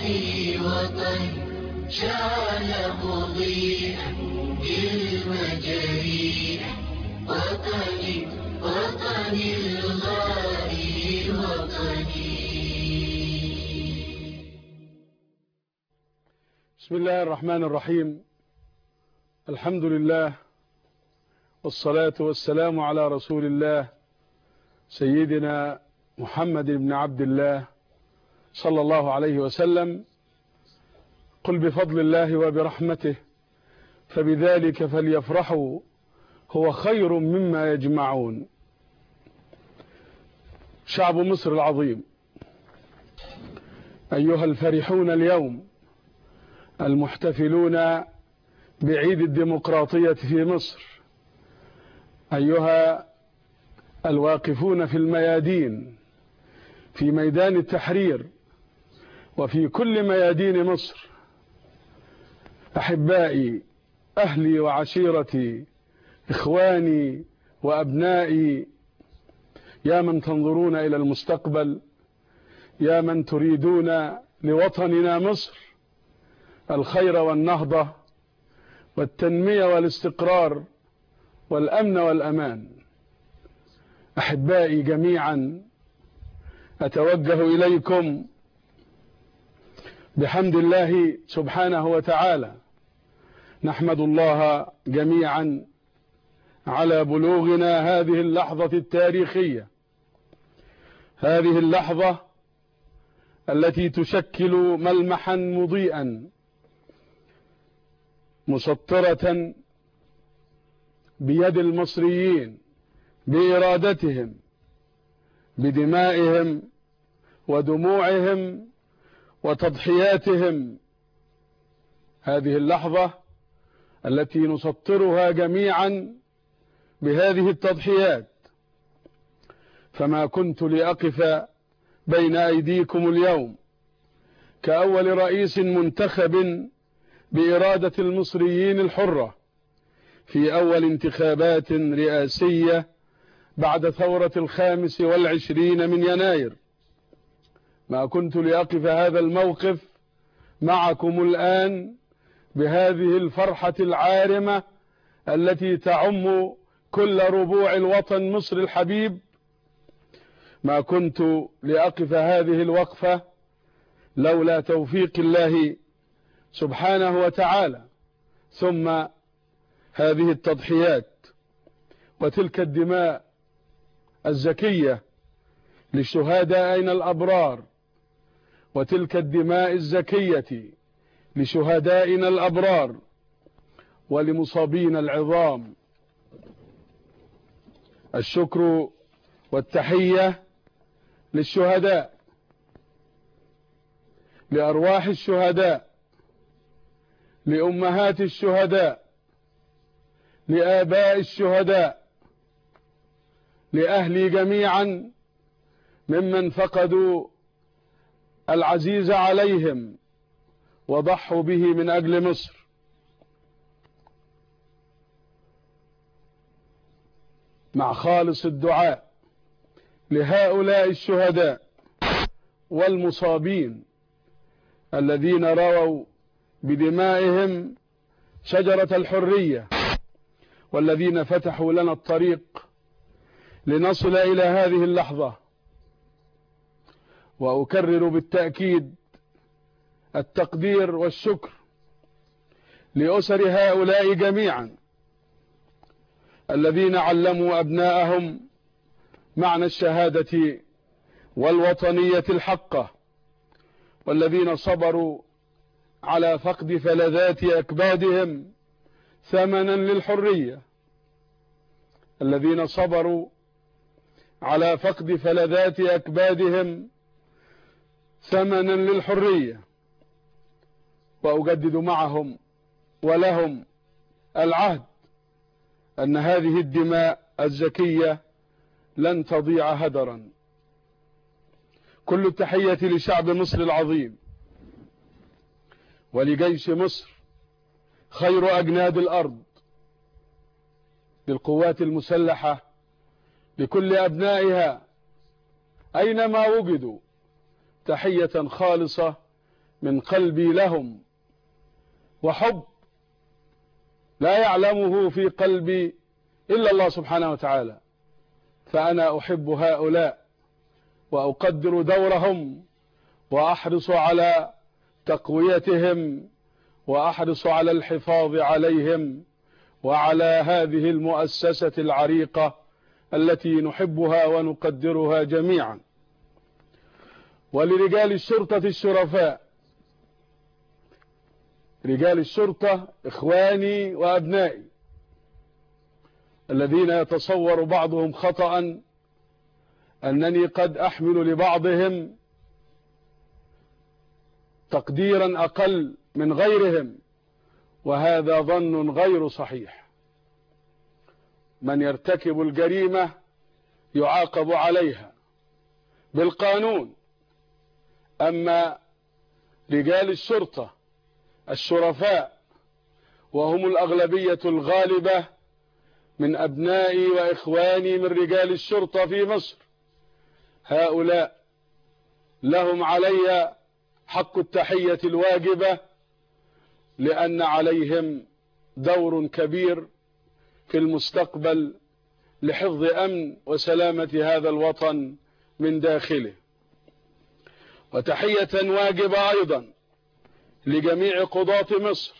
وطني وطني شعل مضيئا بالمجارين وطني وطني الغالي وطني بسم الله الرحمن الرحيم الحمد لله والصلاة والسلام على رسول الله سيدنا محمد بن عبد الله صلى الله عليه وسلم قل بفضل الله وبرحمته فبذلك فليفرحوا هو خير مما يجمعون شعب مصر العظيم أيها الفرحون اليوم المحتفلون بعيد الديمقراطية في مصر أيها الواقفون في الميادين في ميدان التحرير وفي كل ميادين مصر أحبائي أهلي وعشيرتي إخواني وأبنائي يا من تنظرون إلى المستقبل يا من تريدون لوطننا مصر الخير والنهضة والتنمية والاستقرار والأمن والأمان أحبائي جميعا أتوجه إليكم بحمد الله سبحانه وتعالى نحمد الله جميعا على بلوغنا هذه اللحظة التاريخية هذه اللحظة التي تشكل ملمحا مضيئا مسطرة بيد المصريين بإرادتهم بدمائهم ودموعهم وتضحياتهم هذه اللحظة التي نسطرها جميعا بهذه التضحيات فما كنت لأقف بين أيديكم اليوم كأول رئيس منتخب بإرادة المصريين الحرة في أول انتخابات رئاسية بعد ثورة الخامس والعشرين من يناير ما كنت لأقف هذا الموقف معكم الآن بهذه الفرحة العارمة التي تعم كل ربوع الوطن مصر الحبيب ما كنت لأقف هذه الوقفة لولا توفيق الله سبحانه وتعالى ثم هذه التضحيات وتلك الدماء الزكية لشهدائنا الأبرار وتلك الدماء الزكية لشهدائنا الأبرار ولمصابين العظام الشكر والتحية للشهداء لأرواح الشهداء لأمهات الشهداء لآباء الشهداء لأهلي جميعا ممن فقدوا العزيز عليهم وضحوا به من أجل مصر مع خالص الدعاء لهؤلاء الشهداء والمصابين الذين رووا بدمائهم شجرة الحرية والذين فتحوا لنا الطريق لنصل إلى هذه اللحظة وأكرر بالتأكيد التقدير والشكر لأسر هؤلاء جميعا الذين علموا أبناءهم معنى الشهادة والوطنية الحقة والذين صبروا على فقد فلذات أكبادهم ثمنا للحرية الذين صبروا على فقد فلذات أكبادهم ثمنا للحرية وأجدد معهم ولهم العهد أن هذه الدماء الزكية لن تضيع هدرا كل التحية لشعب مصر العظيم ولجيش مصر خير أجناد الأرض للقوات المسلحة لكل أبنائها أينما وجدوا تحية خالصة من قلبي لهم وحب لا يعلمه في قلبي إلا الله سبحانه وتعالى فأنا أحب هؤلاء وأقدر دورهم وأحرص على تقويتهم وأحرص على الحفاظ عليهم وعلى هذه المؤسسة العريقة التي نحبها ونقدرها جميعا ولرجال الشرطة الشرفاء رجال الشرطة إخواني وأبنائي الذين يتصور بعضهم خطأ أنني قد أحمل لبعضهم تقديرا أقل من غيرهم وهذا ظن غير صحيح من يرتكب الجريمة يعاقب عليها بالقانون أما رجال الشرطة الشرفاء وهم الأغلبية الغالبة من أبنائي وإخواني من رجال الشرطة في مصر هؤلاء لهم علي حق التحية الواجبة لأن عليهم دور كبير في المستقبل لحفظ أمن وسلامة هذا الوطن من داخله وتحية واجبة أيضا لجميع قضاة مصر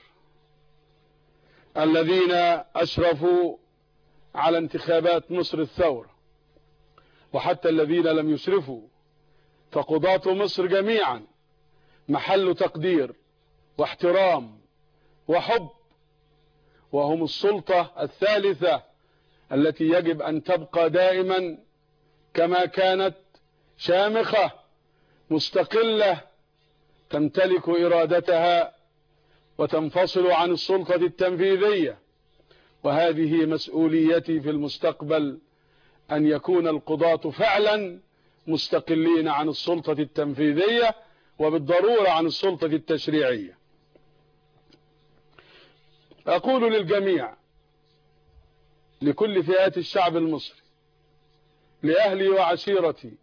الذين أشرفوا على انتخابات مصر الثورة وحتى الذين لم يشرفوا فقضاة مصر جميعا محل تقدير واحترام وحب وهم السلطة الثالثة التي يجب أن تبقى دائما كما كانت شامخة مستقلة تمتلك إرادتها وتنفصل عن السلطة التنفيذية وهذه مسؤوليتي في المستقبل أن يكون القضاة فعلا مستقلين عن السلطة التنفيذية وبالضرورة عن السلطة التشريعية أقول للجميع لكل فئات الشعب المصري لأهلي وعشيرتي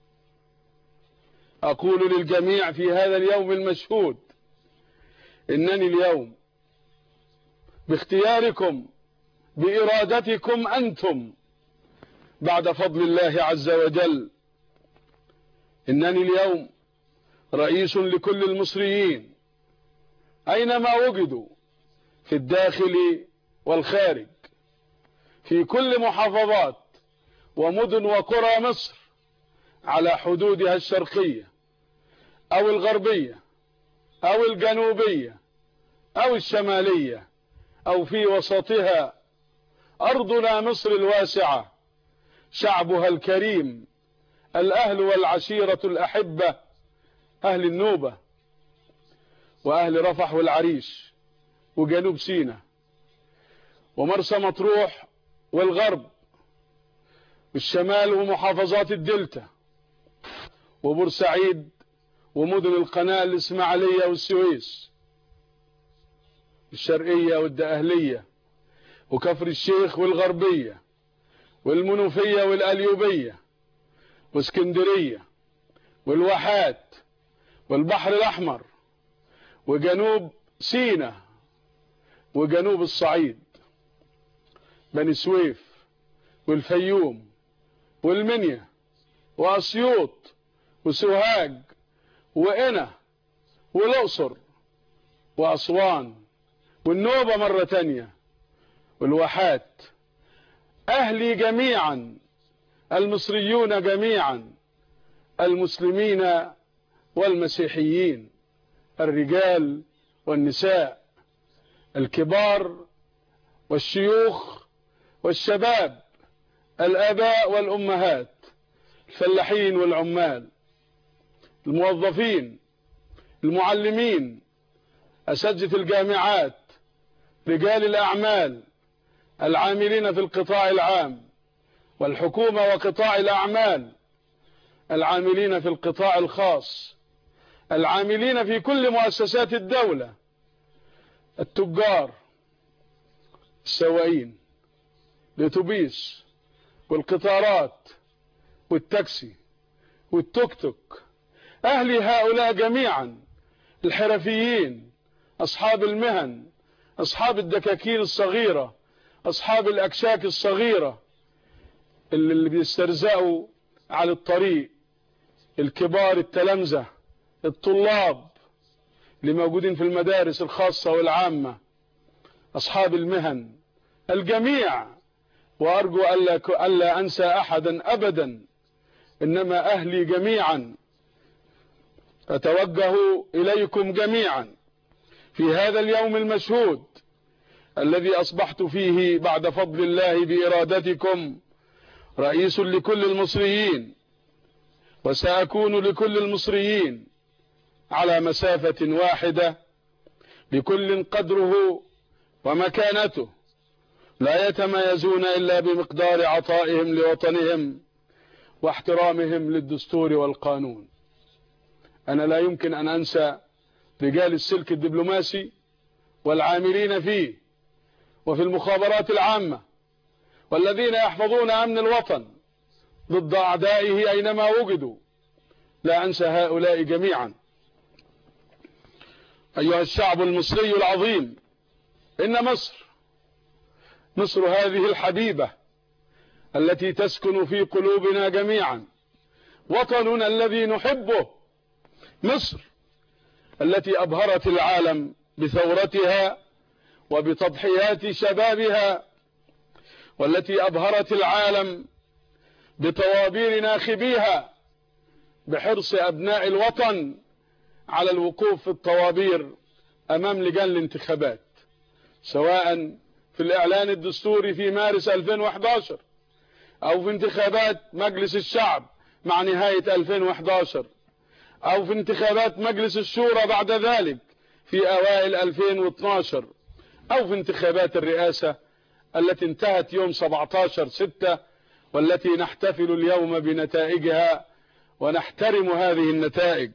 أقول للجميع في هذا اليوم المشهود إنني اليوم باختياركم بإرادتكم أنتم بعد فضل الله عز وجل إنني اليوم رئيس لكل المصريين أينما وجدوا في الداخل والخارج في كل محافظات ومدن وقرى مصر على حدودها الشرقية أو الغربية أو الجنوبية أو الشمالية أو في وسطها أرضنا مصر الواسعة شعبها الكريم الأهل والعشيرة الأحبة أهل النوبة وأهل رفح والعريش وجنوب سينا ومرسى مطروح والغرب والشمال ومحافظات الدلتا وبورسعيد ومدن القناة الإسماعيلية والسويس الشرقية والدأهلية وكفر الشيخ والغربية والمنوفية والأليوبية واسكندرية والواحات والبحر الأحمر وجنوب سينا وجنوب الصعيد بني سويف والفيوم والمنيا وأسيوط وسوهاج وقنا والأقصر وأسوان والنوبة مرة تانية والواحات أهلي جميعا المصريون جميعا المسلمين والمسيحيين الرجال والنساء الكبار والشيوخ والشباب الآباء والأمهات الفلاحين والعمال الموظفين المعلمين أساتذة الجامعات رجال الأعمال العاملين في القطاع العام والحكومة وقطاع الأعمال العاملين في القطاع الخاص العاملين في كل مؤسسات الدولة التجار السواقين الاتوبيس والقطارات والتاكسي والتوك توك أهلي هؤلاء جميعا الحرفيين أصحاب المهن أصحاب الدكاكين الصغيرة أصحاب الأكشاك الصغيرة اللي بيسترزقوا على الطريق الكبار التلامذة الطلاب اللي موجودين في المدارس الخاصة والعامة أصحاب المهن الجميع وأرجو ألا, ألا أنسى أحدا أبدا إنما أهلي جميعا أتوجه إليكم جميعا في هذا اليوم المشهود الذي أصبحت فيه بعد فضل الله بإرادتكم رئيس لكل المصريين وسأكون لكل المصريين على مسافة واحدة لكل قدره ومكانته لا يتميزون إلا بمقدار عطائهم لوطنهم واحترامهم للدستور والقانون أنا لا يمكن أن أنسى رجال السلك الدبلوماسي والعاملين فيه وفي المخابرات العامة والذين يحفظون أمن الوطن ضد أعدائه أينما وجدوا لا أنسى هؤلاء جميعا أيها الشعب المصري العظيم إن مصر مصر هذه الحبيبة التي تسكن في قلوبنا جميعا وطننا الذي نحبه مصر التي أبهرت العالم بثورتها وبتضحيات شبابها والتي أبهرت العالم بطوابير ناخبيها بحرص أبناء الوطن على الوقوف في الطوابير أمام لجان الانتخابات سواء في الإعلان الدستوري في مارس 2011 أو في انتخابات مجلس الشعب مع نهاية 2011 أو في انتخابات مجلس الشورى بعد ذلك في أوائل 2012 أو في انتخابات الرئاسة التي انتهت يوم 17 ستة والتي نحتفل اليوم بنتائجها ونحترم هذه النتائج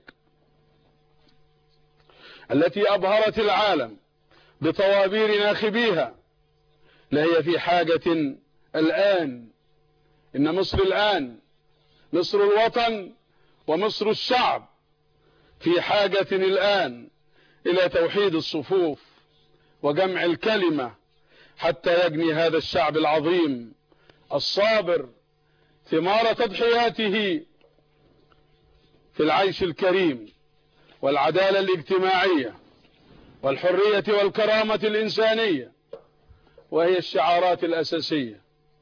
التي أبهرت العالم بطوابير ناخبيها لهي في حاجة الآن إن مصر الآن مصر الوطن ومصر الشعب في حاجة الآن إلى توحيد الصفوف وجمع الكلمة حتى يجني هذا الشعب العظيم الصابر ثمار تضحياته في العيش الكريم والعدالة الاجتماعية والحرية والكرامة الإنسانية وهي الشعارات الأساسية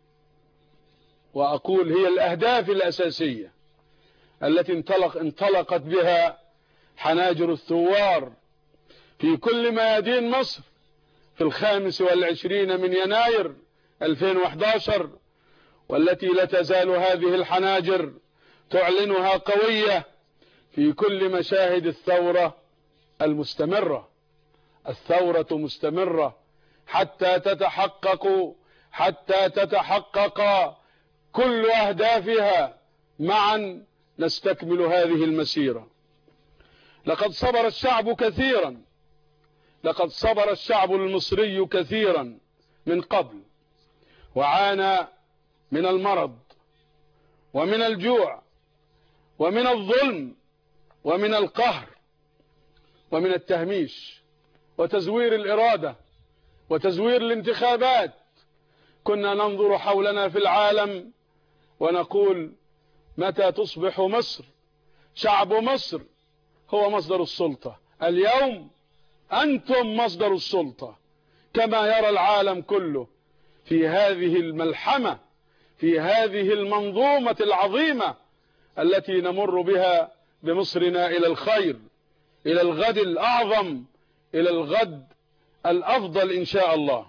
وأقول هي الأهداف الأساسية التي انطلق انطلقت بها حناجر الثوار في كل ميادين مصر في الخامس والعشرين من يناير 2011 والتي لا تزال هذه الحناجر تعلنها قوية في كل مشاهد الثورة المستمرة الثورة مستمرة حتى تتحقق حتى تتحقق كل أهدافها معا نستكمل هذه المسيرة لقد صبر الشعب كثيرا لقد صبر الشعب المصري كثيرا من قبل وعانى من المرض ومن الجوع ومن الظلم ومن القهر ومن التهميش وتزوير الإرادة وتزوير الانتخابات كنا ننظر حولنا في العالم ونقول متى تصبح مصر شعب مصر هو مصدر السلطة اليوم أنتم مصدر السلطة كما يرى العالم كله في هذه الملحمة في هذه المنظومة العظيمة التي نمر بها بمصرنا إلى الخير إلى الغد الأعظم إلى الغد الأفضل إن شاء الله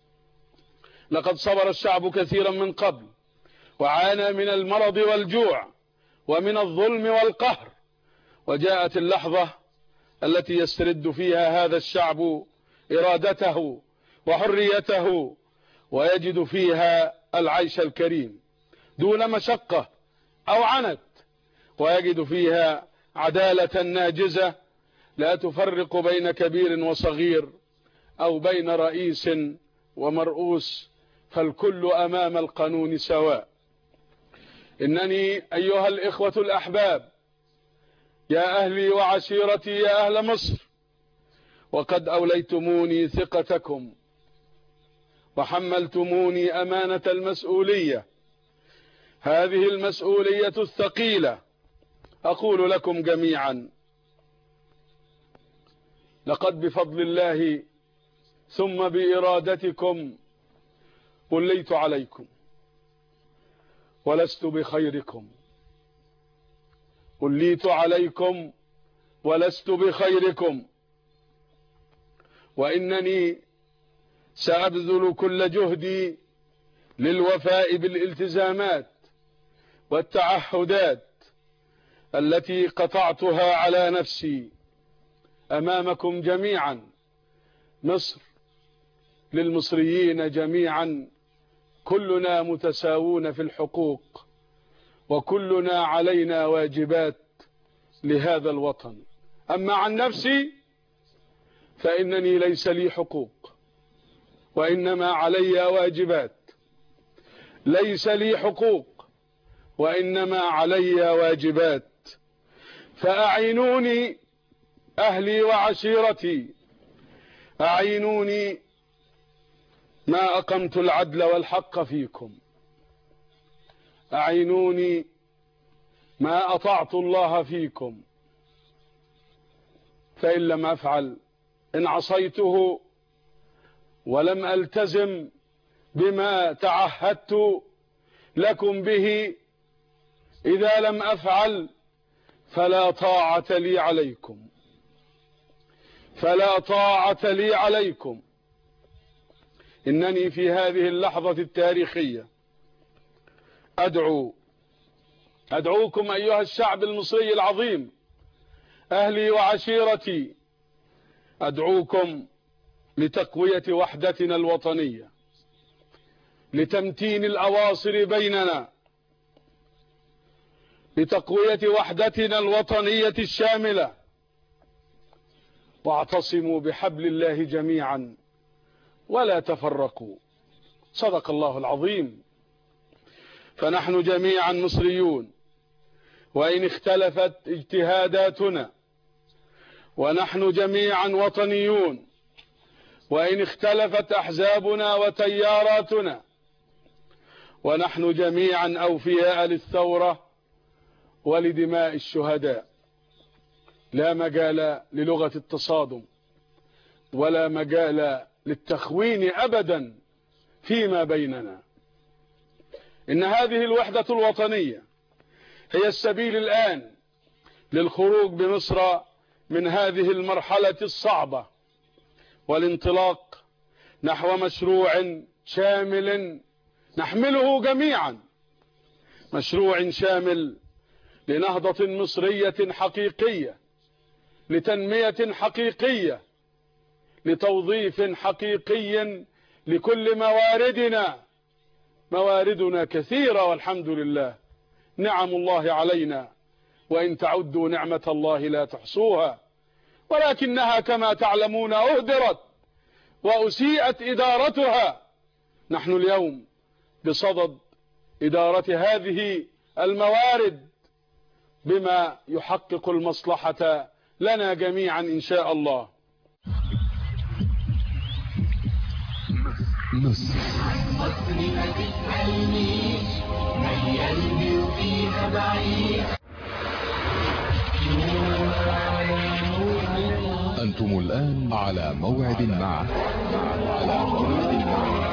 لقد صبر الشعب كثيرا من قبل وعانى من المرض والجوع ومن الظلم والقهر وجاءت اللحظة التي يسترد فيها هذا الشعب إرادته وحريته ويجد فيها العيش الكريم دون مشقة أو عنت ويجد فيها عدالة ناجزة لا تفرق بين كبير وصغير أو بين رئيس ومرؤوس فالكل أمام القانون سواء إنني أيها الإخوة الأحباب يا أهلي وعشيرتي يا أهل مصر وقد أوليتموني ثقتكم وحملتموني أمانة المسؤولية هذه المسؤولية الثقيلة أقول لكم جميعا لقد بفضل الله ثم بإرادتكم وليت عليكم ولست بخيركم وليت عليكم ولست بخيركم وإنني سأبذل كل جهدي للوفاء بالالتزامات والتعهدات التي قطعتها على نفسي أمامكم جميعا مصر للمصريين جميعا كلنا متساوون في الحقوق وكلنا علينا واجبات لهذا الوطن أما عن نفسي فإنني ليس لي حقوق وإنما علي واجبات ليس لي حقوق وإنما علي واجبات فأعينوني أهلي وعشيرتي أعينوني ما أقمت العدل والحق فيكم أعينوني ما أطعت الله فيكم فإن لم أفعل إن عصيته ولم ألتزم بما تعهدت لكم به إذا لم أفعل فلا طاعة لي عليكم فلا طاعة لي عليكم إنني في هذه اللحظة التاريخية أدعو أدعوكم أيها الشعب المصري العظيم أهلي وعشيرتي أدعوكم لتقوية وحدتنا الوطنية لتمتين الأواصر بيننا لتقوية وحدتنا الوطنية الشاملة واعتصموا بحبل الله جميعا ولا تفرقوا صدق الله العظيم فنحن جميعا مصريون وإن اختلفت اجتهاداتنا ونحن جميعا وطنيون وإن اختلفت أحزابنا وتياراتنا ونحن جميعا أوفياء للثورة ولدماء الشهداء لا مجال للغة التصادم ولا مجال للتخوين أبدا فيما بيننا إن هذه الوحدة الوطنية هي السبيل الآن للخروج بمصر من هذه المرحلة الصعبة والانطلاق نحو مشروع شامل نحمله جميعا مشروع شامل لنهضة مصرية حقيقية لتنمية حقيقية لتوظيف حقيقي لكل مواردنا مواردنا كثيرة والحمد لله نعم الله علينا وإن تعدوا نعمة الله لا تحصوها ولكنها كما تعلمون أهدرت وأسيئت إدارتها نحن اليوم بصدد إدارة هذه الموارد بما يحقق المصلحة لنا جميعا إن شاء الله مصر مصر ما تسألنيش من قلبي وفيها بعيد أنتم الآن على موعد مع على موعد مع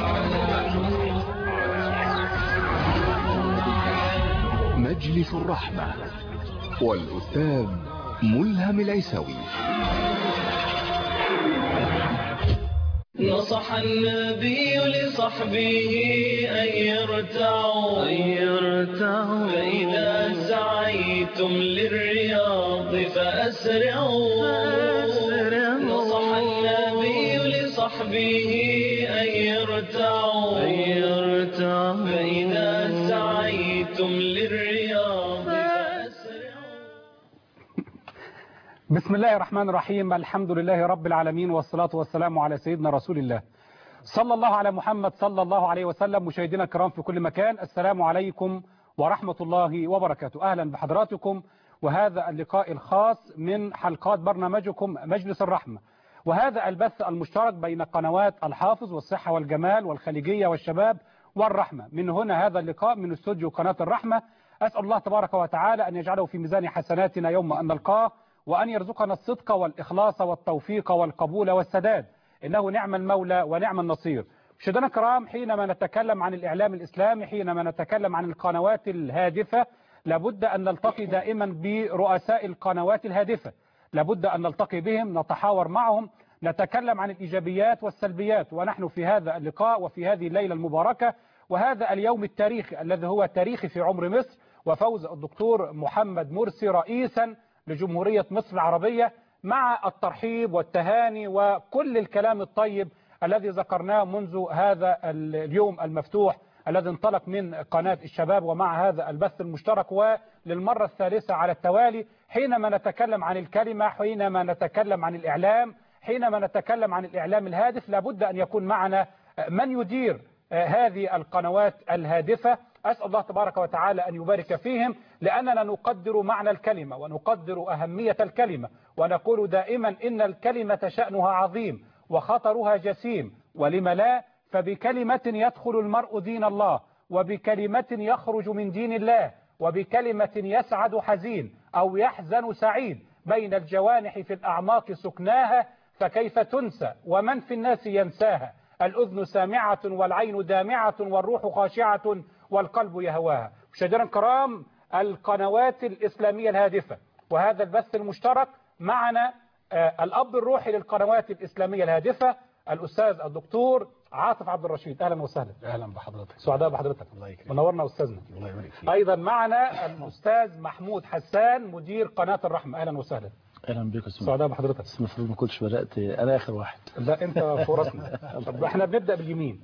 مجلس الرحمة والأستاذ ملهم العيسوي نصح النبي لصحبه أن يرتعوا أن يرتعوا فإذا سعيتم للرياض فأسرعوا نصح النبي لصحبه أن يرتعوا أن يرتعوا فإذا سعيتم للرياض فأسرعوا بسم الله الرحمن الرحيم الحمد لله رب العالمين والصلاة والسلام على سيدنا رسول الله صلى الله على محمد صلى الله عليه وسلم مشاهدينا الكرام في كل مكان السلام عليكم ورحمة الله وبركاته أهلا بحضراتكم وهذا اللقاء الخاص من حلقات برنامجكم مجلس الرحمة وهذا البث المشترك بين قنوات الحافظ والصحة والجمال والخليجية والشباب والرحمة من هنا هذا اللقاء من استوديو قناة الرحمة أسأل الله تبارك وتعالى أن يجعله في ميزان حسناتنا يوم أن نلقاه وأن يرزقنا الصدق والإخلاص والتوفيق والقبول والسداد إنه نعم المولى ونعم النصير مشاهدينا الكرام حينما نتكلم عن الإعلام الإسلامي حينما نتكلم عن القنوات الهادفة لابد أن نلتقي دائما برؤساء القنوات الهادفة لابد أن نلتقي بهم نتحاور معهم نتكلم عن الإيجابيات والسلبيات ونحن في هذا اللقاء وفي هذه الليلة المباركة وهذا اليوم التاريخي الذي هو تاريخي في عمر مصر وفوز الدكتور محمد مرسي رئيسا لجمهورية مصر العربية مع الترحيب والتهاني وكل الكلام الطيب الذي ذكرناه منذ هذا اليوم المفتوح الذي انطلق من قناة الشباب ومع هذا البث المشترك وللمرة الثالثة على التوالي حينما نتكلم عن الكلمة حينما نتكلم عن الإعلام حينما نتكلم عن الإعلام الهادف لابد أن يكون معنا من يدير هذه القنوات الهادفة أسأل الله تبارك وتعالى أن يبارك فيهم لأننا نقدر معنى الكلمة ونقدر أهمية الكلمة ونقول دائما إن الكلمة شأنها عظيم وخطرها جسيم ولم لا فبكلمة يدخل المرء دين الله وبكلمة يخرج من دين الله وبكلمة يسعد حزين أو يحزن سعيد بين الجوانح في الأعماق سكناها فكيف تنسى ومن في الناس ينساها الأذن سامعة والعين دامعة والروح خاشعة والقلب يهواها مشاهدينا الكرام القنوات الإسلامية الهادفة وهذا البث المشترك معنا الأب الروحي للقنوات الإسلامية الهادفة الأستاذ الدكتور عاطف عبد الرشيد أهلا وسهلا اهلا بحضرتك سعداء بحضرتك الله يكرمك منورنا أستاذنا الله يبارك فيك أيضا معنا الأستاذ محمود حسان مدير قناة الرحمة أهلا وسهلا اهلا بك اسمع سعداء بحضرتك بس المفروض ما كنتش بدات انا اخر واحد لا أنت فرصنا طب احنا بنبدأ باليمين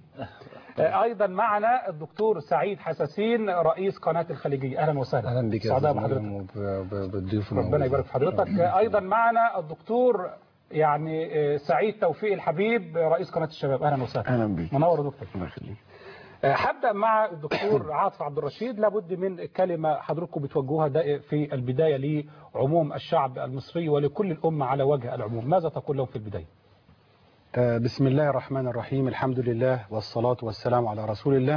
أيضا معنا الدكتور سعيد حساسين رئيس قناة الخليجية أهلا وسهلا اهلا بك يا سعداء أستاذ بحضرتك مريم وب- ب- بالضيوف ربنا الموجودين. يبارك في حضرتك ايضا معنا الدكتور يعني آه، سعيد توفيق الحبيب رئيس قناه الشباب اهلا وسهلا اهلا بك منور يا دكتور الله يخليك آه، هبدا مع الدكتور عاطف عبد الرشيد لابد من كلمه حضراتكم بتوجهوها ده في البدايه لعموم الشعب المصري ولكل الامه على وجه العموم ماذا تقول لهم في البدايه آه، بسم الله الرحمن الرحيم الحمد لله والصلاة والسلام على رسول الله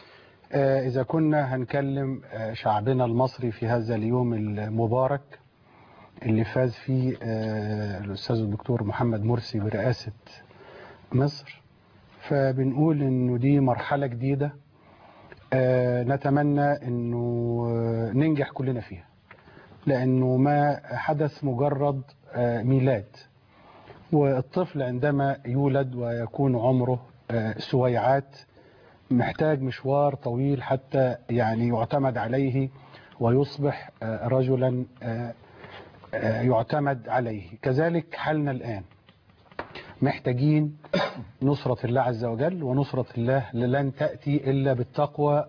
آه، إذا كنا هنكلم آه، شعبنا المصري في هذا اليوم المبارك اللي فاز فيه آه، الأستاذ الدكتور محمد مرسي برئاسة مصر فبنقول إنه دي مرحلة جديدة آه، نتمنى إنه آه، ننجح كلنا فيها لأنه ما حدث مجرد آه، ميلاد والطفل عندما يولد ويكون عمره آه، سويعات محتاج مشوار طويل حتى يعني يعتمد عليه ويصبح آه، رجلا آه، آه، يعتمد عليه كذلك حالنا الآن محتاجين نصرة الله عز وجل ونصرة الله لن تأتي إلا بالتقوى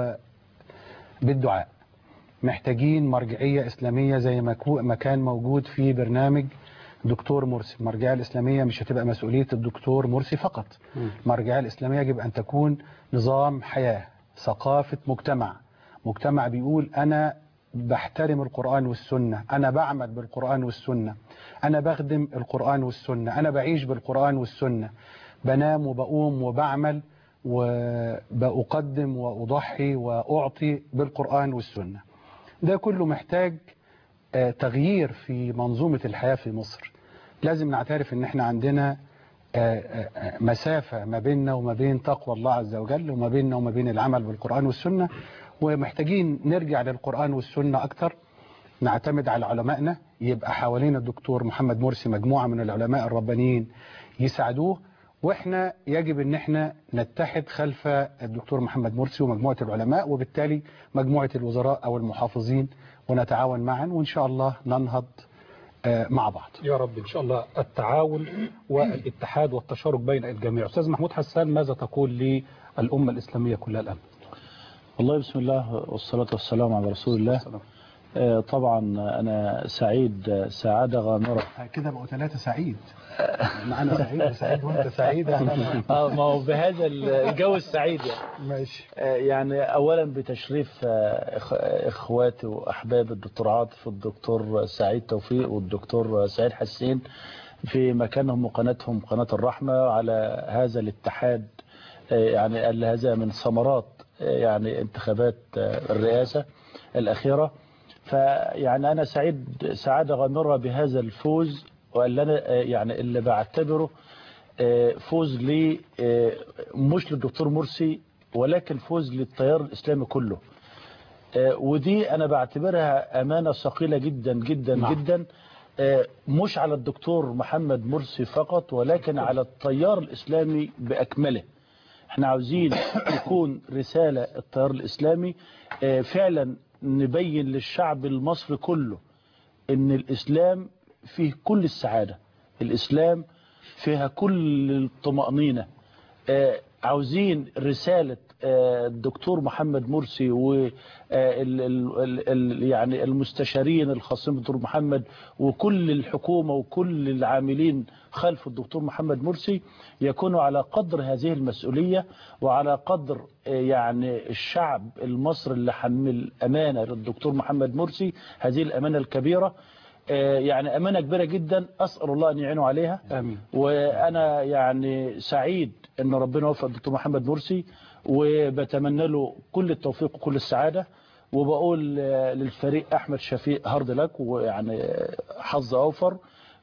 وبالدعاء محتاجين مرجعية إسلامية زي ما كو- ما كان موجود في برنامج دكتور مرسي المرجعية الإسلامية مش هتبقى مسؤولية الدكتور مرسي فقط المرجعية الإسلامية يجب أن تكون نظام حياة ثقافة مجتمع مجتمع بيقول أنا بحترم القرآن والسنة أنا بعمل بالقرآن والسنة أنا بخدم القرآن والسنة أنا بعيش بالقرآن والسنة بنام وبقوم وبعمل وبأقدم وأضحي وأعطي بالقرآن والسنة ده كله محتاج آه، تغيير في منظومة الحياة في مصر لازم نعترف ان احنا عندنا آه، آه، مسافة ما بيننا وما بين تقوى الله عز وجل وما بيننا وما بين العمل بالقرآن والسنة ومحتاجين نرجع للقرآن والسنة أكتر نعتمد على علمائنا يبقى حوالين الدكتور محمد مرسي مجموعة من العلماء الربانيين يساعدوه واحنا يجب ان احنا نتحد خلف الدكتور محمد مرسي ومجموعة العلماء وبالتالي مجموعة الوزراء او المحافظين ونتعاون معا وان شاء الله ننهض آه، مع بعض يا رب ان شاء الله التعاون والاتحاد والتشارك بين الجميع استاذ محمود حسان ماذا تقول للامه الاسلاميه كلها الان والله بسم الله والصلاة والسلام على رسول الله آه، طبعا أنا سعيد آه، سعادة غامرة كده بقوا ثلاثة سعيد أنا سعيد وسعيد وأنت سعيد أهلا اه ما هو بهذا الجو السعيد يعني ماشي آه، يعني اولا بتشريف آه، إخ- اخواتي واحبابي الدكتور عاطف والدكتور سعيد توفيق والدكتور سعيد حسين في مكانهم وقناتهم قناه الرحمه على هذا الاتحاد آه، يعني اللي هذا من ثمرات آه، يعني انتخابات آه، الرئاسه الاخيره فيعني انا سعيد سعاده غامره بهذا الفوز واللي انا آه، يعني اللي بعتبره آه، فوز لي آه، مش للدكتور مرسي ولكن فوز للتيار الإسلامي كله آه، ودي أنا بعتبرها أمانة ثقيلة جدا جدا نعم. جدا آه، مش على الدكتور محمد مرسي فقط ولكن على التيار الإسلامي بأكمله احنا عاوزين يكون رسالة التيار الإسلامي آه، فعلا نبين للشعب المصري كله ان الإسلام فيه كل السعادة الإسلام فيها كل الطمأنينة آه، عاوزين رسالة آه، الدكتور محمد مرسي و آه، ال- ال- ال- ال- يعني المستشارين الخاصين بالدكتور محمد وكل الحكومة وكل العاملين خلف الدكتور محمد مرسي يكونوا على قدر هذه المسؤولية وعلى قدر آه، يعني الشعب المصري اللي حمل أمانة للدكتور محمد مرسي هذه الأمانة الكبيرة آه، يعني أمانة كبيرة جدا أسأل الله أن يعينوا عليها آمين وانا يعني سعيد ان ربنا وفق الدكتور محمد مرسي وبتمنى له كل التوفيق وكل السعاده وبقول آه، للفريق احمد شفيق هارد لك ويعني آه، حظ اوفر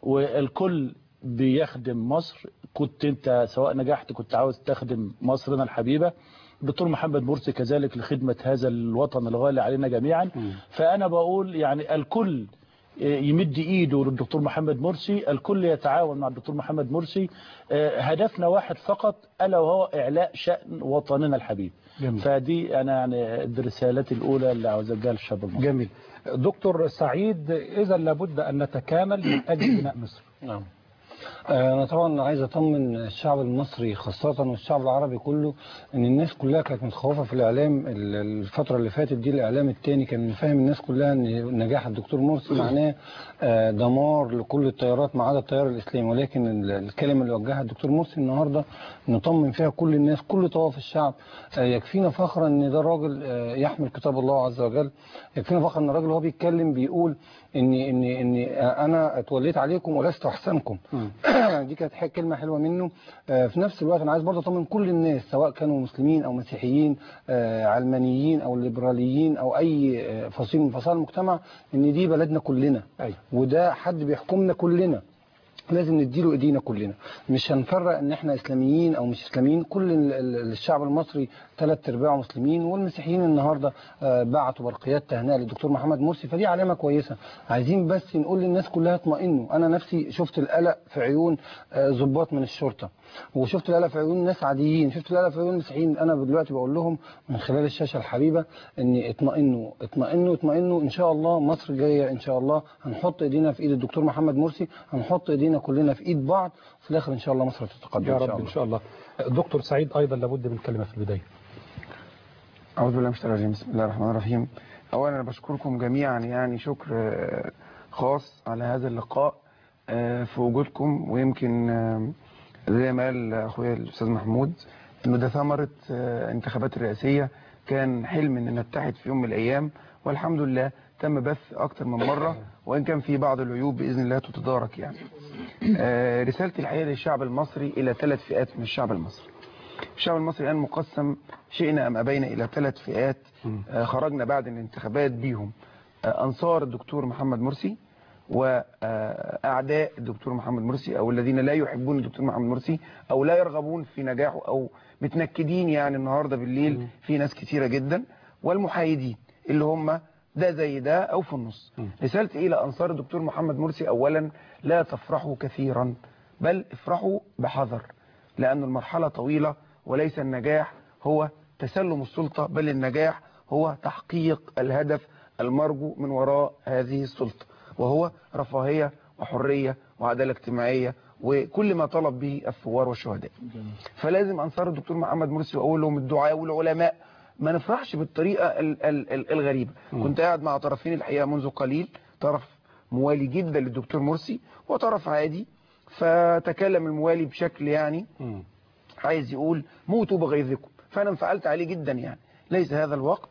والكل بيخدم مصر كنت انت سواء نجحت كنت عاوز تخدم مصرنا الحبيبه الدكتور محمد مرسي كذلك لخدمه هذا الوطن الغالي علينا جميعا فانا بقول يعني الكل يمد ايده للدكتور محمد مرسي الكل يتعاون مع الدكتور محمد مرسي آه، هدفنا واحد فقط الا وهو اعلاء شان وطننا الحبيب جميل. فدي انا يعني دي رسالتي الاولى اللي عاوز اديها للشعب المصري جميل دكتور سعيد إذا لابد أن نتكامل من أجل بناء مصر نعم آه، أنا طبعا عايز أطمن الشعب المصري خاصة والشعب العربي كله إن الناس كلها كانت متخوفة في الإعلام ال- الفترة اللي فاتت دي الإعلام التاني كان فاهم الناس كلها إن نجاح الدكتور مرسي معناه آه، دمار لكل التيارات ما عدا التيار الإسلامي ولكن ال- الكلمة اللي وجهها الدكتور مرسي النهاردة نطمن فيها كل الناس كل طوائف الشعب آه، يكفينا فخرا إن ده الراجل آه، يحمل كتاب الله عز وجل يكفينا فخرا إن الراجل وهو بيتكلم بيقول إن إن إن أنا اتوليت عليكم ولست أحسنكم دي كانت ح- كلمة حلوة منه آه، في نفس الوقت أنا عايز برضه أطمن كل الناس سواء كانوا مسلمين أو مسيحيين آه، علمانيين أو ليبراليين أو أي آه، فصيل من فصائل المجتمع إن دي بلدنا كلنا أيوة. وده حد بيحكمنا كلنا لازم نديله ايدينا كلنا مش هنفرق ان احنا اسلاميين او مش اسلاميين كل ال- ال- الشعب المصري ثلاث ارباعه مسلمين والمسيحيين النهارده آه، بعتوا برقيات تهنئه للدكتور محمد مرسي فدي علامه كويسه عايزين بس نقول للناس كلها اطمئنوا انا نفسي شفت القلق في عيون آه، ضباط من الشرطه وشفت القلق في عيون ناس عاديين شفت القلق في عيون المسيحيين انا دلوقتي بقول لهم من خلال الشاشه الحبيبه ان اطمئنوا اطمئنوا اطمئنوا ان شاء الله مصر جايه ان شاء الله هنحط ايدينا في ايد الدكتور محمد مرسي هنحط ايدينا كلنا في ايد بعض وفي الاخر ان شاء الله مصر هتتقدم يا ان شاء رب الله إن شاء الله دكتور سعيد أيضا لابد من كلمة في البداية أعوذ بالله من الشيطان الرجيم بسم الله الرحمن الرحيم أولا أنا بشكركم جميعا يعني شكر آه، خاص على هذا اللقاء آه، في وجودكم ويمكن آه، زي ما قال أخويا الأستاذ محمود إنه ده ثمرة آه، انتخابات الرئاسية كان حلم إن نتحد في يوم من الأيام والحمد لله تم بث أكتر من مرة وإن كان في بعض العيوب بإذن الله تتدارك يعني آه، رسالتي الحقيقة للشعب المصري إلى ثلاث فئات من الشعب المصري الشعب المصري الآن مقسم شئنا أم أبينا إلى ثلاث فئات آه، خرجنا بعد الانتخابات بيهم آه، أنصار الدكتور محمد مرسي وأعداء الدكتور محمد مرسي أو الذين لا يحبون الدكتور محمد مرسي أو لا يرغبون في نجاحه أو متنكدين يعني النهاردة بالليل في ناس كثيرة جدا والمحايدين اللي هم ده زي ده أو في النص رسالتي إلى أنصار الدكتور محمد مرسي أولا لا تفرحوا كثيرا بل افرحوا بحذر لأن المرحلة طويلة وليس النجاح هو تسلم السلطة بل النجاح هو تحقيق الهدف المرجو من وراء هذه السلطة وهو رفاهية وحرية وعدالة اجتماعية وكل ما طلب به الثوار والشهداء فلازم أنصار الدكتور محمد مرسي وأقول لهم الدعاء والعلماء ما نفرحش بالطريقه ال- ال- ال- الغريبه كنت قاعد مع طرفين الحقيقه منذ قليل طرف موالي جدا للدكتور مرسي وطرف عادي فتكلم الموالي بشكل يعني مم. عايز يقول موتوا بغيظكم فانا انفعلت عليه جدا يعني ليس هذا الوقت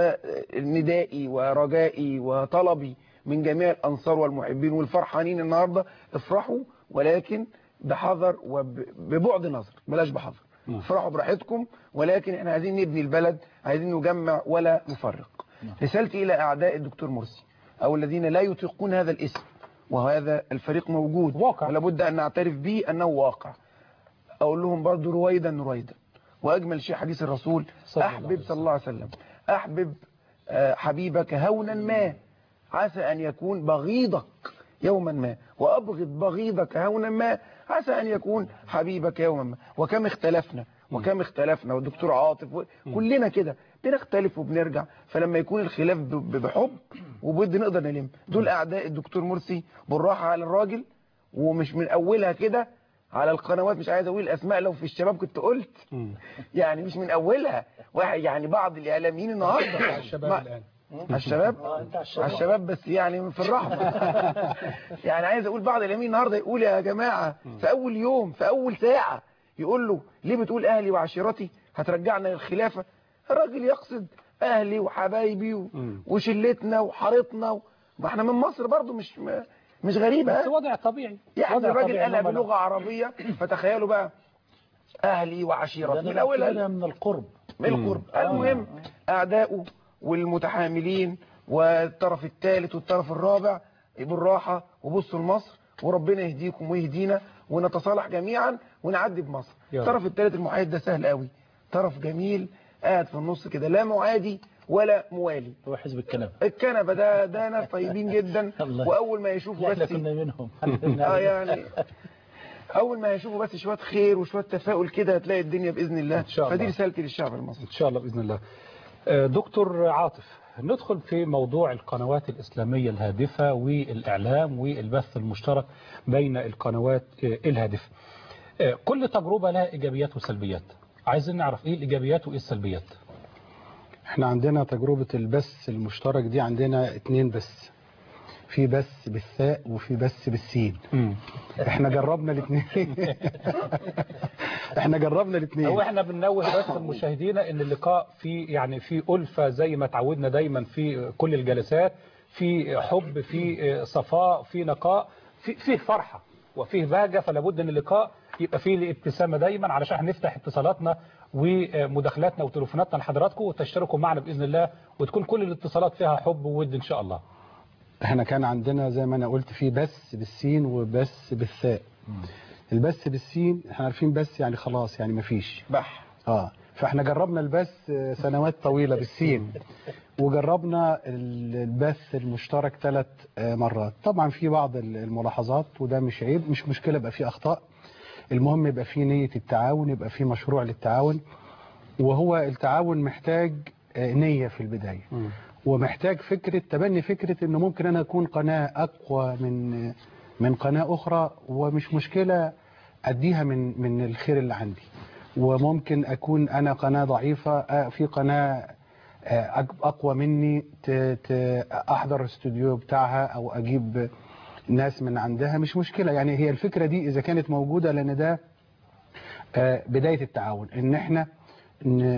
فندائي ورجائي وطلبي من جميع الانصار والمحبين والفرحانين النهارده افرحوا ولكن بحذر وببعد نظر بلاش بحذر افرحوا براحتكم ولكن احنا عايزين نبني البلد عايزين نجمع ولا نفرق رسالتي الى اعداء الدكتور مرسي او الذين لا يطيقون هذا الاسم وهذا الفريق موجود واقع. ولا بد ان نعترف به انه واقع اقول لهم برضو رويدا رويدا واجمل شيء حديث الرسول صلى الله عليه احبب صلى الله عليه وسلم احبب آه، حبيبك هونا ما عسى ان يكون بغيضك يوما ما وابغض بغيضك هونا ما عسى ان يكون حبيبك يوما ما وكم اختلفنا وكم اختلفنا والدكتور عاطف و- كلنا كده بنختلف وبنرجع فلما يكون الخلاف ب- ب- بحب وبد نقدر نلم دول اعداء الدكتور مرسي بالراحه على الراجل ومش من اولها كده على القنوات مش عايز اقول الاسماء لو في الشباب كنت قلت يعني مش من اولها واحد يعني بعض الاعلاميين النهارده الشباب ما- الآن. على الشباب على الشباب بس يعني في الرحمه يعني عايز اقول بعض الاعلاميين النهارده يقول يا جماعه في اول يوم في اول ساعه يقول له ليه بتقول اهلي وعشيرتي هترجعنا للخلافه الراجل يقصد اهلي وحبايبي و- وشلتنا وحارتنا و... ما احنا من مصر برضو مش مش غريبه بس ها؟ وضع طبيعي يعني وضع الراجل طبيعي قالها إنما لا. بلغه عربيه فتخيلوا بقى اهلي وعشيرتي من ده اولها أنا من القرب من القرب المهم اعدائه والمتحاملين والطرف الثالث والطرف الرابع بالراحه وبصوا لمصر وربنا يهديكم ويهدينا ونتصالح جميعا ونعدي بمصر يا رب. الطرف الثالث المحايد ده سهل قوي طرف جميل قاعد في النص كده لا معادي ولا موالي هو حزب الكنبه الكنبه ده ده ناس طيبين جدا الله. واول ما يشوفوا احنا بس كنا منهم اه يعني اول ما يشوفوا بس شويه خير وشويه تفاؤل كده هتلاقي الدنيا باذن الله إن شاء الله. فدي رسالتي للشعب المصري إن شاء الله بإذن الله آه، دكتور عاطف ندخل في موضوع القنوات الإسلامية الهادفة والإعلام والبث المشترك بين القنوات آه، الهادفة آه، كل تجربة لها إيجابيات وسلبيات عايزين نعرف إيه الإيجابيات وإيه السلبيات احنا عندنا تجربة البث المشترك دي عندنا اتنين بس في بث بالثاء وفي بث بالسين احنا جربنا الاثنين احنا جربنا الاثنين هو احنا بننوه بس المشاهدين ان اللقاء في يعني في ألفة زي ما تعودنا دايما في كل الجلسات في حب في صفاء في نقاء في فيه فرحة وفيه بهجة فلا بد ان اللقاء يبقى فيه الابتسامة دايما علشان هنفتح اتصالاتنا ومداخلاتنا وتليفوناتنا لحضراتكم وتشتركوا معنا بإذن الله وتكون كل الاتصالات فيها حب وود إن شاء الله احنا كان عندنا زي ما انا قلت في بث بالسين وبث بالثاء البث بالسين احنا عارفين بث يعني خلاص يعني مفيش بح اه فاحنا جربنا البث آه، سنوات طويلة بالسين وجربنا ال- البث المشترك ثلاث مرات طبعا في بعض ال- الملاحظات وده مش عيب مش مشكلة يبقى في أخطاء المهم يبقى في نية التعاون يبقى في مشروع للتعاون وهو التعاون محتاج آه، نية في البداية ومحتاج فكرة تبني فكرة انه ممكن انا اكون قناة اقوى من من قناة اخرى ومش مشكلة اديها من من الخير اللي عندي وممكن اكون انا قناة ضعيفة آه، في قناة آه، أك- اقوى مني ت- ت- احضر الاستوديو بتاعها او اجيب ناس من عندها مش مشكلة يعني هي الفكرة دي اذا كانت موجودة لان ده آه، بداية التعاون ان احنا ن-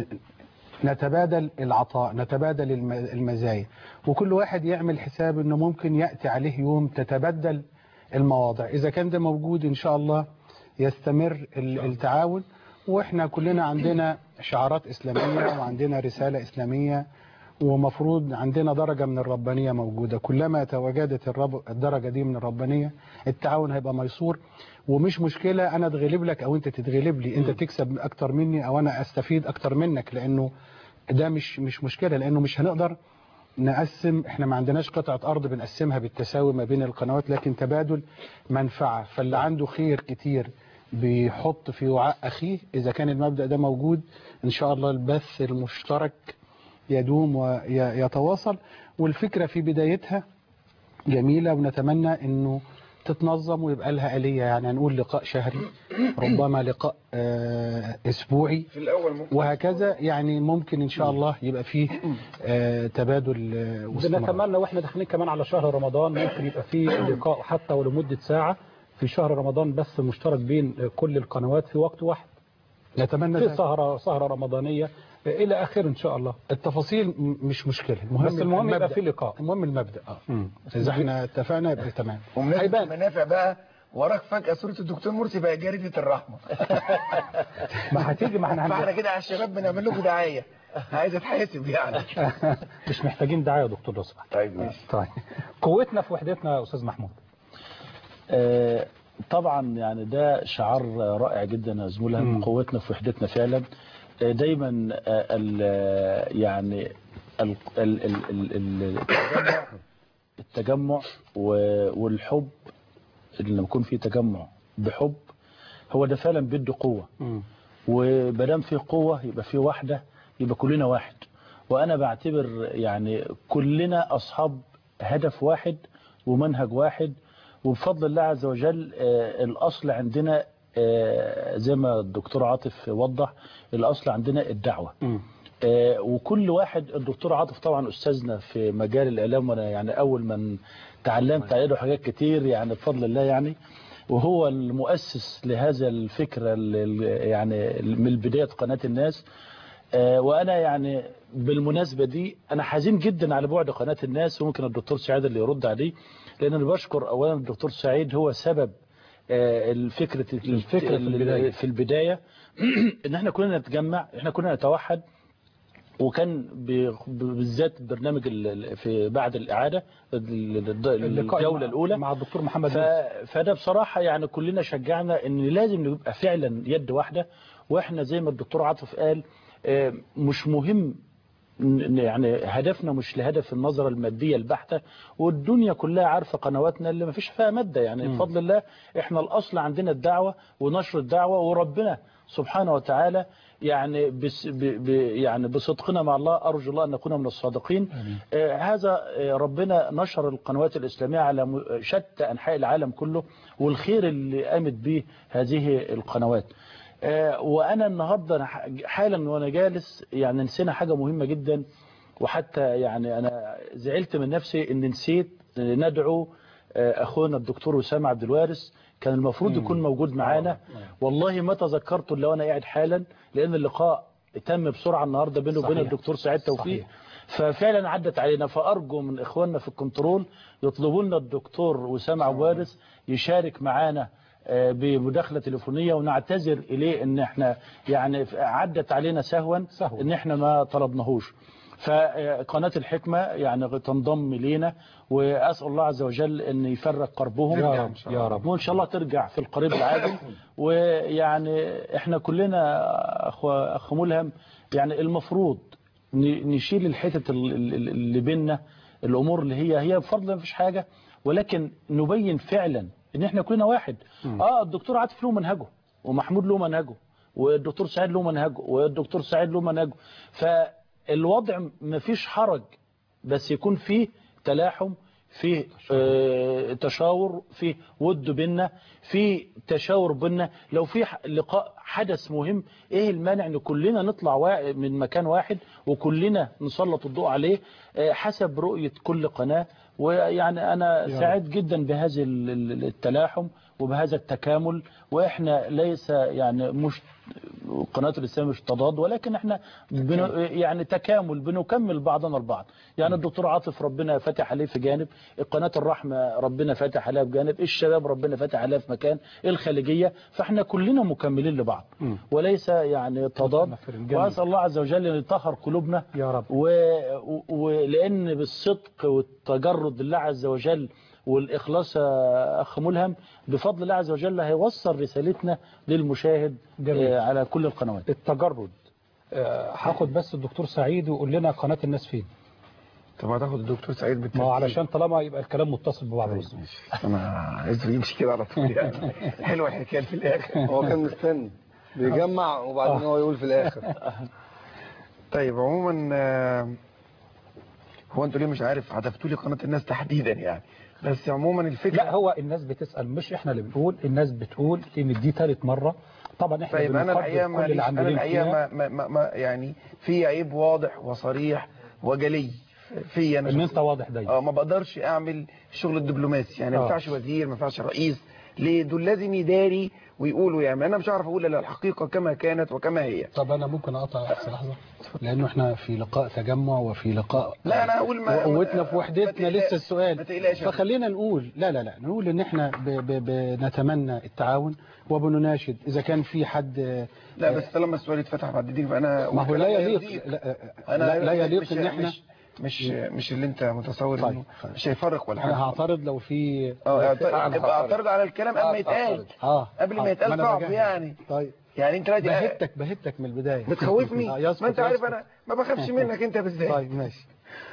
نتبادل العطاء نتبادل الم- المزايا وكل واحد يعمل حساب انه ممكن يأتي عليه يوم تتبدل المواضع اذا كان ده موجود ان شاء الله يستمر ال- التعاون واحنا كلنا عندنا شعارات اسلامية وعندنا رسالة اسلامية ومفروض عندنا درجة من الربانية موجودة كلما تواجدت الرب الدرجة دي من الربانية التعاون هيبقى ميسور ومش مشكلة أنا أتغلب لك أو أنت تتغلب لي أنت تكسب أكتر مني أو أنا أستفيد أكتر منك لأنه ده مش مش مشكلة لأنه مش هنقدر نقسم احنا ما عندناش قطعة أرض بنقسمها بالتساوي ما بين القنوات لكن تبادل منفعة فاللي عنده خير كتير بيحط في وعاء أخيه إذا كان المبدأ ده موجود إن شاء الله البث المشترك يدوم ويتواصل والفكرة في بدايتها جميلة ونتمنى انه تتنظم ويبقى لها آلية يعني هنقول لقاء شهري ربما لقاء آه، اسبوعي في الاول ممكن وهكذا يعني ممكن ان شاء الله يبقى فيه آه، تبادل آه، واستمرار بنتمنى واحنا داخلين كمان على شهر رمضان ممكن يبقى فيه لقاء حتى ولمدة ساعة في شهر رمضان بس مشترك بين كل القنوات في وقت واحد نتمنى في ذلك. سهرة سهرة رمضانية إلى آخر إن شاء الله التفاصيل م- مش مشكله المهم بس المهم يبقى المبدأ. في لقاء المهم المبدا اه مم. اذا احنا اتفقنا يبقى تمام ومناسبة المنافع بقى وراك فجأة صورة الدكتور مرسي بقى جريدة الرحمة ما هتيجي ما احنا فاحنا هنجي- كده على الشباب بنعمل لكم دعاية عايز اتحاسب يعني مش محتاجين دعاية يا دكتور لو سمحت طيب ماشي طيب قوتنا في وحدتنا يا أستاذ محمود آه، طبعا يعني ده شعار رائع جدا يا زميلها مم. قوتنا في وحدتنا فعلا آه، دايما آه، ال- يعني ال- ال- ال- ال- ال- التجمع التجمع و- والحب اللي لما يكون في تجمع بحب هو ده فعلا بيدي قوه مم. ومادام في قوة يبقى في وحدة يبقى كلنا واحد وأنا بعتبر يعني كلنا أصحاب هدف واحد ومنهج واحد وبفضل الله عز وجل آه، الأصل عندنا آه، زي ما الدكتور عاطف وضح الأصل عندنا الدعوة مم. آه، وكل واحد الدكتور عاطف طبعا أستاذنا في مجال الإعلام وأنا يعني أول من تعلمت عليه حاجات كتير يعني بفضل الله يعني وهو المؤسس لهذا الفكرة ال- ال- يعني من بداية قناة الناس آه، وأنا يعني بالمناسبة دي أنا حزين جدا على بعد قناة الناس وممكن الدكتور سعيد اللي يرد عليه لأن أنا بشكر أولا الدكتور سعيد هو سبب آه، الفكرة الفكرة في البداية. في البداية ان احنا كلنا نتجمع احنا كلنا نتوحد وكان ب- بالذات برنامج ال- ال- في بعد الإعادة ال- ال- اللقاء الجولة مع- الأولى مع الدكتور محمد ف... مرسي. فده بصراحة يعني كلنا شجعنا ان لازم نبقى فعلا يد واحدة واحنا زي ما الدكتور عاطف قال آه، مش مهم ن- يعني هدفنا مش لهدف النظرة المادية البحتة والدنيا كلها عارفة قنواتنا اللي ما فيش فيها مادة يعني بفضل الله احنا الأصل عندنا الدعوة ونشر الدعوة وربنا سبحانه وتعالى يعني بس ب ب يعني بصدقنا مع الله أرجو الله أن نكون من الصادقين آه هذا آه ربنا نشر القنوات الإسلامية على م- شتى أنحاء العالم كله والخير اللي قامت به هذه القنوات آه، وانا النهارده أنا ح- حالا وانا جالس يعني نسينا حاجه مهمه جدا وحتى يعني انا زعلت من نفسي ان نسيت ندعو آه، اخونا الدكتور وسام عبد الوارث كان المفروض يكون موجود معانا والله ما تذكرته الا وانا قاعد حالا لان اللقاء تم بسرعه النهارده بينه وبين صحيح. الدكتور سعيد توفيق صحيح. ففعلا عدت علينا فارجو من اخواننا في الكنترول يطلبوا لنا الدكتور وسام عبد الوارث يشارك معانا آه، بمداخله تليفونيه ونعتذر اليه ان احنا يعني عدت علينا سهوا سهوا. ان احنا ما طلبناهوش فقناة الحكمة يعني تنضم لينا وأسأل الله عز وجل أن يفرق قربهم يا رب يا رب وإن شاء الله ترجع في القريب العاجل ويعني إحنا كلنا أخو, أخو ملهم يعني المفروض ن- نشيل الحتة ال- ال- ال- اللي بيننا الأمور اللي هي هي بفضل ما فيش حاجة ولكن نبين فعلا ان احنا كلنا واحد اه الدكتور عاطف له منهجه ومحمود له منهجه والدكتور سعيد له منهجه والدكتور سعيد له منهجه فالوضع مفيش حرج بس يكون فيه تلاحم فيه آه تشاور فيه ود بينا فيه تشاور بينا لو في ح- لقاء حدث مهم ايه المانع ان كلنا نطلع وا- من مكان واحد وكلنا نسلط الضوء عليه آه حسب رؤية كل قناة ويعني انا سعيد جدا بهذا ال- ال- التلاحم وبهذا التكامل واحنا ليس يعني مش قناة الإسلام مش تضاد ولكن احنا بن يعني تكامل بنكمل بعضنا البعض يعني الدكتور عاطف ربنا فتح عليه في جانب قناة الرحمة ربنا فتح عليها في جانب الشباب ربنا فتح عليها في مكان الخليجية فاحنا كلنا مكملين لبعض وليس يعني تضاد متنافرين. جميل. وأسأل الله عز وجل أن يطهر قلوبنا يا رب و... و- ولأن بالصدق والتجرد لله عز وجل والإخلاص يا أخ ملهم بفضل الله عز وجل هيوصل رسالتنا للمشاهد جميل. آه، على كل القنوات التجرد آه، هاخد بس الدكتور سعيد ويقول لنا قناة الناس فين طب هتاخد الدكتور سعيد بالترتيب ما هو علشان طالما يبقى الكلام متصل ببعض طيب بس ماشي. انا عايزه يمشي كده على طول يعني حلوه الحكايه في الاخر هو كان مستني بيجمع وبعدين هو يقول في الاخر طيب عموما آه، هو انتوا ليه مش عارف هتفتوا لي قناه الناس تحديدا يعني بس عموما الفكره لا هو الناس بتسأل مش احنا اللي بنقول الناس بتقول ان دي ثالث مرة طبعا احنا طيب انا بنقدر الحقيقه كل ما انا العاملين الحقيقه فيها ما, ما, ما, ما يعني في عيب واضح وصريح وجلي في انا ان انت شخصياً. واضح دايما اه ما بقدرش اعمل الشغل الدبلوماسي يعني ما آه. ينفعش وزير ما ينفعش رئيس ليه دول لازم يداري ويقولوا يعني انا مش هعرف اقول الا الحقيقه كما كانت وكما هي طب انا ممكن اقطع بس لحظه لانه احنا في لقاء تجمع وفي لقاء لا انا اقول ما وقوتنا في ما وحدتنا تقلقش- لسه ما السؤال تقلقش يا فخلينا نقول لا لا لا نقول ان احنا ب ب بنتمنى التعاون وبنناشد اذا كان في حد لا بس طالما السؤال اتفتح بعد دي فانا ما هو لا وكلام يليق لا, انا لا, لا يليق مش ان احنا مش مش, مش اللي انت متصور طيب، انه طيب. مش هيفرق ولا حاجه انا هعترض لو في اه اعترض- ابقى اعترض على الكلام قبل ما يتقال اه قبل ما آه، يتقال أنا صعب بجهز. يعني طيب يعني انت دلوقتي بهتك بهتك من البدايه بتخوفني آه، يسكت ما انت عارف يسكت. انا ما بخافش منك انت بالذات طيب ماشي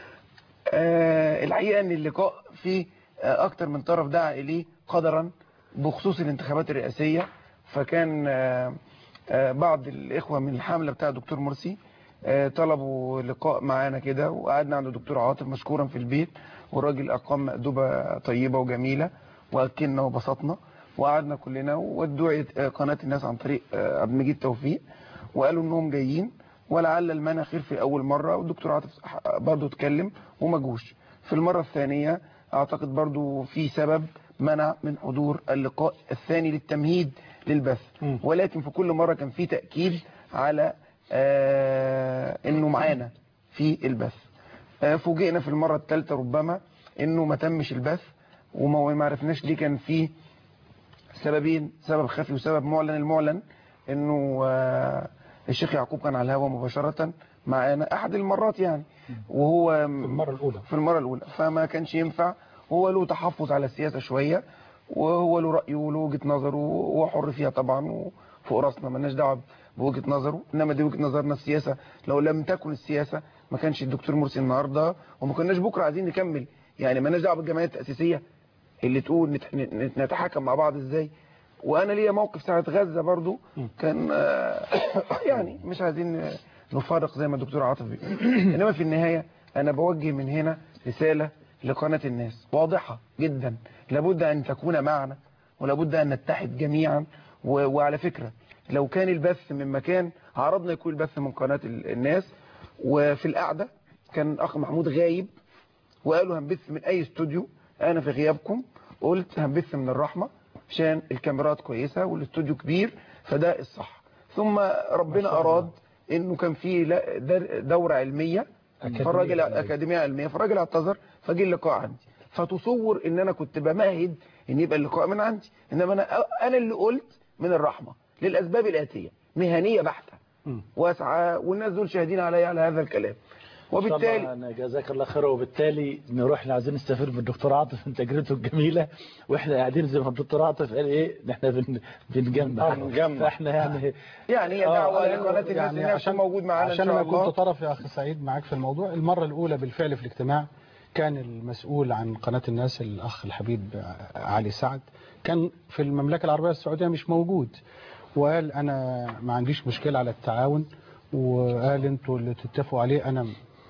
آه الحقيقه ان اللقاء فيه آه اكتر من طرف دعا اليه قدرا بخصوص الانتخابات الرئاسيه فكان آه آه بعض الاخوه من الحمله بتاع دكتور مرسي آه طلبوا لقاء معانا كده وقعدنا عند الدكتور عاطف مشكورا في البيت والراجل اقام مأدوبه طيبه وجميله واكلنا وبسطنا وقعدنا كلنا ودعت آه، قناه الناس عن طريق آه، عبد المجيد توفيق وقالوا انهم جايين ولعل المنع خير في اول مره والدكتور عاطف برضه اتكلم وما جوش في المره الثانيه اعتقد برضه في سبب منع من حضور اللقاء الثاني للتمهيد للبث مم. ولكن في كل مره كان في تاكيد على آه انه معانا في البث آه فوجئنا في المره الثالثه ربما انه ما تمش البث وما ما عرفناش ليه كان في سببين سبب خفي وسبب معلن المعلن انه آه، الشيخ يعقوب كان على الهواء مباشرة معانا احد المرات يعني وهو في المرة الأولى في المرة الأولى فما كانش ينفع هو له تحفظ على السياسة شوية وهو له رأيه وله وجهة نظره وهو حر فيها طبعا وفوق راسنا مالناش دعوة بوجهة نظره إنما دي وجهة نظرنا السياسة لو لم تكن السياسة ما كانش الدكتور مرسي النهاردة وما كناش بكرة عايزين نكمل يعني مالناش دعوة بالجمعية التأسيسية اللي تقول نت- نت- نتحاكم مع بعض ازاي وانا ليا موقف ساعة غزة برضو كان آه، يعني مش عايزين آه، نفرق زي ما الدكتور عاطف بيقول انما في النهاية انا بوجه من هنا رسالة لقناة الناس واضحة جدا لابد ان تكون معنا ولابد ان نتحد جميعا و- وعلى فكرة لو كان البث من مكان عرضنا يكون البث من قناة ال- الناس وفي القعدة كان اخ محمود غايب وقالوا هنبث من اي استوديو انا في غيابكم قلت هنبث من الرحمة عشان الكاميرات كويسة والاستوديو كبير فده الصح ثم ربنا اراد انه كان في لا- در- دورة علمية أكاديمية فالراجل علمية. اكاديمية علمية فالراجل اعتذر فجي اللقاء عندي فتصور ان انا كنت بمهد ان يبقى اللقاء من عندي انما انا انا اللي قلت من الرحمة للاسباب الاتية مهنية بحتة واسعى والناس دول شاهدين علي على هذا الكلام وبالتالي طبعا جزاك الله خير وبالتالي نروح احنا عايزين نستفيد من الدكتور عاطف من تجربته الجميله واحنا قاعدين زي ما الدكتور عاطف قال ايه احنا بن بنجمع بنجمع. فاحنا يعني يعني هي آه، دعوة آه، لقناة الناس يعني انها عشان- تكون موجود معانا ان عشان شاء انا الله كنت طرف يا اخي سعيد معاك في الموضوع المره الاولى بالفعل في الاجتماع كان المسؤول عن قناه الناس الاخ الحبيب علي سعد كان في المملكه العربيه السعوديه مش موجود وقال انا ما عنديش مشكله على التعاون وقال انتوا اللي تتفقوا عليه انا م-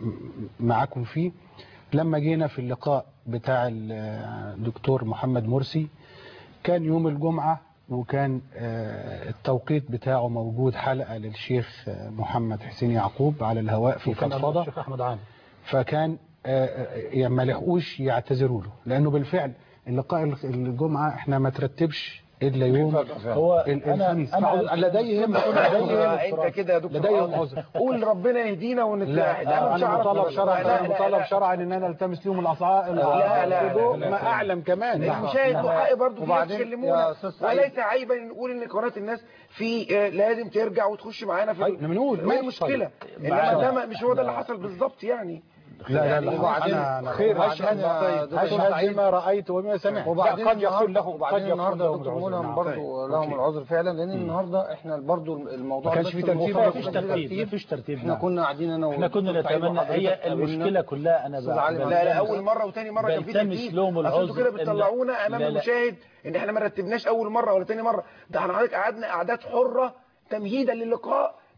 معاكم فيه لما جينا في اللقاء بتاع الدكتور محمد مرسي كان يوم الجمعة وكان آه، التوقيت بتاعه موجود حلقة للشيخ آه، محمد حسين يعقوب على الهواء في وكان فضفضة الشيخ أحمد عامر فكان آه، آه، يعني ما لحقوش يعتذروا له لأنه بالفعل اللقاء الجمعة احنا ما ترتبش إلا يوم هو ال- انا الخميس انا فأقول لديهم آه، انت كده يا دكتور لديهم عاطف. عذر قول ربنا يهدينا ونتلاحد لا انا مش انا هعرف مطالب شرعا لا، انا لا، مطالب لا. شرعا ان انا التمس لهم الاصعاء لا، لا، لا، لا. ما اعلم كمان المشاهد له حق برضه في ناس وبعدين يا يكلمونا أستاذ سعيد. وليس عيبا ان نقول ان قناه الناس في آه، لازم ترجع وتخش معانا في طيب، بنقول، ما ماشي، المشكله طيب. انما ده ما- مش هو ده اللي حصل بالظبط يعني لا لا يعني لا وبعدين أنا أنا خير أشهد يا دكتور أشهد سعيد. بما رأيت وما سمعت وبعدين لا، قد يكون النهارده له وبعدين قد يكون النهارده لهم دكتور العذر، ملهم نعم. برضه لهم أوكي. العذر فعلا لان النهارده احنا برضه الموضوع ما كانش بس في ترتيب، الموضوع مفيش بس ترتيب مفيش ترتيب احنا نعم. كنا قاعدين انا احنا كنا والدكتور سعيد نتمنى وحضرتك هي قابلنا. المشكله كلها انا أستاذ علي بقى- لا لا اول مره وتاني مره كان في بلتمس ترتيب لهم اصل انتوا كده العذر إن- بتطلعونا امام لا، لا. المشاهد ان احنا ما رتبناش اول مره ولا تاني مره ده احنا حضرتك قعدنا قعدات حره تمهيدا للقاء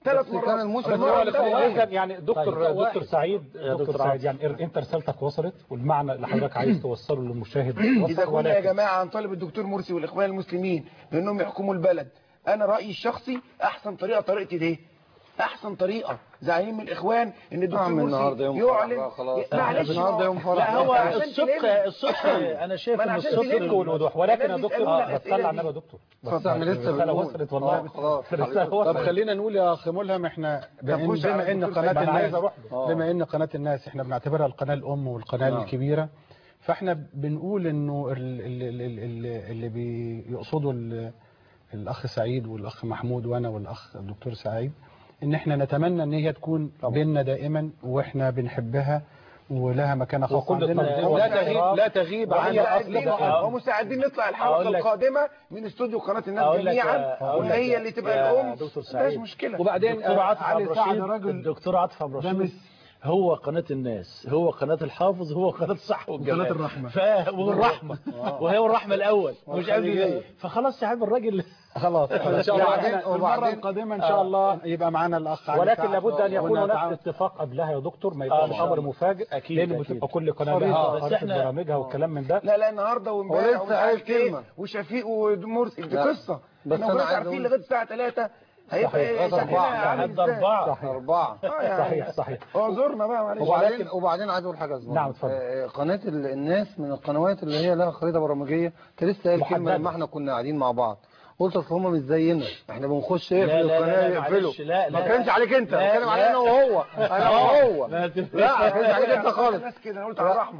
ثلاث بس مرات كان الموسم بس المرة هو الثانية لكن يعني دكتور طيب. دكتور سعيد يا دكتور دكتور سعيد عاطف. يعني انت رسالتك وصلت والمعنى اللي حضرتك عايز توصله للمشاهد إذا وصل كنا يا ولكن جماعة هنطالب الدكتور مرسي والإخوان المسلمين بأنهم يحكموا البلد أنا رأيي الشخصي أحسن طريقة طريقتي دي أحسن طريقة زعيم الإخوان إن الدكتور عم النهارده مرسي يوم فرح يعلن بقى خلاص معلش النهارده يوم فرح لا هو بقى. الصدق الصدق انا شايف ما أنا ان عشان الصدق كده والوضوح ولكن يا الناس دكتور بيسألونا آه، بس الأسئلة صلى على دي. النبي يا دكتور بس اتفضل، احنا لسه الرسالة بنقول. وصلت والله آه، خلاص. الرسالة طب وصلت خلينا نقول يا اخ ملهم احنا بما نخش على بما ان الدكتور قناه سعيد. أنا عايز الناس أروح بما ان قناه الناس احنا بنعتبرها القناه الام والقناه آه. الكبيره فاحنا بنقول انه ال- ال- ال- ال- ال- اللي بيقصدوا ال- الاخ سعيد والاخ محمود وانا والاخ الدكتور سعيد ان احنا نتمنى ان هي تكون بيننا دائما واحنا بنحبها ولها مكانه خاصه وكل عندنا التقدير لا تغيب لا تغيب عن ومساعدين آه. ومساعدين نطلع الحلقة أقول لك- القادمة من استوديو قناة الناس أقول لك جميعا يا- أقول وهي لك اللي تبقى يا الأم دكتور مفيش سعيد. مشكلة وبعدين الدكتور عاطف علي عبد سعد الرشيد راجل الدكتور عاطف عبد الرشيد دمس. هو قناة الناس هو قناة الحافظ هو قناة الصح والجمال وقناة الرحمة. ف... والرحمة وهي الرحمة الأول مش قبل فخلاص يا حبيبي الراجل خلاص ان شاء الله وبعدين- احنا المره وبعدين- القادمه ان شاء الله يبقى معانا الاخ علي ولكن سعد لابد ان يكون هناك ونتعاون. اتفاق قبلها يا دكتور ما آه، يبقاش إن شاء امر الله. مفاجئ أكيد، لان أكيد. بتبقى كل قناه خريطة. لها بس خريطة إحنا- برامجها والكلام من ده لا لا النهارده وامبارح ولسه ومش عايز عارف إيه، كلمة. وشفيق ومرسي دي لا. قصة بس احنا أنا كنا عايز عارفين أقول- لغاية الساعة 3 هيبقى صحيح. ايه لغاية شكلها أربعة. عامل لحد إزاي. أربعة أربعة اه يعني صحيح صحيح اعذرنا بقى معلش وبعدين وبعدين عايز اقول حاجه يا زلمة. نعم، اتفضل. آه، قناه ال- الناس من القنوات اللي هي لها خريطه برامجيه انت لسه قايل كلمه محددة. لما احنا كنا قاعدين مع بعض قلت اصل هم مش زينا احنا بنخش ايه لا، في لا، القناه لا، يقفلوا معلش، لا، ما لا. كانش عليك انت لا، بتكلم لا. علينا انا وهو انا وهو لا، لا ما كانش عليك انت خالص الناس كده انا قلت على الرحمة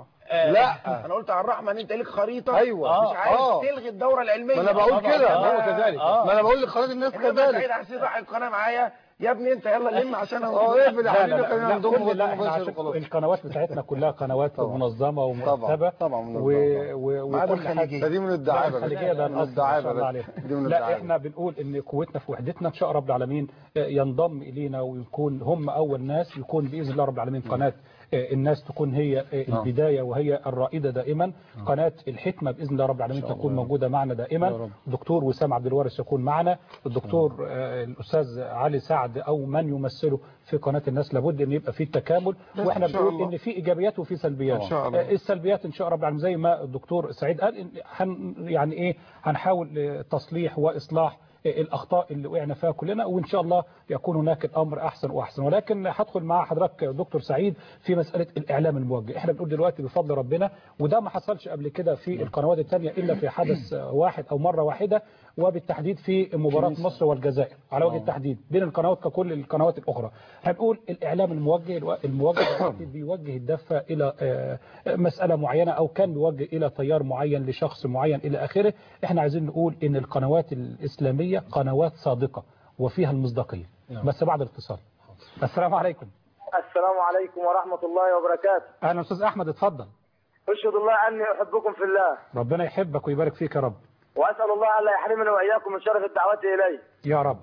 لا انا قلت على الرحمة ان انت ليك خريطة ايوه مش عايز آه. تلغي الدورة العلمية ما انا بقول طبعا. كده آه، هو كذلك آه. ما انا بقول لقناه الناس انما كذلك سعيد حسين راح القناة معايا يا ابني انت يلا لم عشان اه انا اقفل يا لا حبيبي لا لا, خلينا لا, نضم كل بط لا احنا مباشر عشان وخلاص القنوات بتاعتنا كلها قنوات طبعا. منظمه ومرتبه طبعا منظمة. و... و... ما عدا وكل حاجه الخليجية. ده دي من الدعابه الخليجيه ده من الأصل، ما الدعابه شاء الله بس. عليها. دي من لا الدعابه احنا بنقول ان قوتنا في وحدتنا ان شاء رب العالمين آه، ينضم الينا ويكون هم اول ناس يكون باذن الله رب العالمين قناه آه، الناس تكون هي آه، البدايه وهي الرائده دائما قناه الحكمه باذن الله رب العالمين تكون موجوده معنا دائما دكتور وسام عبد الوارث يكون معنا الدكتور آه، الاستاذ علي سعد او من يمثله في قناه الناس لابد ان يبقى في تكامل واحنا إن شاء بنقول الله. ان في ايجابيات وفي سلبيات إن شاء الله. آه، السلبيات ان شاء رب العالمين زي ما الدكتور سعيد قال إن هن يعني ايه هنحاول آه، تصليح واصلاح آه، الاخطاء اللي وقعنا فيها كلنا وان شاء الله يكون هناك الامر احسن واحسن ولكن هدخل مع حضرتك يا دكتور سعيد في مساله الاعلام الموجه احنا بنقول دلوقتي بفضل ربنا وده ما حصلش قبل كده في القنوات الثانيه الا في حدث آه، واحد او مره واحده وبالتحديد في مباراه مصر والجزائر على وجه التحديد بين القنوات ككل القنوات الاخرى هنقول الاعلام الموجه الو- الموجه دلوقتي بيوجه الدفه الى آه، مساله معينه او كان بيوجه الى تيار معين لشخص معين الى اخره احنا عايزين نقول ان القنوات الاسلاميه قنوات صادقه وفيها المصداقيه بس بعد الاتصال السلام عليكم السلام عليكم ورحمة الله وبركاته اهلا استاذ احمد اتفضل أشهد الله أني أحبكم في الله ربنا يحبك ويبارك فيك يا رب وأسأل الله ألا يحرمنا وإياكم من شرف الدعوة إليه يا رب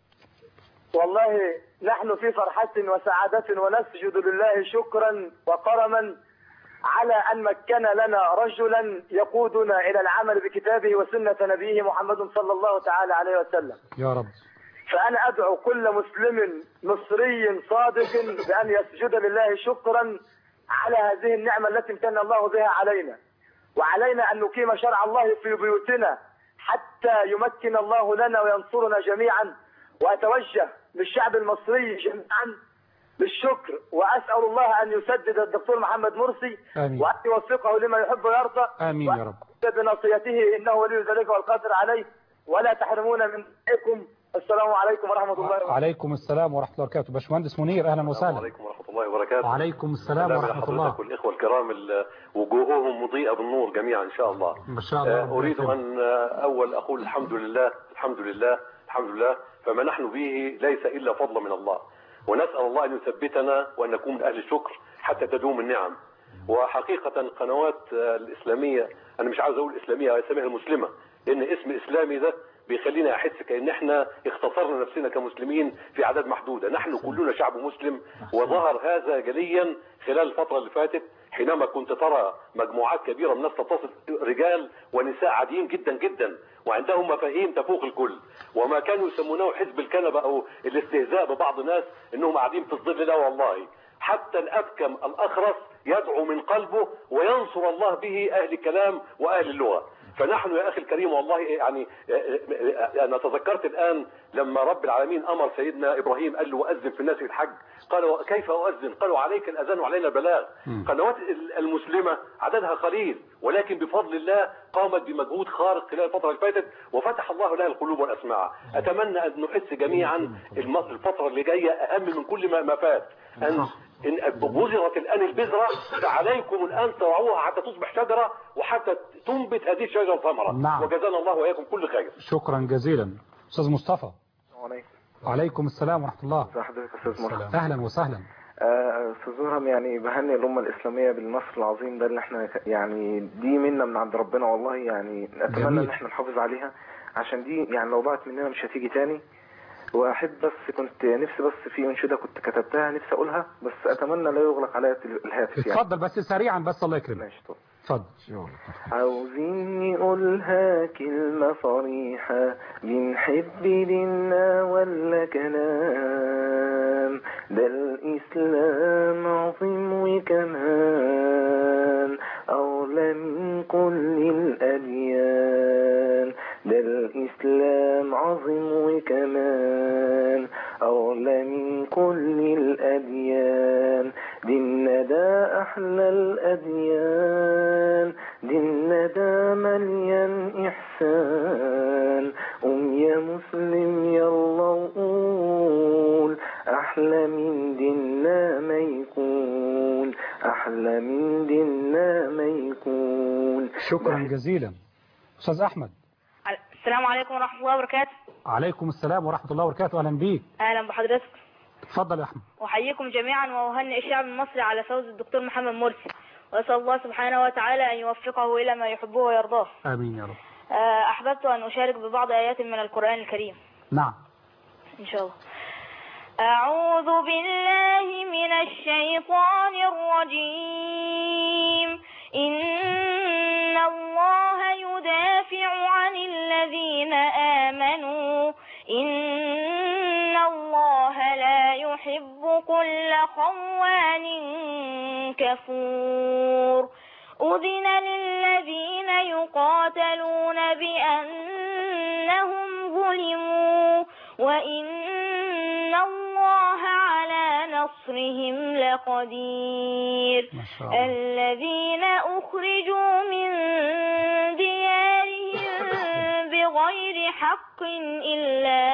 والله نحن في فرحة وسعادة ونسجد لله شكرا وكرما على أن مكن لنا رجلا يقودنا إلى العمل بكتابه وسنة نبيه محمد صلى الله تعالى عليه وسلم يا رب فأنا أدعو كل مسلم مصري صادق بأن يسجد لله شكرا على هذه النعمة التي امتن الله بها علينا وعلينا أن نقيم شرع الله في بيوتنا حتى يمكن الله لنا وينصرنا جميعا وأتوجه للشعب المصري جميعا بالشكر وأسأل الله أن يسدد الدكتور محمد مرسي آمين. وأن يوفقه لما يحب ويرضى امين يا رب بنصيته إنه ولي ذلك والقادر عليه ولا تحرمونا من دعائكم السلام عليكم ورحمة الله وبركاته عليكم السلام ورحمه الله وبركاته باشمهندس منير اهلا وسهلا عليكم ورحمة الله وبركاته وعليكم السلام سلام ورحمه الله لحضرتك والإخوة الكرام ال- وجوههم مضيئة بالنور جميعا إن شاء الله ما شاء الله آه، ربنا أريد يكرمك. أن آه، أول أقول الحمد لله الحمد لله الحمد لله فما نحن به ليس إلا فضل من الله ونسأل الله أن يثبتنا وأن نكون من أهل الشكر حتى تدوم النعم وحقيقة القنوات آه، الإسلامية أنا مش عاوز أقول إسلامية أسميها المسلمة لأن اسم إسلامي ده بيخلينا أحس كأن احنا اختصرنا نفسنا كمسلمين في أعداد محدودة نحن كلنا شعب مسلم وظهر هذا جليا خلال الفترة اللي فاتت حينما كنت ترى مجموعات كبيرة من الناس تتصل رجال ونساء عاديين جدا جدا وعندهم مفاهيم تفوق الكل وما كانوا يسمونه حزب الكنبة أو الاستهزاء ببعض الناس إنهم قاعدين في الظل لا والله حتى الأبكم الأخرس يدعو من قلبه وينصر الله به أهل الكلام وأهل اللغة فنحن يا أخي الكريم والله يعني أنا تذكرت الآن لما رب العالمين أمر سيدنا إبراهيم قال له وأذن في الناس الحج قال كيف أؤذن قالوا عليك الأذان وعلينا البلاغ قنوات المسلمة عددها قليل ولكن بفضل الله قامت بمجهود خارق خلال الفترة اللي فاتت وفتح الله لها القلوب والأسماع أتمنى أن نحس جميعا الم- الفترة اللي جاية أهم من كل ما ما فات أن إن بذرت الآن البذرة فعليكم الآن ترعوها حتى تصبح شجرة وحتى تنبت هذه الشجرة ثمرة نعم. وجزانا الله وإياكم كل خير شكرا جزيلا أستاذ مصطفى عليكم وعليكم السلام ورحمة الله ازي حضرتك يا استاذ مرحبا أهلا وسهلا آه، استاذ زهرم يعني بهني الامه الاسلاميه بالنصر العظيم ده اللي احنا ك- يعني دي منا من عند ربنا والله يعني اتمنى جميل. ان احنا نحافظ عليها عشان دي يعني لو ضاعت مننا مش هتيجي تاني واحب بس كنت نفسي بس في انشوده كنت كتبتها نفسي اقولها بس اتمنى لا يغلق عليا التل- الهاتف يعني اتفضل بس سريعا بس الله يكرمك ماشي طب اتفضل عاوزين نقولها كلمة صريحة بنحب ديننا ولا كلام ده الإسلام عظيم وكمان أغلى من كل الأديان ده الإسلام عظيم وكمان أغلى من كل الأديان ديننا ده أحلى الأديان ديننا ده مليان إحسان قوم يا مسلم يلا وقول أحلى من ديننا ما يكون أحلى من ديننا ما يكون شكرا جزيلا أستاذ أحمد السلام عليكم ورحمة الله وبركاته عليكم السلام ورحمة الله وبركاته أهلا بيك أهلا بحضرتك اتفضل يا أحمد أحييكم جميعا وأهنئ الشعب المصري على فوز الدكتور محمد مرسي وأسأل الله سبحانه وتعالى أن يوفقه إلى ما يحبه ويرضاه آمين يا رب آه، أحببت أن أشارك ببعض آيات من القرآن الكريم نعم إن شاء الله أعوذ بالله من الشيطان الرجيم إن الله يدافع عن الذين آمنوا إن الله لا يحب كل خوان كفور أذن للذين يقاتلون بأنهم ظلموا وإن الله على نصرهم لقدير الذين أخرجوا من ديارهم بغير حق إلا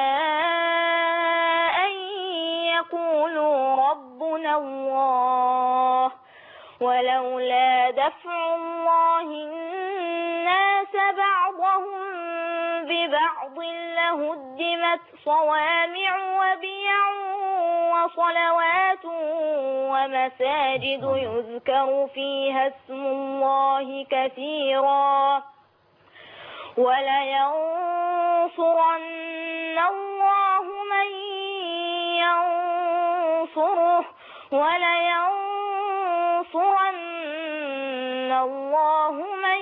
أن يقولوا ربنا الله ولولا دفع الله الناس بعضهم ببعض لهدمت صوامع وبيع وصلوات ومساجد يذكر فيها اسم الله كثيرا ولينصرن الله من ينصره ولينصرن الله من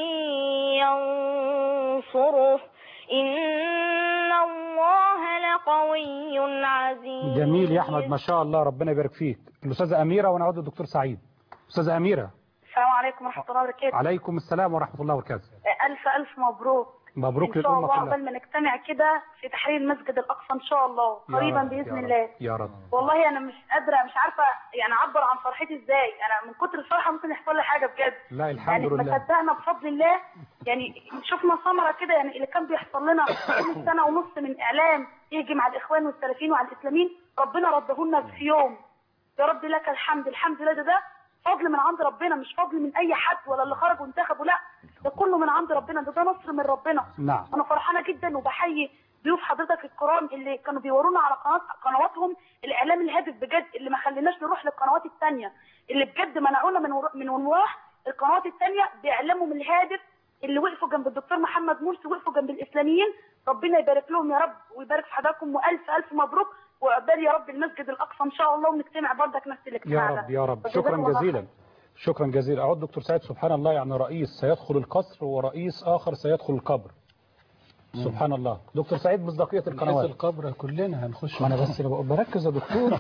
ينصره إن الله لقوي عزيز جميل يا أحمد ما شاء الله ربنا يبارك فيك الأستاذة أميرة ونعود للدكتور سعيد أستاذة أميرة السلام عليكم ورحمة الله وبركاته عليكم السلام ورحمة الله وبركاته ألف ألف مبروك مبروك إن شاء للأمة الله كلها قبل ما نجتمع كده في تحرير المسجد الأقصى إن شاء الله يا قريبا رب، بإذن يا رب، الله يا رب والله أنا مش قادرة مش عارفة يعني أعبر عن فرحتي إزاي أنا من كتر الفرحة ممكن يحصل لي حاجة بجد لا يعني الحمد ما لله صدقنا بفضل الله يعني شفنا ثمرة كده يعني اللي كان بيحصل لنا كل سنة ونص من إعلام يهجم على الإخوان والسلفيين وعلى الإسلاميين ربنا رده لنا في يوم يا رب لك الحمد الحمد لله ده ده فضل من عند ربنا مش فضل من أي حد ولا اللي خرج وانتخبوا لا ده كله من عند ربنا ده ده نصر من ربنا نعم انا فرحانه جدا وبحيي ضيوف حضرتك الكرام اللي كانوا بيورونا على قناه قنواتهم الاعلام الهادف بجد اللي ما خليناش نروح للقنوات الثانيه اللي بجد منعونا من ور... من ونروح القنوات الثانيه باعلامهم الهادف اللي وقفوا جنب الدكتور محمد مرسي وقفوا جنب الاسلاميين ربنا يبارك لهم يا رب ويبارك في حضراتكم والف الف مبروك وعقبال يا رب المسجد الاقصى ان شاء الله ونجتمع برضك نفس يا الاجتماع ده رب يا رب وجزاكم شكرا الله جزيلا شكرا جزيلا أعود دكتور سعيد سبحان الله يعني رئيس سيدخل القصر ورئيس آخر سيدخل القبر سبحان الله دكتور سعيد مصداقية القنوات القبر كلنا هنخش ما انا بس أنا بقول بركز يا دكتور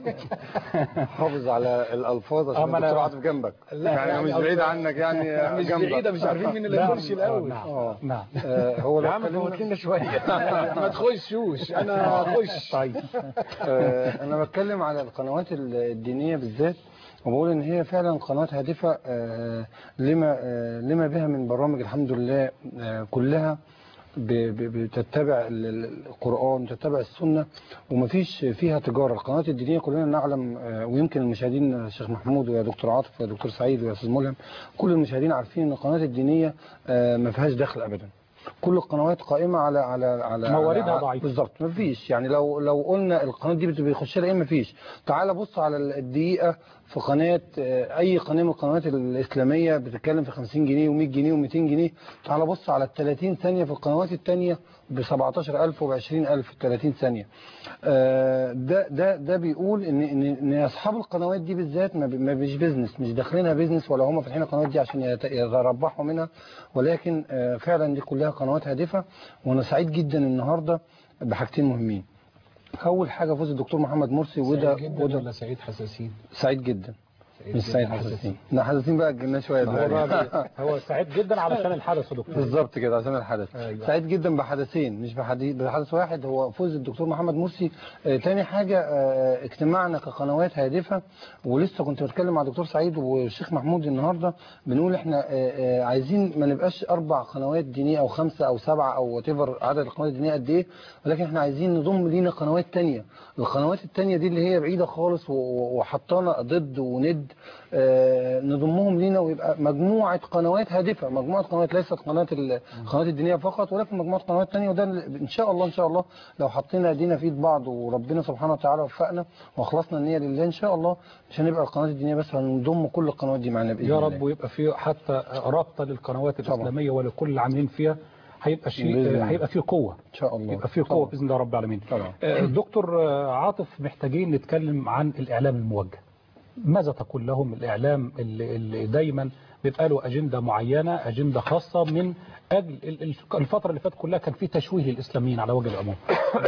حافظ على الالفاظ عشان آه، ما أنا- الدكتور عاطف جنبك لا، يعني يعني مش قصدي- بعيد عنك يعني مش جنبك. بعيدة، مش عارفين مين اللي نعم، هيخش الأول. نعم آه، نعم. آه، هو يا لو عم اتكلمنا- فوت لنا شوية ما تخشوش أنا هخش طيب آه، انا بتكلم على القنوات الدينيه بالذات وبقول ان هي فعلا قنوات هادفه آه، لما آه، لما بها من برامج الحمد لله آه، كلها ب- ب- بتتبع ال- ال- القرآن وتتبع السنة ومفيش فيها تجارة القنوات الدينية كلنا نعلم آه، ويمكن المشاهدين آه، الشيخ محمود ويا دكتور عاطف ويا دكتور سعيد ويا أستاذ ملهم كل المشاهدين عارفين ان القنوات الدينية آه، ما فيهاش دخل أبدا كل القنوات قائمة على على على مواردها على- ضعيفة. بالظبط مفيش يعني لو لو قلنا القناه دي بت- بيخش لها ايه مفيش تعال بص على الدقيقه في قناه آه، اي قناه من القنوات الاسلاميه بتتكلم في 50 جنيه و100 جنيه و200 جنيه تعال بص على ال 30 ثانيه في القنوات الثانيه ب 17000 وب 20000 في 30 ثانيه آه، ده ده ده بيقول ان ان ان اصحاب القنوات دي بالذات ما بي- ما مش بيزنس مش داخلينها بيزنس ولا هم فاتحين القنوات دي عشان يت- يتربحوا منها ولكن آه، فعلا دي كلها قنوات هادفه وانا سعيد جدا النهارده بحاجتين مهمين اول حاجه فوز الدكتور محمد مرسي وده سعيد جدا وده ولا سعيد حساسين سعيد جدا مش جداً سعيد حساسين. حساسين لا حساسين بقى الجنة شويه هو دلوقتي. الراجل- هو سعيد جدا علشان الحدث يا دكتور بالظبط كده عشان الحدث أيوة. سعيد جدا بحدثين مش بحديث بحدث واحد هو فوز الدكتور محمد مرسي آه تاني حاجة آه اجتماعنا كقنوات هادفة ولسه كنت بتكلم مع دكتور سعيد والشيخ محمود النهاردة بنقول احنا آه آه عايزين ما نبقاش اربع قنوات دينية او خمسة او سبعة او وات عدد القنوات الدينية قد ايه ولكن احنا عايزين نضم لينا قنوات تانية القنوات التانية دي اللي هي بعيدة خالص و- و- وحطانا ضد وند آه، نضمهم لينا ويبقى مجموعة قنوات هادفة مجموعة قنوات ليست قناة ال- القنوات الدينية فقط ولكن مجموعة قنوات تانية وده اللي ان شاء الله ان شاء الله لو حطينا ايدينا في ايد بعض وربنا سبحانه وتعالى وفقنا واخلصنا النية لله ان شاء الله مش هنبقى القنوات الدينية بس هنضم كل القنوات دي معانا باذن يا الله رب ويبقى في حتى رابطة للقنوات الإسلامية ولكل العاملين فيها هيبقى شيء بإذن الله. هيبقى فيه قوة ان شاء الله يبقى فيه قوة بإذن الله رب العالمين طبعا آه، دكتور آه، عاطف محتاجين نتكلم عن الإعلام الموجه ماذا تقول لهم الإعلام اللي, اللي دايما بيبقى له أجندة معينة أجندة خاصة من أجل ال- ال- الفترة اللي فاتت كلها كان في تشويه للإسلاميين على وجه العموم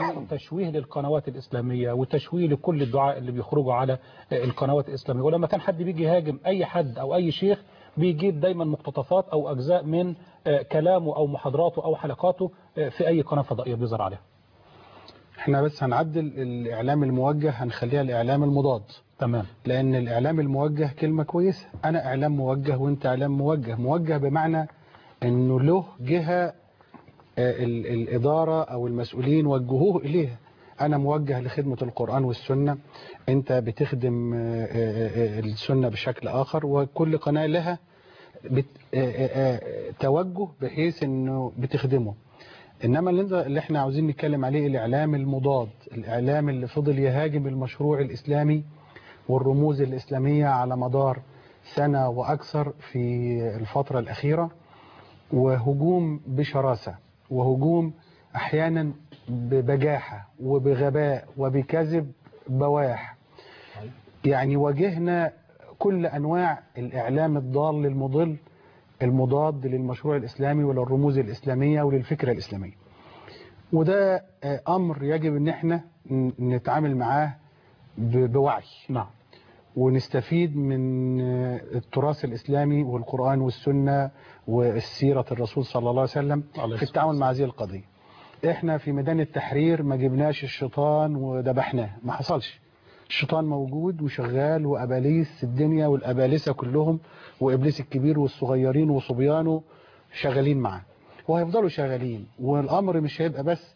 تشويه للقنوات الإسلامية وتشويه لكل الدعاء اللي بيخرجوا على القنوات الإسلامية ولما كان حد بيجي يهاجم أي حد أو أي شيخ بيجيب دايما مقتطفات أو أجزاء من آه، كلامه أو محاضراته أو حلقاته آه، في أي قناة فضائية بيظهر عليها احنا بس هنعدل الإعلام الموجه هنخليها الإعلام المضاد تمام لأن الإعلام الموجه كلمة كويسة أنا إعلام موجه وأنت إعلام موجه موجه بمعنى أنه له جهة آه، ال- الإدارة أو المسؤولين وجهوه إليها أنا موجه لخدمة القرآن والسنة أنت بتخدم آه، آه، آه، السنة بشكل آخر وكل قناة لها بت... آه، آه، آه، توجه بحيث أنه بتخدمه إنما اللي, انت- اللي احنا عاوزين نتكلم عليه الإعلام المضاد الإعلام اللي فضل يهاجم المشروع الإسلامي والرموز الإسلامية على مدار سنة وأكثر في الفترة الأخيرة وهجوم بشراسة وهجوم أحيانا ببجاحة وبغباء وبكذب بواح يعني واجهنا كل أنواع الإعلام الضال المضل المضاد للمشروع الإسلامي وللرموز الإسلامية وللفكرة الإسلامية وده آه، أمر يجب أن احنا ن- نتعامل معاه ب- بوعي نعم ونستفيد من آه، التراث الإسلامي والقرآن والسنة والسيرة الرسول صلى الله عليه وسلم في التعامل مع هذه القضية احنا في ميدان التحرير ما جبناش الشيطان وذبحناه ما حصلش الشيطان موجود وشغال وأباليس الدنيا والأبالسة كلهم وإبليس الكبير والصغيرين وصبيانه شغالين معاه وهيفضلوا شغالين والأمر مش هيبقى بس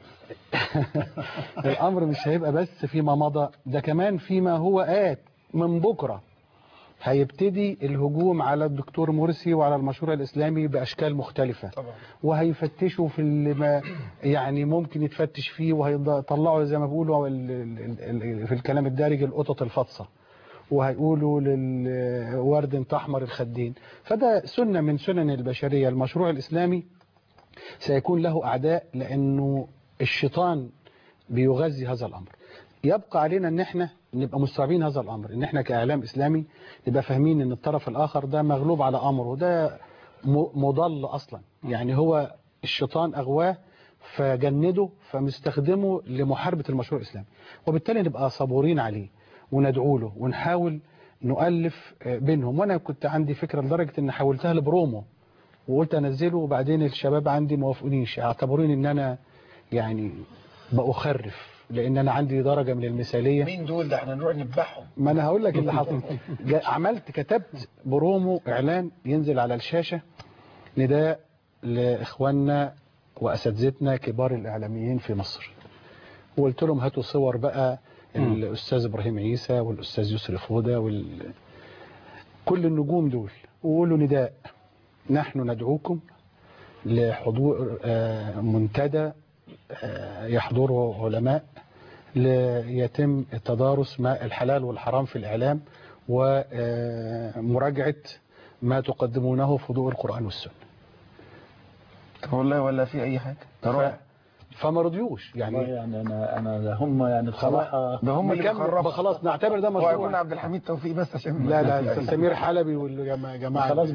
الأمر مش هيبقى بس فيما مضى ده كمان فيما هو آت من بكرة هيبتدي الهجوم على الدكتور مرسي وعلى المشروع الإسلامي بأشكال مختلفة طبعا. وهيفتشوا في اللي ما يعني ممكن يتفتش فيه وهيطلعوا زي ما بيقولوا ال- ال- ال- في الكلام الدارج القطط الفطسة وهيقولوا للورد انت احمر الخدين فده سنة من سنن البشرية المشروع الإسلامي سيكون له أعداء لأنه الشيطان بيغذي هذا الأمر يبقى علينا ان احنا نبقى مستوعبين هذا الامر ان احنا كاعلام اسلامي نبقى فاهمين ان الطرف الاخر ده مغلوب على امره ده م- مضل اصلا يعني هو الشيطان اغواه فجنده فمستخدمه لمحاربة المشروع الاسلامي وبالتالي نبقى صبورين عليه وندعو له ونحاول نؤلف آه، بينهم وانا كنت عندي فكرة لدرجة ان حولتها لبرومو وقلت انزله وبعدين الشباب عندي ما وافقونيش اعتبروني ان انا يعني بأخرف لان انا عندي درجة من المثالية مين دول ده احنا نروح نذبحهم ما انا هقول لك اللي حصل جا- عملت كتبت برومو اعلان ينزل على الشاشة نداء لاخواننا واساتذتنا كبار الاعلاميين في مصر وقلت لهم هاتوا صور بقى الاستاذ ابراهيم عيسى والاستاذ يسري فوده وال... كل النجوم دول وقولوا نداء نحن ندعوكم لحضور آه، منتدى آه، يحضره علماء ليتم تدارس ما الحلال والحرام في الإعلام ومراجعة ما تقدمونه في ضوء القرآن والسنة والله ولا في اي حاجه ف... فما رضيوش يعني يعني انا انا ده هم يعني بصراحه ده هم اللي نكمل- بيخربوا خلاص نعتبر ده هو مشروع يكون عبد الحميد توفيق بس عشان لا ما في لا أي سمير حلبي والجماعة خلاص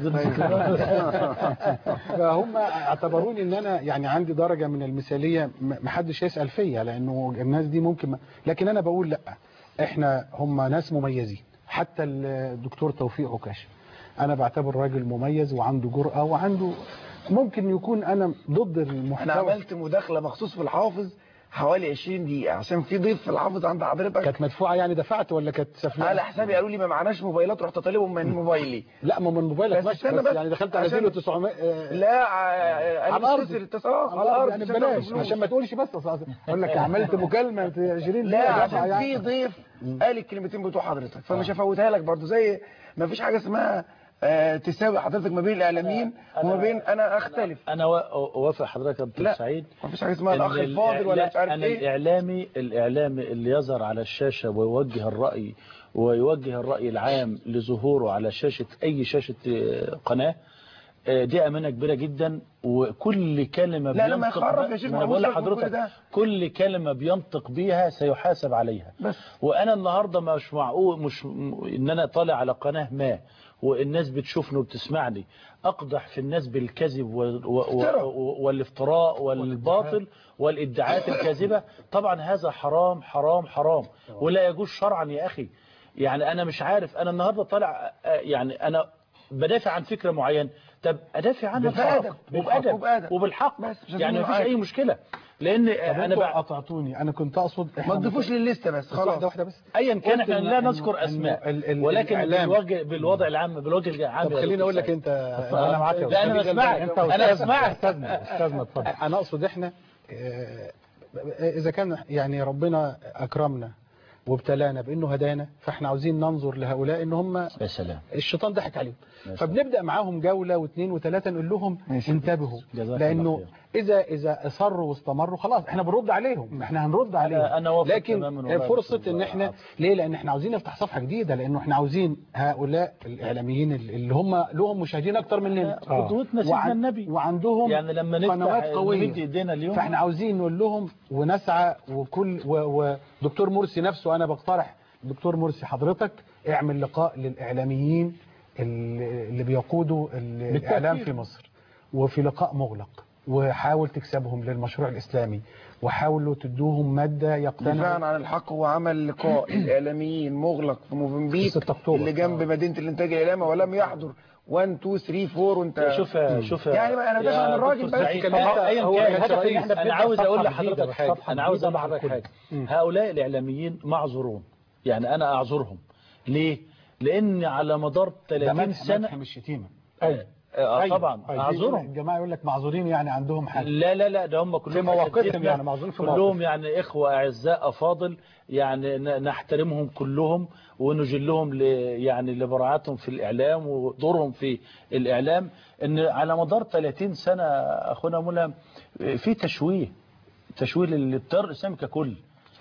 فهم اعتبروني ان انا يعني عندي درجة من المثالية م- محدش يسأل فيا لانه الناس دي ممكن ما لكن انا بقول لا احنا هم ناس مميزين حتى الدكتور توفيق عكاش انا بعتبر راجل مميز وعنده جرأة وعنده ممكن يكون انا ضد انا المحتوى عملت مداخله مخصوص في الحافظ حوالي 20 دقيقه عشان في ضيف في الحافظ عند حضرتك كانت مدفوعة يعني دفعت ولا كانت سفلة على حسابي قالوا لي ما معناش موبايلات رحت طالبهم من موبايلي لا ما من موبايلك بس ماشي استنى بس بس يعني دخلت على عشان- 0900 آه، لا ع- على انا الارض مش الاتصال على الارض يعني ببلاش عشان ما تقولش بس أصل اقول لك عملت مكالمه 20 لا دقيقة عشان دفعة في يعني. ضيف قال الكلمتين بتوع حضرتك فمش هفوتها لك برضو زي ما فيش حاجه اسمها آه، تساوي حضرتك ما بين الاعلاميين وما بين انا اختلف انا وا- اوافق حضرتك يا دكتور لا، سعيد ما فيش حاجه اسمها إن الاخ ال- الفاضل ولا لا، مش عارف انا ايه الاعلامي الاعلامي اللي يظهر على الشاشه ويوجه الراي ويوجه الراي العام لظهوره على شاشه اي شاشه آه، قناه آه، دي امانه كبيره جدا وكل كلمه لا، لما بينطق يخرف ب- يا شيخ ما أنا محمود بقول سيبك من كل لحضرتك ده. كل كلمه بينطق بيها سيحاسب عليها بس وانا النهارده مش معقول مش م- ان انا طالع على قناه ما والناس بتشوفني وبتسمعني اقدح في الناس بالكذب وال- و- افتراء. و- والافتراء والباطل والادعاءات الكاذبه طبعا هذا حرام حرام حرام ولا يجوز شرعا يا اخي يعني انا مش عارف انا النهارده طالع آه، يعني انا بدافع عن فكره معينه طب ادافع عنها بأدب. بحق وبأدب. وبأدب وبالحق بس مش يعني عايزين مفيش نعاك. اي مشكله لان طب انا انتوا بقى قطعتوني انا كنت اقصد ما تضيفوش للليسته بس بس خلاص واحده واحده بس ايا كان قلت احنا إن- لا إنه- نذكر إنه اسماء ال- ال- ولكن الإعلام- بالوجه بالوضع العام بالوجه العام طب يا خليني دكتور اقول لك سعيد. انت انا معاك يا لا انا بسمعك انت انا أستاذنا. بسمعك استاذنا استاذنا اتفضل انا اقصد احنا آه، اذا كان يعني ربنا اكرمنا وابتلانا بانه هدانا فاحنا عاوزين ننظر لهؤلاء ان هم يا سلام الشيطان ضحك عليهم فبنبدا معاهم جوله واثنين وثلاثه نقول لهم انتبهوا جزاك الله لانه خير. اذا اذا اصروا واستمروا خلاص احنا بنرد عليهم احنا هنرد عليهم أنا وافق تماماً لكن والله فرصه دكتور ان احنا ليه لان احنا عاوزين نفتح صفحه جديده لانه احنا عاوزين هؤلاء الاعلاميين اللي هم لهم مشاهدين اكتر مننا قدوتنا سيدنا وعن- النبي وعندهم يعني لما نفتح قنوات قويه نمد ايدينا اليوم فاحنا عاوزين نقول لهم ونسعى وكل و- ودكتور مرسي نفسه انا بقترح دكتور مرسي حضرتك اعمل لقاء للاعلاميين اللي اللي بيقودوا ال- الاعلام في مصر وفي لقاء مغلق وحاول تكسبهم للمشروع الاسلامي وحاولوا تدوهم ماده يقتنعوا دفاعا عن الحق هو عمل لقاء الاعلاميين مغلق في موفنبيك 6 اكتوبر اللي جنب مدينه الانتاج الاعلامي ولم يحضر 1 2 3 4 وانت شوف شوف يعني بقى انا بدافع عن الراجل بس كان ايا كان انا عاوز اقول لحضرتك حاجه انا عاوز اقول لحضرتك حاجه هؤلاء الاعلاميين معذورون يعني انا اعذرهم ليه لان على مدار 30 سنه مش شتيمه آه، آه، طبعا أيوة. اعذرهم الجماعه يقول لك معذورين يعني عندهم حق لا لا لا ده هم كلهم في مواقفهم أساتذتنا، يعني، معذورين في كلهم مواقف. يعني إخوة أعزاء أفاضل يعني ن- نحترمهم كلهم ونجلهم ل يعني لبراعتهم في الإعلام ودورهم في الإعلام إن على مدار 30 سنة أخونا ملهم في تشويه تشويه للتيار الإسلامي ككل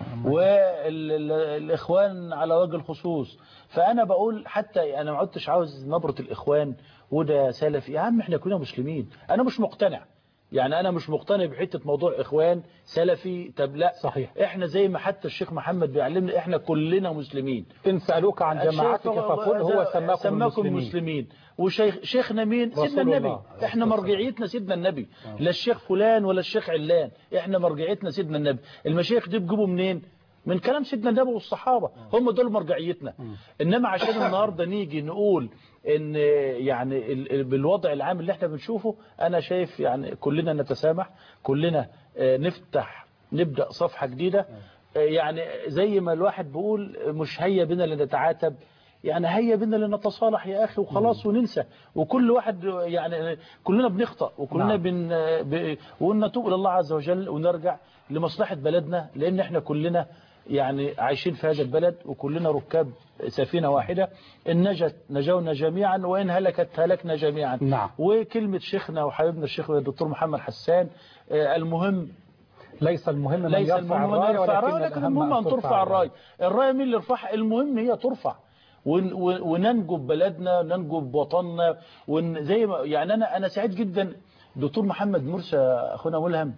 والإخوان على وجه الخصوص فأنا بقول حتى أنا ما عدتش عاوز نبرة الإخوان وده سلفي يا عم احنا كلنا مسلمين أنا مش مقتنع يعني انا مش مقتنع بحته موضوع اخوان سلفي طب لا صحيح احنا زي ما حتى الشيخ محمد بيعلمنا احنا كلنا مسلمين ان سالوك عن جماعتك فقل هو سماكم سماكم المسلمين. المسلمين وشيخ شيخنا مين رسول سيدنا النبي الله. احنا مرجعيتنا سيدنا النبي لا الشيخ فلان ولا الشيخ علان احنا مرجعيتنا سيدنا النبي المشايخ دي بيجيبوا منين من كلام سيدنا النبي والصحابة هم دول مرجعيتنا انما عشان النهاردة نيجي نقول ان يعني ال- ال- بالوضع العام اللي احنا بنشوفه انا شايف يعني كلنا نتسامح كلنا آه، نفتح نبدأ صفحة جديدة آه، يعني زي ما الواحد بيقول مش هيا بنا لنتعاتب يعني هيا بنا لنتصالح يا اخي وخلاص وننسى وكل واحد يعني كلنا بنخطأ وكلنا نعم. بن ب... ونتوب الى الله عز وجل ونرجع لمصلحة بلدنا لان احنا كلنا يعني عايشين في هذا البلد وكلنا ركاب سفينة واحدة إن نجت نجونا جميعا وإن هلكت هلكنا جميعا نعم. وكلمة شيخنا وحبيبنا الشيخ الدكتور محمد حسان آه، المهم ليس المهم من ليس يرفع المهم الراية من يرفع الراية ولكن لكن الأهم المهم أن ترفع الراية الراية مين اللي يرفعها المهم هي ترفع ون- ون- وننجو ببلدنا وننجو بوطننا ون- زي ما يعني أنا أنا سعيد جدا دكتور محمد مرسى أخونا ملهم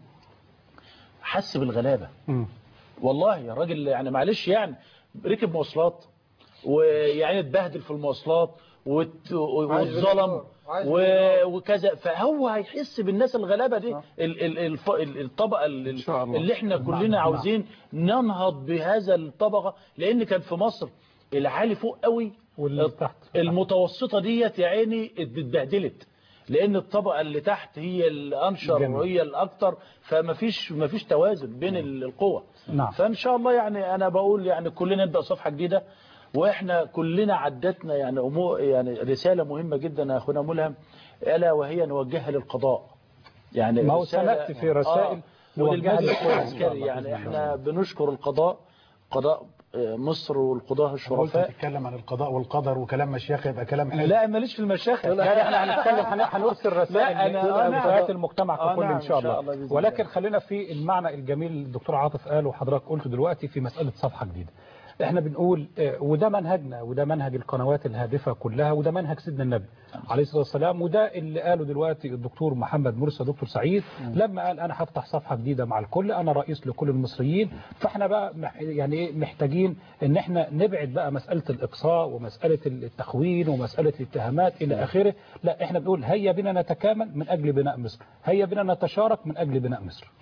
حس بالغلابة مم. والله يا راجل يعني معلش يعني ركب مواصلات ويعني اتبهدل في المواصلات وات- واتظلم عايز و- وكذا فهو هيحس بالناس الغلابه دي ال- ال- الف- ال- الطبقه ال- اللي احنا كلنا عاوزين ننهض بهذا الطبقه لان كان في مصر العالي فوق قوي واللي تحت المتوسطه ديت يا عيني اتبهدلت لان الطبقه اللي تحت هي الانشر جميل. وهي الاكثر فما فيش ما فيش توازن بين ال- القوى نعم. فان شاء الله يعني انا بقول يعني كلنا نبدا صفحه جديده واحنا كلنا عدتنا يعني امور يعني رساله مهمه جدا يا اخونا ملهم الا وهي نوجهها للقضاء يعني ما هو رسالة- سنأتي في رسائل آه نوجهها وللمجلس للقضاء إن شاء العسكري الله يعني بإذن احنا بنشكر القضاء قضاء آه، مصر والقضاة قلت الشرفاء تتكلم عن القضاء والقدر وكلام مشيخ يبقى كلام حلو لا ماليش في المشاخة لا احنا هنتكلم هن- هنرسل رسائل لا، أنا- آه، نعم. لفئات المجتمع آه، ككل نعم، ان شاء الله, بإذن الله. ولكن خلينا في المعنى الجميل اللي الدكتور عاطف قاله وحضرتك قلته دلوقتي في مسألة صفحة جديدة احنا بنقول آه، وده منهجنا وده منهج القنوات الهادفة كلها وده منهج سيدنا النبي عليه الصلاة والسلام وده اللي قاله دلوقتي الدكتور محمد مرسى دكتور سعيد لما قال انا هفتح صفحة جديدة مع الكل انا رئيس لكل المصريين فاحنا بقى مح- يعني ايه محتاجين ان احنا نبعد بقى مسألة الاقصاء ومسألة التخوين ومسألة الاتهامات الى اخره لا احنا بنقول هيا بنا نتكامل من اجل بناء مصر هيا بنا نتشارك من اجل بناء مصر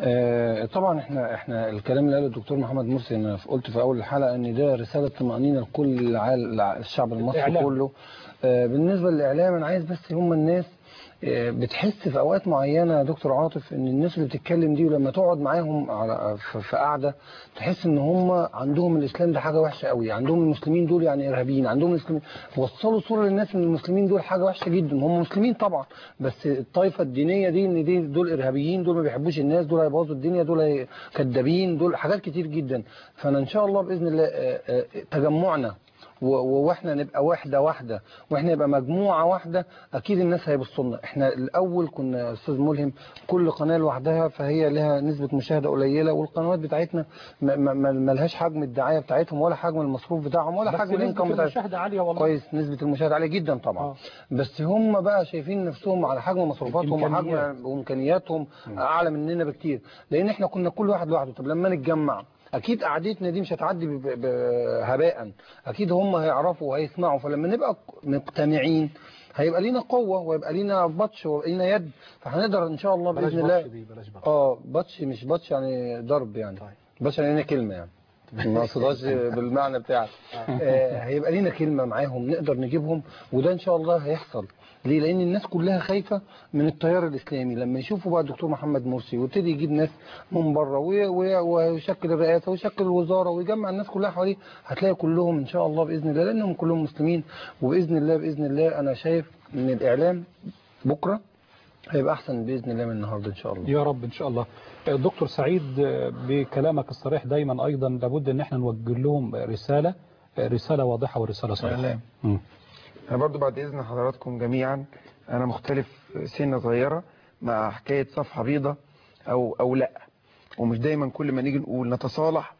آه، طبعا احنا احنا الكلام اللي قاله الدكتور محمد مرسي انا قلت في اول الحلقه ان ده رساله طمانينه لكل العال- الع- الشعب المصري الإعلام. كله آه، بالنسبه للاعلام انا عايز بس هم الناس آه، بتحس في اوقات معينه يا دكتور عاطف ان الناس اللي بتتكلم دي ولما تقعد معاهم على في في قعده تحس ان هم عندهم الاسلام ده حاجه وحشه قوي عندهم المسلمين دول يعني ارهابيين عندهم المسلمين وصلوا صوره للناس ان المسلمين دول حاجه وحشه جدا هم مسلمين طبعا بس الطائفه الدينيه دي ان دي دول ارهابيين دول ما بيحبوش الناس دول هيبوظوا الدنيا دول هي- كدابين دول حاجات كتير جدا فانا ان شاء الله باذن الله آه، آه، تجمعنا و- و- واحنا نبقى واحده واحده واحنا نبقى مجموعه واحده اكيد الناس هيبصوا لنا احنا الاول كنا يا استاذ ملهم كل قناه لوحدها فهي لها نسبه مشاهده قليله والقنوات بتاعتنا ما- ما ما- ما لهاش حجم الدعايه بتاعتهم ولا حجم المصروف بتاعهم ولا بس حجم نسبة الانكم بتاعتهم المشاهدة عالية والله كويس نسبه المشاهده عاليه جدا طبعا آه. بس هم بقى شايفين نفسهم على حجم مصروفاتهم إمكانيات. وحجم وامكانياتهم اعلى مننا بكتير لان احنا كنا كل واحد لوحده طب لما نتجمع اكيد قعدتنا دي مش هتعدي ب- ب- هباء اكيد هم هيعرفوا وهيسمعوا فلما نبقى مجتمعين هيبقى لينا قوه ويبقى لينا بطش ويبقى لينا يد فهنقدر ان شاء الله بلاش باذن الله بطش دي بلاش بطش اه بطش مش بطش يعني ضرب يعني بطش يعني لينا كلمه يعني ما اقصدهاش بالمعنى بتاعك آه، هيبقى لينا كلمه معاهم نقدر نجيبهم وده ان شاء الله هيحصل ليه لان الناس كلها خايفه من التيار الاسلامي لما يشوفوا بقى الدكتور محمد مرسي ويبتدي يجيب ناس من بره وي- وي- ويشكل الرئاسه ويشكل الوزاره ويجمع الناس كلها حواليه هتلاقي كلهم ان شاء الله باذن الله لانهم كلهم مسلمين وباذن الله باذن الله انا شايف ان الاعلام بكره هيبقى احسن باذن الله من النهارده ان شاء الله يا رب ان شاء الله دكتور سعيد بكلامك الصريح دايما ايضا لابد ان احنا نوجه لهم رسالة رسالة واضحة ورسالة صريحة إعلام. مم. انا برضو بعد اذن حضراتكم جميعا انا مختلف سنه صغيره مع حكايه صفحه بيضة او او لا ومش دايما كل ما نيجي نقول نتصالح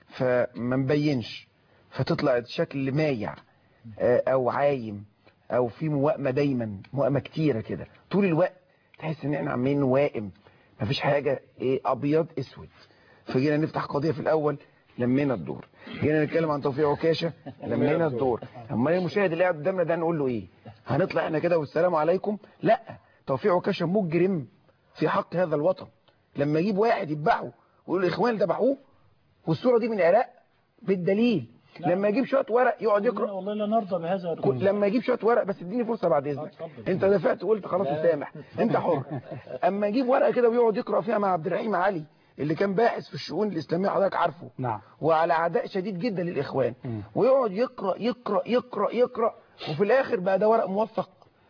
فما نبينش فتطلع الشكل مايع آه، او عايم او في موائمه دايما موائمه كتيره كده طول الوقت تحس ان احنا عمالين نوائم مفيش حاجه ايه ابيض اسود فجينا نفتح قضيه في الاول لمينا الدور جينا نتكلم عن توفيق عكاشه لمينا الدور اما المشاهد اللي قاعد قدامنا ده نقول له ايه هنطلع احنا كده والسلام عليكم لا توفيق عكاشه مجرم في حق هذا الوطن لما يجيب واحد يذبحه ويقول الاخوان ذبحوه والصوره دي من العراق بالدليل لما يجيب شويه ورق يقعد يقرا والله لا نرضى بهذا كل- لما يجيب شويه ورق بس اديني فرصه بعد اذنك انت دفعت وقلت خلاص لا. مسامح انت حر اما يجيب ورقه كده ويقعد يقرا فيها مع عبد الرحيم علي اللي كان باحث في الشؤون الاسلاميه حضرتك عارفه نعم وعلى عداء شديد جدا للاخوان ويقعد يقرا يقرا يقرا يقرا وفي الاخر بقى ده ورق موثق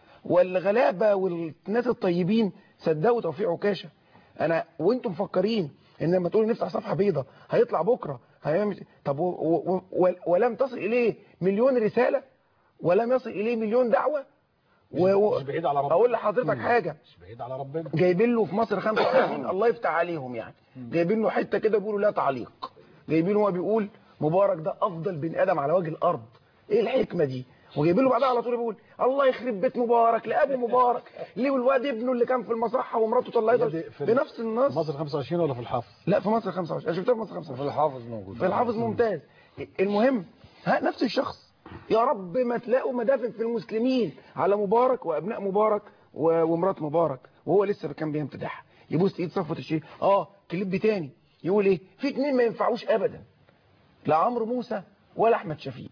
والغلابه والناس الطيبين صدقوا توفيق عكاشه انا وانتم مفكرين ان لما تقولوا نفتح صفحه بيضاء هيطلع بكره هيعمل طب و... و... و... ولم تصل اليه مليون رساله ولم يصل اليه مليون دعوه و... و... مش بعيد على ربنا اقول لحضرتك حاجه مش بعيد على ربنا جايبين له في مصر 25 الله يفتح عليهم يعني جايبين له حته كده بيقولوا لا تعليق جايبين هو بيقول مبارك ده افضل بني ادم على وجه الارض ايه الحكمه دي وجايبين له بعدها على طول بيقول الله يخرب بيت مبارك لابو مبارك ليه والواد ابنه اللي كان في المصحه ومراته طلعته بنفس النص مصر 25 ولا في الحافظ لا في مصر 25 انا شفتها في مصر 25 في الحافظ موجود في الحافظ ممتاز المهم ها نفس الشخص يا رب ما تلاقوا مدافن في المسلمين على مبارك وابناء مبارك و- ومرات مبارك وهو لسه كان بيمتدحها يبوس ايد صفوه الشيخ اه كليب تاني يقول ايه في اتنين ما ينفعوش ابدا لا عمرو موسى ولا احمد شفيق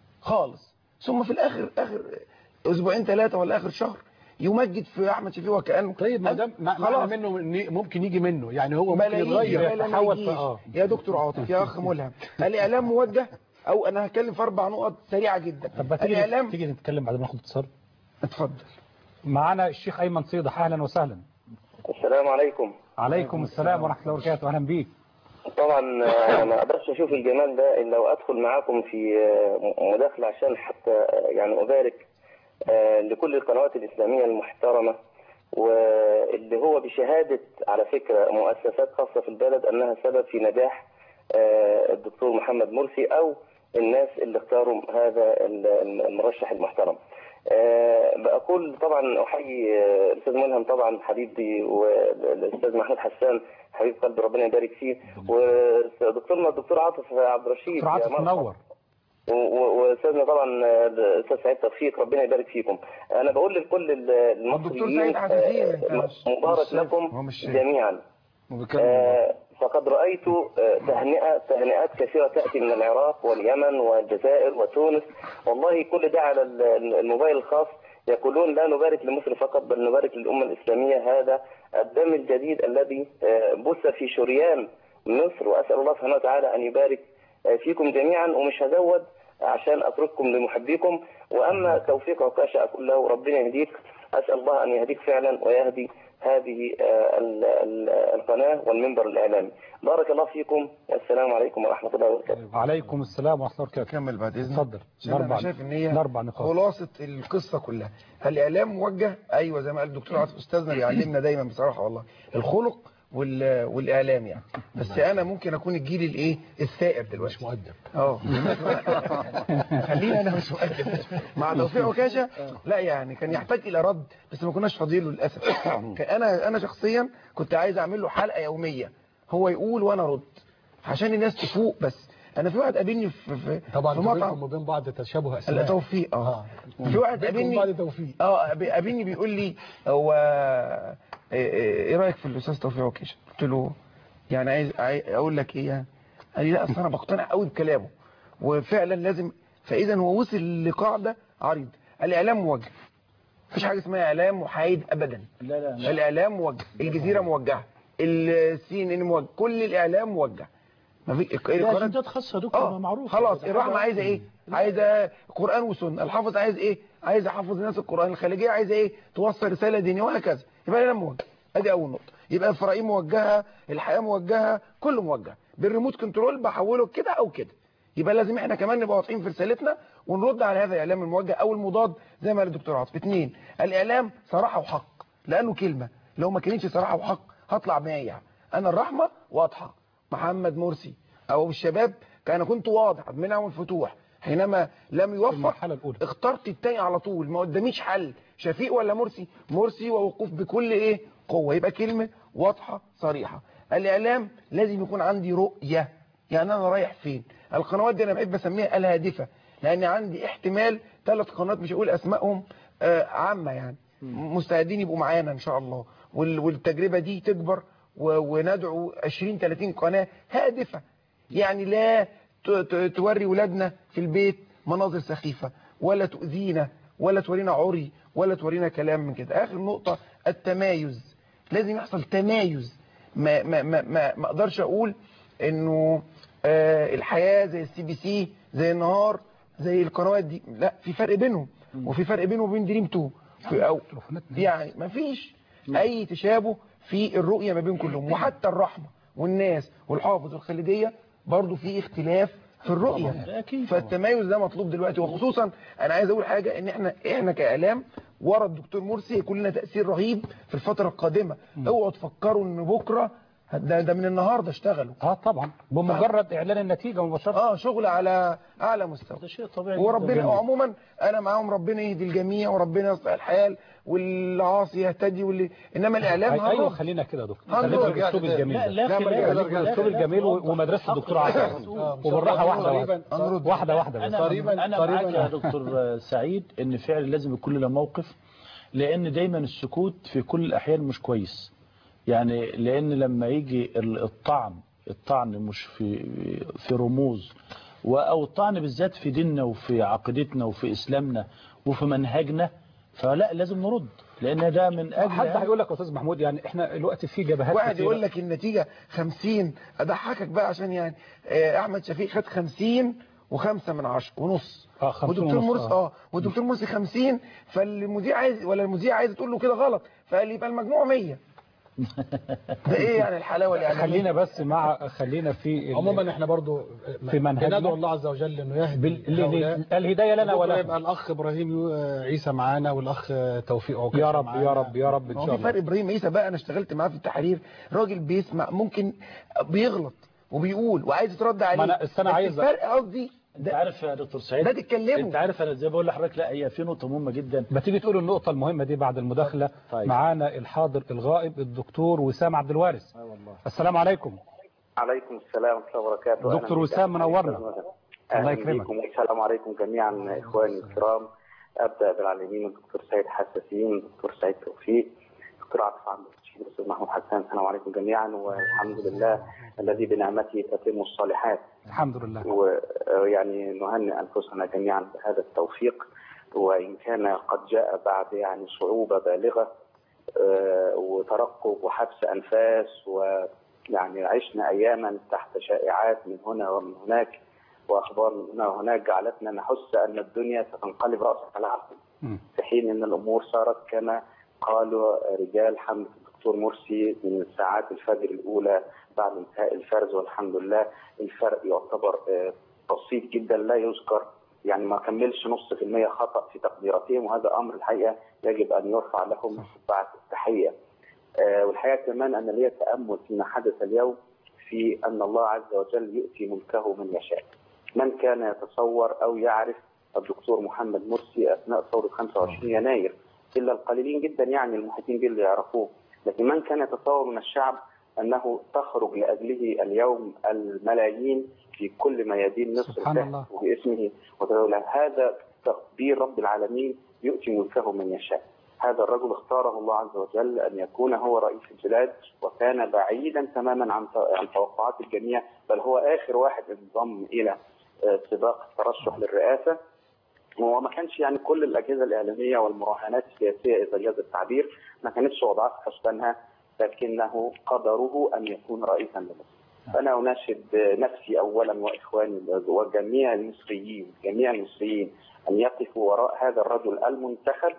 خالص ثم في الاخر اخر اسبوعين ثلاثه ولا اخر شهر يمجد في احمد شفيق وكانه طيب ما ده ما- معنى خلاص. منه إن ممكن يجي منه يعني هو ممكن ملايين يتغير ما لم يتحول في يجيش. اه يا دكتور عاطف يا اخ ملهم الاعلام موجه او انا هتكلم في اربع نقط سريعه جدا طب ما تيجي الاعلام تيجي نتكلم بعد ما ناخد اتصال اتفضل معانا الشيخ ايمن صيدح اهلا وسهلا السلام عليكم عليكم السلام ورحمه الله وبركاته اهلا بيك طبعا آه، ما اقدرش اشوف الجمال ده الا وادخل معاكم في آه، مداخله عشان حتى آه، يعني ابارك آه، لكل القنوات الاسلاميه المحترمه واللي هو بشهاده على فكره مؤسسات خاصه في البلد انها سبب في نجاح آه، الدكتور محمد مرسي او الناس اللي اختاروا هذا ال- المرشح المحترم. آه، بقول طبعا احيي آه، الاستاذ ملهم طبعا حبيبي والاستاذ محمود حسان حبيب قلبي ربنا يبارك فيه ودكتورنا الدكتور عاطف عبد الرشيد دكتور عاطف يا مرحبا. منور و- و- واستاذنا طبعا آه، الاستاذ سعيد توفيق ربنا يبارك فيكم انا بقول لكل ال- المصريين سعيد حساسين آه، انت. مبارك مش- لكم هو مش شايف. جميعا آه، فقد رأيت آه، تهنئة تهنئات كثيرة تأتي من العراق واليمن والجزائر وتونس والله كل ده على ال- ال- الموبايل الخاص يقولون لا نبارك لمصر فقط بل نبارك للأمة الإسلامية هذا الدم الجديد الذي آه، بث في شريان مصر وأسأل الله سبحانه وتعالى أن يبارك آه، فيكم جميعا ومش هزود عشان أترككم لمحبيكم وأما توفيق عكاشة أقول له ربنا يهديك أسأل الله أن يهديك فعلا ويهدي هذه آه، ال- ال- القناة والمنبر الإعلامي بارك الله فيكم والسلام عليكم ورحمة الله وبركاته وعليكم السلام ورحمه الله وبركاته كمل بعد اذنك اتفضل عشان انا نربع شايف ان هي نربع نقاط خلاصه القصه كلها الاعلام موجه ايوه زي ما قال الدكتور عاطف استاذنا بيعلمنا دايما بصراحه والله الخلق وال... والاعلام يعني بس انا ممكن اكون الجيل الايه الثائر دلوقتي مش مؤدب اه خليني انا مش مؤدب مع توفيق عكاشه لا يعني كان يحتاج الى رد بس ما كناش فاضيين له للاسف كان انا انا شخصيا كنت عايز اعمل له حلقه يوميه هو يقول وانا ارد عشان الناس تفوق بس انا في واحد قابلني في في, طبعا في انتوا مطعم بينكم وبين بعض تشابه لا اسماء توفيق اه في واحد بينكم قابلني بعض توفيق اه قابلني بيقول لي هو ايه إيه رايك في الاستاذ توفيق عكاشه قلت له يعني عايز عايز اقول لك ايه يعني قال لي لا اصل انا بقتنع قوي بكلامه وفعلا لازم فاذا هو وصل لقاعده عريض الاعلام موجه مفيش حاجه اسمها اعلام محايد ابدا لا لا لا. الاعلام موجه الجزيره موجهه السي ان ان موجه كل الاعلام موجه ما في لا اجندات خاصه يا دكتور اه ما معروف خلاص الرحمه عايزه ايه عايزه قران وسنه الحافظ عايز ايه عايز يحفظ الناس القران الخليجيه عايزه ايه توصل رساله دينيه وهكذا يبقى الاعلام موجه ادي اول نقطه يبقى الفرائين موجهه الحياه موجهه كله موجه بالريموت كنترول بحوله كده او كده يبقى لازم احنا كمان نبقى واضحين في رسالتنا ونرد على هذا الاعلام الموجه او المضاد زي ما قال الدكتور عاطف اثنين الاعلام صراحه وحق لانه كلمه لو ما كانتش صراحه وحق هطلع مايع انا الرحمه واضحه محمد مرسي او الشباب كان كنت واضح عبد المنعم الفتوح حينما لم يوفق اخترت التاني على طول ما قداميش حل شفيق ولا مرسي مرسي ووقوف بكل ايه قوه يبقى كلمه واضحه صريحه الاعلام لازم يكون عندي رؤيه يعني انا رايح فين القنوات دي انا بحب اسميها الهادفه لان عندي احتمال ثلاث قنوات مش هقول اسمائهم آه عامه يعني مستعدين يبقوا معانا ان شاء الله وال- والتجربه دي تكبر و- وندعو 20 30 قناه هادفه يعني لا ت- ت- توري ولادنا في البيت مناظر سخيفه ولا تؤذينا ولا تورينا عري ولا تورينا كلام من كده اخر نقطه التمايز لازم يحصل تمايز ما ما ما ما, ما اقدرش اقول انه آه الحياه زي السي بي سي زي النهار زي القنوات دي لا في فرق بينهم وفي فرق بينه وبين دريم 2 في أو يعني ما فيش اي تشابه في الرؤيه ما بين كلهم وحتى الرحمه والناس والحافظ والخليجيه برضو في اختلاف في الرؤيه فالتميز ده مطلوب دلوقتي وخصوصا انا عايز اقول حاجه ان احنا احنا كاعلام ورا الدكتور مرسي هيكون لنا تاثير رهيب في الفتره القادمه اوعوا تفكروا ان بكره ده, ده من النهارده اشتغلوا اه طبعا بمجرد اعلان النتيجه مباشره اه شغل على اعلى مستوى ده شيء طبيعي وربنا جداً. عموما انا معاهم ربنا يهدي الجميع وربنا يصلح الحال والعاصي يهتدي واللي انما الاعلام أي- ايوه هنرد. خلينا كده يا دكتور هنرد. خلينا بالاسلوب لا، الجميل لا، ده لا، لا، خلينا لا، لا، بالاسلوب لا، الجميل لا، ومدرسه الدكتور عباس وبالراحه واحده واحده واحده واحده بس انا انا معاك يا دكتور سعيد ان فعلا لازم يكون لنا موقف لان دايما السكوت في كل الاحيان مش كويس يعني لان لما يجي ال- الطعن الطعن مش في في رموز و- او الطعن بالذات في ديننا وفي عقيدتنا وفي اسلامنا وفي منهجنا فلا لازم نرد لان ده من اجل حد هيقول لك يا استاذ محمود يعني احنا الوقت في جبهات واحد كتيرة. يقول لك النتيجة 50 اضحكك بقى عشان يعني آه، احمد شفيق خد 50 وخمسة من عشرة ونص اه 50 ودكتور ونص، مرسي آه. اه ودكتور مرسي 50 فالمذيع عايز ولا المذيع عايز تقول له كده غلط فقال يبقى المجموع 100 ده ايه يعني الحلاوه اللي يعني خلينا بس مع خلينا في ال- عموما احنا برضو في منهجنا. بندعو الله عز وجل انه يهدي بال- هؤلاء. ال- الهدايه لنا بكرة ولا يبقى الاخ ابراهيم يو- عيسى معانا والاخ توفيق عكاشة يا رب معانا. يا رب يا رب ان هو شاء في فرق الله ابراهيم عيسى بقى انا اشتغلت معاه في التحرير راجل بيسمع ممكن بيغلط وبيقول وعايز يترد عليه ما أنا- بس أنا بس عايز- الفرق قصدي انت عارف يا دكتور سعيد ده تتكلموا. انت عارف انا ازاي بقول لحضرتك لا هي في نقطه مهمه جدا ما تيجي تقول النقطه المهمه دي بعد المداخله طيب. معانا الحاضر الغائب الدكتور وسام عبد الوارث السلام عليكم عليكم السلام ورحمة الله وبركاته دكتور أهلاً وسام بك. منورنا. أهلاً الله بكم. يكرمك. والسلام عليكم جميعا إخواني الكرام أبدأ بالعالمين الدكتور سيد حساسين الدكتور سيد توفيق الدكتور عاطف عبد الرشيد الأستاذ محمود حسان السلام عليكم جميعا والحمد لله الذي بنعمته تتم الصالحات الحمد لله ويعني نهنئ أنفسنا جميعا بهذا التوفيق وإن كان قد جاء بعد يعني صعوبة بالغة آه، وترقب وحبس أنفاس ويعني عشنا أياما تحت شائعات من هنا ومن هناك وأخبار من هنا وهناك جعلتنا نحس أن الدنيا ستنقلب رأسا على عقب في حين أن الأمور صارت كما قالوا رجال حملة الدكتور مرسي من ساعات الفجر الأولى بعد انتهاء الفرز والحمد لله الفرق يعتبر آه، بسيط جدا لا يذكر يعني ما كملش نص في المية خطأ في تقديراتهم وهذا أمر الحقيقة يجب أن يرفع لهم بعد التحية آه، والحقيقة كمان أنا لي تأمل فيما حدث اليوم في أن الله عز وجل يؤتي ملكه من يشاء من كان يتصور أو يعرف الدكتور محمد مرسي أثناء ثورة 25 يناير إلا القليلين جدا يعني المحيطين به اللي يعرفوه لكن من كان يتصور من الشعب أنه تخرج لأجله اليوم الملايين في كل ميادين مصر سبحان الله. باسمه وتقول هذا تقدير رب العالمين يؤتي ملكه من يشاء هذا الرجل اختاره الله عز وجل أن يكون هو رئيس البلاد وكان بعيدا تماما عن عن توقعات الجميع بل هو آخر واحد انضم إلى آه، سباق الترشح للرئاسة وهو ما كانش يعني كل الأجهزة الإعلامية والمراهنات السياسية إذا جاز التعبير ما كانتش وضعت في حسبانها لكنه قدره أن يكون رئيسا لمصر فأنا أناشد نفسي أولا وإخواني وجميع المصريين جميع المصريين أن يقفوا وراء هذا الرجل المنتخب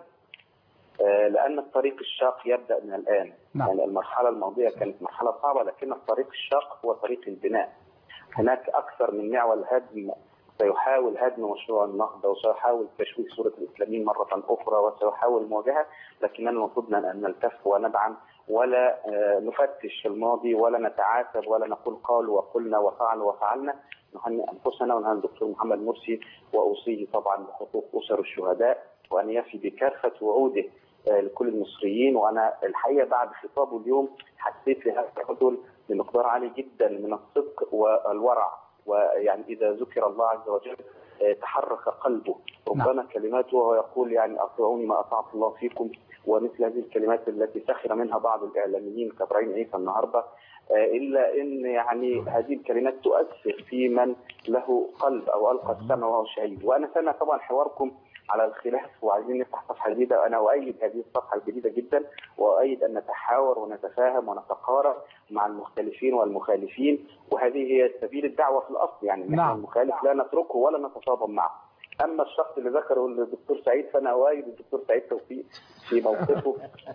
آه، لأن الطريق الشاق يبدأ من الآن نعم. يعني المرحلة الماضية كانت مرحلة صعبة لكن الطريق الشاق هو طريق البناء هناك أكثر من معول هدم سيحاول هدم مشروع النهضة وسيحاول تشويه صورة الإسلاميين مرة أخرى وسيحاول مواجهة لكننا المفروض أن نلتف وندعم ولا آه، نفتش في الماضي ولا نتعاتب ولا نقول قالوا وقلنا وفعلوا وفعلنا نهنئ انفسنا ونهنئ الدكتور محمد مرسي واوصيه طبعا بحقوق اسر الشهداء وان يفي بكافه وعوده آه، لكل المصريين وانا الحقيقه بعد خطابه اليوم حسيت لهذا الرجل بمقدار عالي جدا من الصدق والورع ويعني اذا ذكر الله عز وجل آه، تحرك قلبه ربما كلماته وهو يقول يعني اطيعوني ما اطعت الله فيكم ومثل هذه الكلمات التي سخر منها بعض الاعلاميين كابراهيم عيسى النهارده آه، الا ان يعني هذه الكلمات تؤثر في من له قلب او القى السمع وهو شهيد وانا سامع طبعا حواركم على الخلاف وعايزين نفتح صفحه جديده انا اؤيد هذه الصفحه الجديده جدا واؤيد ان نتحاور ونتفاهم ونتقارب مع المختلفين والمخالفين وهذه هي سبيل الدعوه في الاصل يعني نحن نعم. المخالف لا نتركه ولا نتصادم معه اما الشخص اللي ذكره الدكتور سعيد فانا اؤيد الدكتور سعيد توفيق في موقفه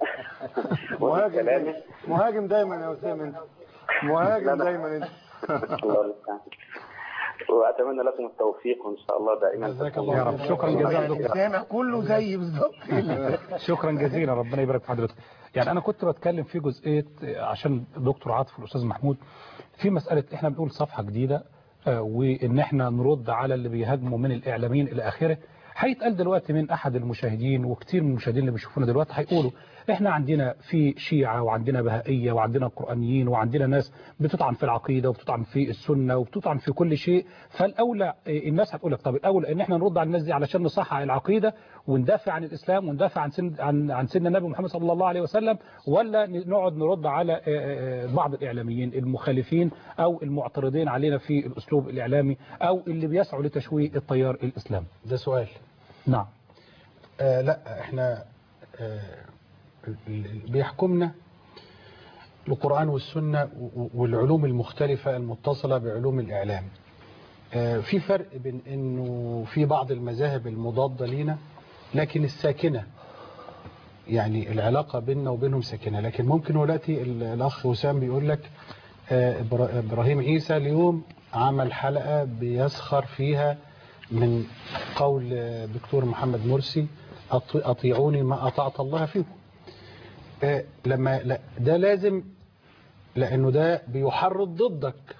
مهاجم وكلامه دايما مهاجم دايما يا اسامه انت مهاجم دايما انت الله المستعان واتمنى لكم التوفيق وان شاء الله دائما جزاك الله يا رب شكرا جزيلا سامع كله زي بالظبط شكرا جزيلا ربنا يبارك في حضرتك يعني انا كنت بتكلم في جزئيه عشان دكتور عاطف والاستاذ محمود في مساله احنا بنقول صفحه جديده آه، وان احنا نرد على اللي بيهاجموا من الاعلاميين الى اخره هيتقال دلوقتي من احد المشاهدين وكتير من المشاهدين اللي بيشوفونا دلوقتي هيقولوا احنا عندنا في شيعة وعندنا بهائية وعندنا قرآنيين وعندنا ناس بتطعن في العقيدة وبتطعن في السنة وبتطعن في كل شيء فالاولى إيه، الناس هتقول لك طب الاولى ان احنا نرد على الناس دي علشان نصحح العقيدة وندافع عن الاسلام وندافع عن سن عن عن سيدنا النبي محمد صلى الله عليه وسلم ولا ن- نقعد نرد على آه، آه، بعض الاعلاميين المخالفين او المعترضين علينا في الاسلوب الاعلامي او اللي بيسعوا لتشويه التيار الاسلامي ده سؤال نعم آه لا احنا آه ال- ال- بيحكمنا القرآن والسنة و- و- والعلوم المختلفة المتصلة بعلوم الإعلام آه في فرق بين انه في بعض المذاهب المضادة لينا لكن الساكنة يعني العلاقة بيننا وبينهم ساكنة لكن ممكن دلوقتي ال- الأخ وسام بيقول لك آه، إبرا- إبراهيم عيسى اليوم عمل حلقة بيسخر فيها من قول آه، دكتور محمد مرسي أط- أطيعوني ما أطعت الله فيكم آه، لما لا ده لازم لأنه ده بيحرض ضدك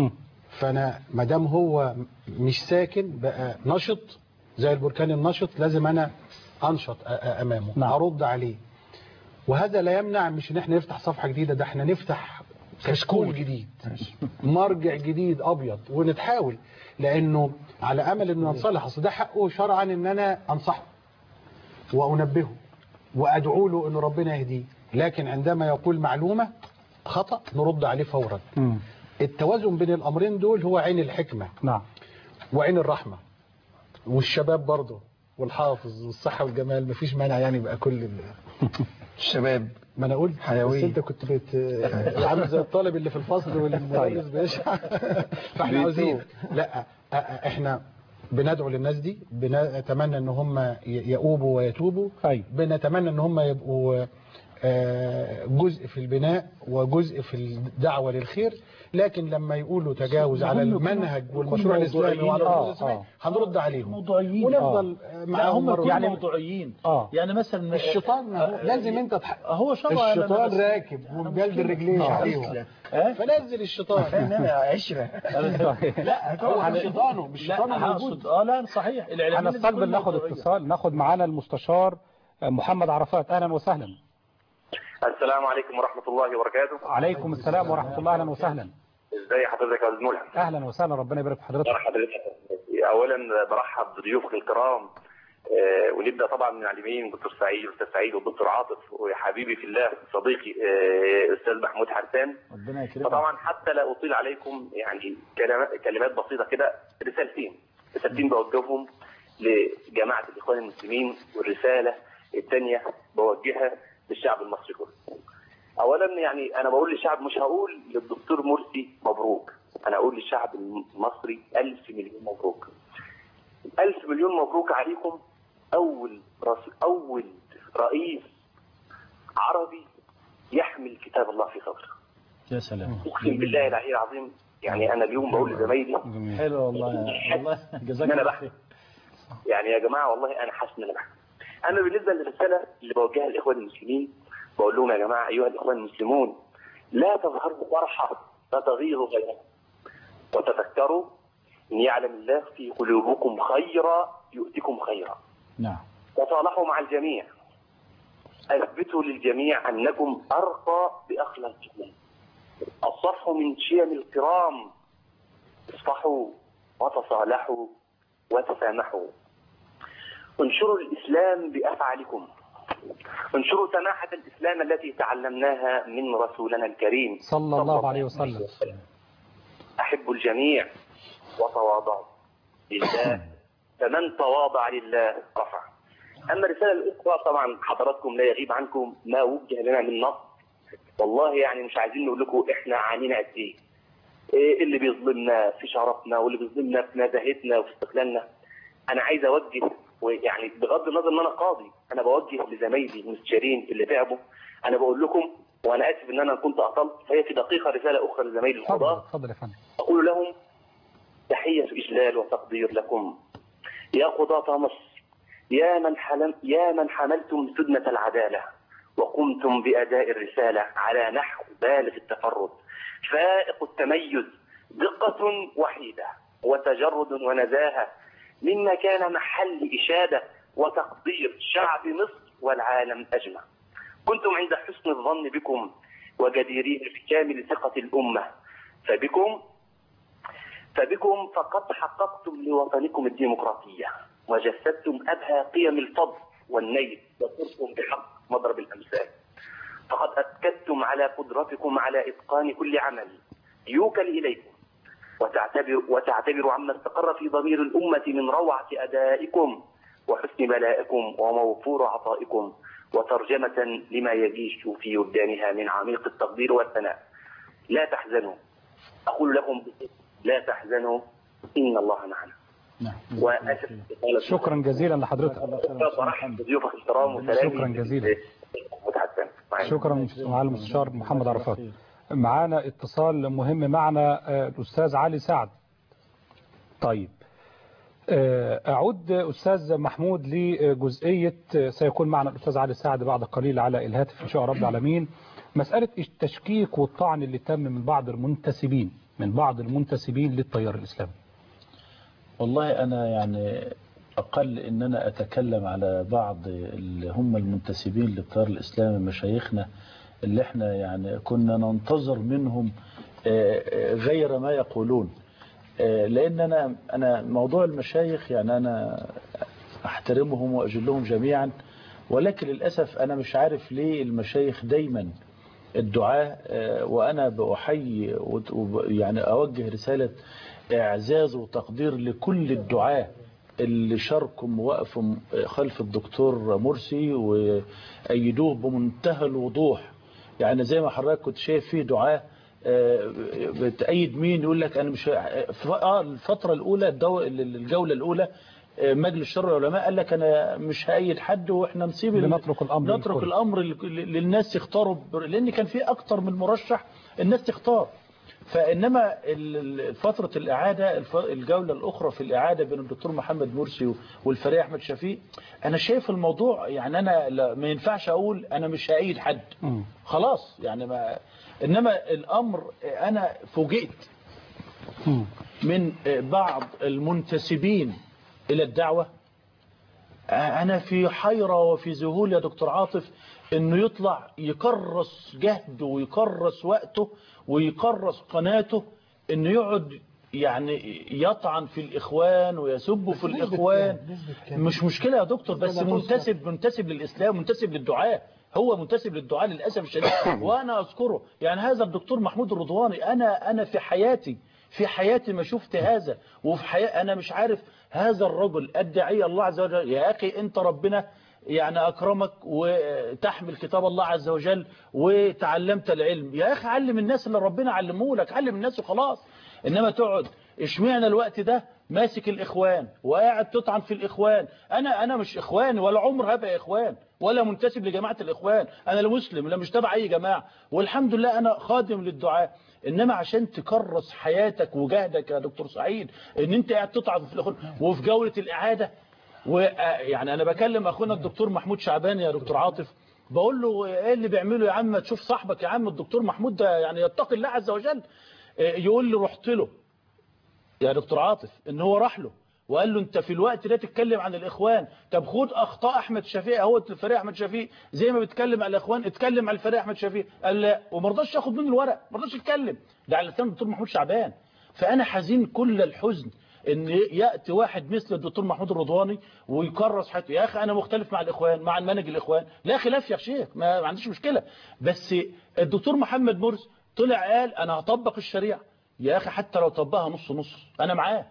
فأنا ما دام هو مش ساكن بقى نشط زي البركان النشط لازم أنا أنشط أ- أ- أمامه نعم. أرد عليه وهذا لا يمنع مش ان احنا نفتح صفحة جديدة ده احنا نفتح كشكول جديد مرجع جديد ابيض ونتحاول لانه على امل انه نصلح اصل ده حقه شرعا ان انا انصحه وانبهه وادعو له ان ربنا يهديه لكن عندما يقول معلومة خطأ نرد عليه فورا التوازن بين الامرين دول هو عين الحكمة نعم وعين الرحمة والشباب برضه والحافظ والصحة والجمال مفيش مانع يعني بقى كل ال... الشباب ما انا قلت حيوية. بس انت كنت بت... عامل زي الطالب اللي في الفصل والمدرس بيشرح فاحنا عاوزين لا أ- أ- احنا بندعو للناس دي بنتمنى ان هم ي- يؤوبوا ويتوبوا بنتمنى ان هم يبقوا آه، جزء في البناء وجزء في الدعوة للخير لكن لما يقولوا تجاوز على هم يكونوا- المنهج يكونوا والمشروع الاسلامي موضوعيين. وعلى آه، الرسول الإسلامي، آه. هنرد عليهم موضوعيين ونفضل آه. لا معاهم هم مرة يكونوا يعني موضوعيين آه. يعني مثلا الشيطان ما هو لازم انت تح... هو شرع الشيطان راكب ومجلد الرجلين عليهم فنزل الشيطان انما عشره لا هو مش شيطانه مش لا شيطانه أنا موجود أقصد اه لا صحيح الاعلاميين هنستقبل ناخد اتصال ناخد معانا المستشار محمد عرفات اهلا وسهلا السلام عليكم ورحمة الله وبركاته عليكم السلام ورحمة الله اهلا وسهلا ازي حضرتك يا استاذ ملهم اهلا وسهلا ربنا يبارك في حضرتك حضرتك اولا برحب بضيوفك الكرام آه، ونبدا طبعا من العالمين دكتور سعيد الاستاذ سعيد والدكتور عاطف وحبيبي في الله صديقي آه، استاذ محمود حسان ربنا يكرمك فطبعا حتى لا اطيل عليكم يعني كلمات كلمات بسيطه كده رسالتين رسالتين بوجههم لجماعه الاخوان المسلمين والرساله الثانيه بوجهها للشعب المصري كله. اولا يعني انا بقول للشعب مش هقول للدكتور مرسي مبروك انا اقول للشعب المصري الف مليون مبروك. الف مليون مبروك عليكم اول رس... اول رئيس عربي يحمل كتاب الله في صدره. يا سلام اقسم بالله العلي العظيم يعني انا اليوم بقول لزمايلي حلو والله والله جزاك إن أنا الله بحث. خير يعني يا جماعه والله انا حاسس ان انا بحث. انا بالنسبه للرساله اللي بوجهها للاخوان المسلمين بقول لهم يا جماعة أيها الإخوان المسلمون لا تظهروا فرحة فتغيظ غيركم وتذكروا إن يعلم الله في قلوبكم خيرا يؤتكم خيرا نعم تصالحوا مع الجميع أثبتوا للجميع أنكم أرقى بأخلاقكم الصفح من شيم الكرام اصفحوا وتصالحوا وتسامحوا انشروا الإسلام بأفعالكم انشروا سماحة الإسلام التي تعلمناها من رسولنا الكريم صلى الله عليه وسلم أحبوا الجميع وتواضعوا لله فمن تواضع لله رفع أما الرسالة الأخرى طبعا حضراتكم لا يغيب عنكم ما وجه لنا من نص والله يعني مش عايزين نقول لكم احنا عانينا قد ايه ايه اللي بيظلمنا في شرفنا واللي بيظلمنا في نزاهتنا وفي استقلالنا انا عايز اوجه ويعني بغض النظر ان انا قاضي انا بوجه لزمايلي المستشارين اللي تعبوا انا بقول لكم وانا اسف ان انا كنت اطلت فهي في دقيقه رساله اخرى لزمايلي القضاه اتفضل يا فندم أقول لهم تحية إجلال وتقدير لكم يا قضاة مصر يا من حلم يا من حملتم سدنة العدالة وقمتم بأداء الرسالة على نحو بالغ التفرد فائق التميز دقة وحيدة وتجرد ونزاهة مما كان محل إشادة وتقدير شعب مصر والعالم أجمع كنتم عند حسن الظن بكم وجديرين بكامل ثقة الأمة فبكم فبكم فقد حققتم لوطنكم الديمقراطية وجسدتم أبهى قيم الفضل والنيل وصرتم بحق مضرب الأمثال فقد أكدتم على قدرتكم على إتقان كل عمل يوكل إليكم وتعتبر وتعتبر عما استقر في ضمير الأمة من روعة أدائكم وحسن بلائكم وموفور عطائكم وترجمة لما يجيش في وجدانها من عميق التقدير والثناء لا تحزنوا أقول لكم لا تحزنوا إن الله معنا وأسف شكرا جزيلا لحضرتك برحب بضيوفك الكرام وسلامي شكرا جزيلا متحسن شكرا معالي المستشار محمد عرفات معانا اتصال مهم معنا آه، الأستاذ علي سعد طيب آه، أعود أستاذ محمود لجزئية آه، سيكون معنا الأستاذ علي سعد بعد قليل على الهاتف إن شاء رب العالمين مسألة التشكيك والطعن اللي تم من بعض المنتسبين من بعض المنتسبين للتيار الإسلامي والله أنا يعني أقل إن أنا أتكلم على بعض اللي هم المنتسبين للتيار الإسلامي مشايخنا اللي احنا يعني كنا ننتظر منهم آه، آه، غير ما يقولون آه، لأن أنا أنا موضوع المشايخ يعني أنا أحترمهم وأجلهم جميعا ولكن للأسف أنا مش عارف ليه المشايخ دايما الدعاء آه، وأنا بأحيي وت- وب- يعني أوجه رسالة إعزاز وتقدير لكل الدعاء اللي شاركوا وقفوا خلف الدكتور مرسي وأيدوه بمنتهى الوضوح يعني زي ما حضرتك كنت شايف فيه دعاء آه، بتأيد مين يقول لك أنا مش ه- ف- آه الفترة الأولى الدو... الجولة الأولى آه، مجلس شر العلماء قال لك أنا مش هأيد حد وإحنا نسيب ال- لنترك الأمر نترك للكل. الأمر لل- للناس يختاروا ب- لأن كان في أكتر من مرشح الناس تختار فإنما ال- ال- فترة الإعادة الف- الجولة الأخرى في الإعادة بين الدكتور محمد مرسي والفريق أحمد شفيق أنا شايف الموضوع يعني أنا لا- ما ينفعش أقول أنا مش هأيد حد خلاص يعني ما إنما الأمر أنا فوجئت من بعض المنتسبين إلى الدعوة أنا في حيرة وفي ذهول يا دكتور عاطف إنه يطلع يكرس جهده ويكرس وقته ويكرس قناته إنه يقعد يعني يطعن في الإخوان ويسب في الإخوان مش مشكلة يا دكتور بس منتسب منتسب للإسلام منتسب للدعاء هو منتسب للدعاء للأسف الشديد وأنا أذكره يعني هذا الدكتور محمود الرضواني أنا أنا في حياتي في حياتي ما شفت هذا وفي حياتي أنا مش عارف هذا الرجل الداعية الله عز وجل يا أخي أنت ربنا يعني أكرمك وتحمل كتاب الله عز وجل وتعلمت العلم يا أخي علم الناس اللي ربنا علمه لك علم الناس وخلاص إنما تقعد اشمعنى الوقت ده ماسك الإخوان وقاعد تطعن في الإخوان أنا أنا مش إخوان ولا عمر هبقى إخوان ولا منتسب لجماعة الإخوان أنا لا مسلم لا مش تبع أي جماعة والحمد لله أنا خادم للدعاء إنما عشان تكرس حياتك وجهدك يا دكتور سعيد إن أنت قاعد تطعن في الإخوان وفي جولة الإعادة ويعني أنا بكلم أخونا الدكتور محمود شعبان يا دكتور عاطف بقول له ايه اللي بيعمله يا عم ما تشوف صاحبك يا عم الدكتور محمود ده يعني يتقي الله عز وجل إيه، يقول لي رحت له يا دكتور عاطف ان هو راح له وقال له انت في الوقت ده تتكلم عن الاخوان طب خد اخطاء احمد شفيق اهو الفريق احمد شفيق زي ما بتكلم على الاخوان اتكلم على الفريق احمد شفيق قال لا وما رضاش ياخد منه الورق ما رضاش يتكلم ده على لسان الدكتور محمود شعبان فانا حزين كل الحزن ان ياتي واحد مثل الدكتور محمود الرضواني ويكرس حياته يا اخي انا مختلف مع الاخوان مع المنهج الاخوان لا خلاف يا شيخ ما, ما عنديش مشكله بس الدكتور محمد مرسي طلع قال انا هطبق الشريعه يا اخي حتى لو طبقها نص نص انا معاه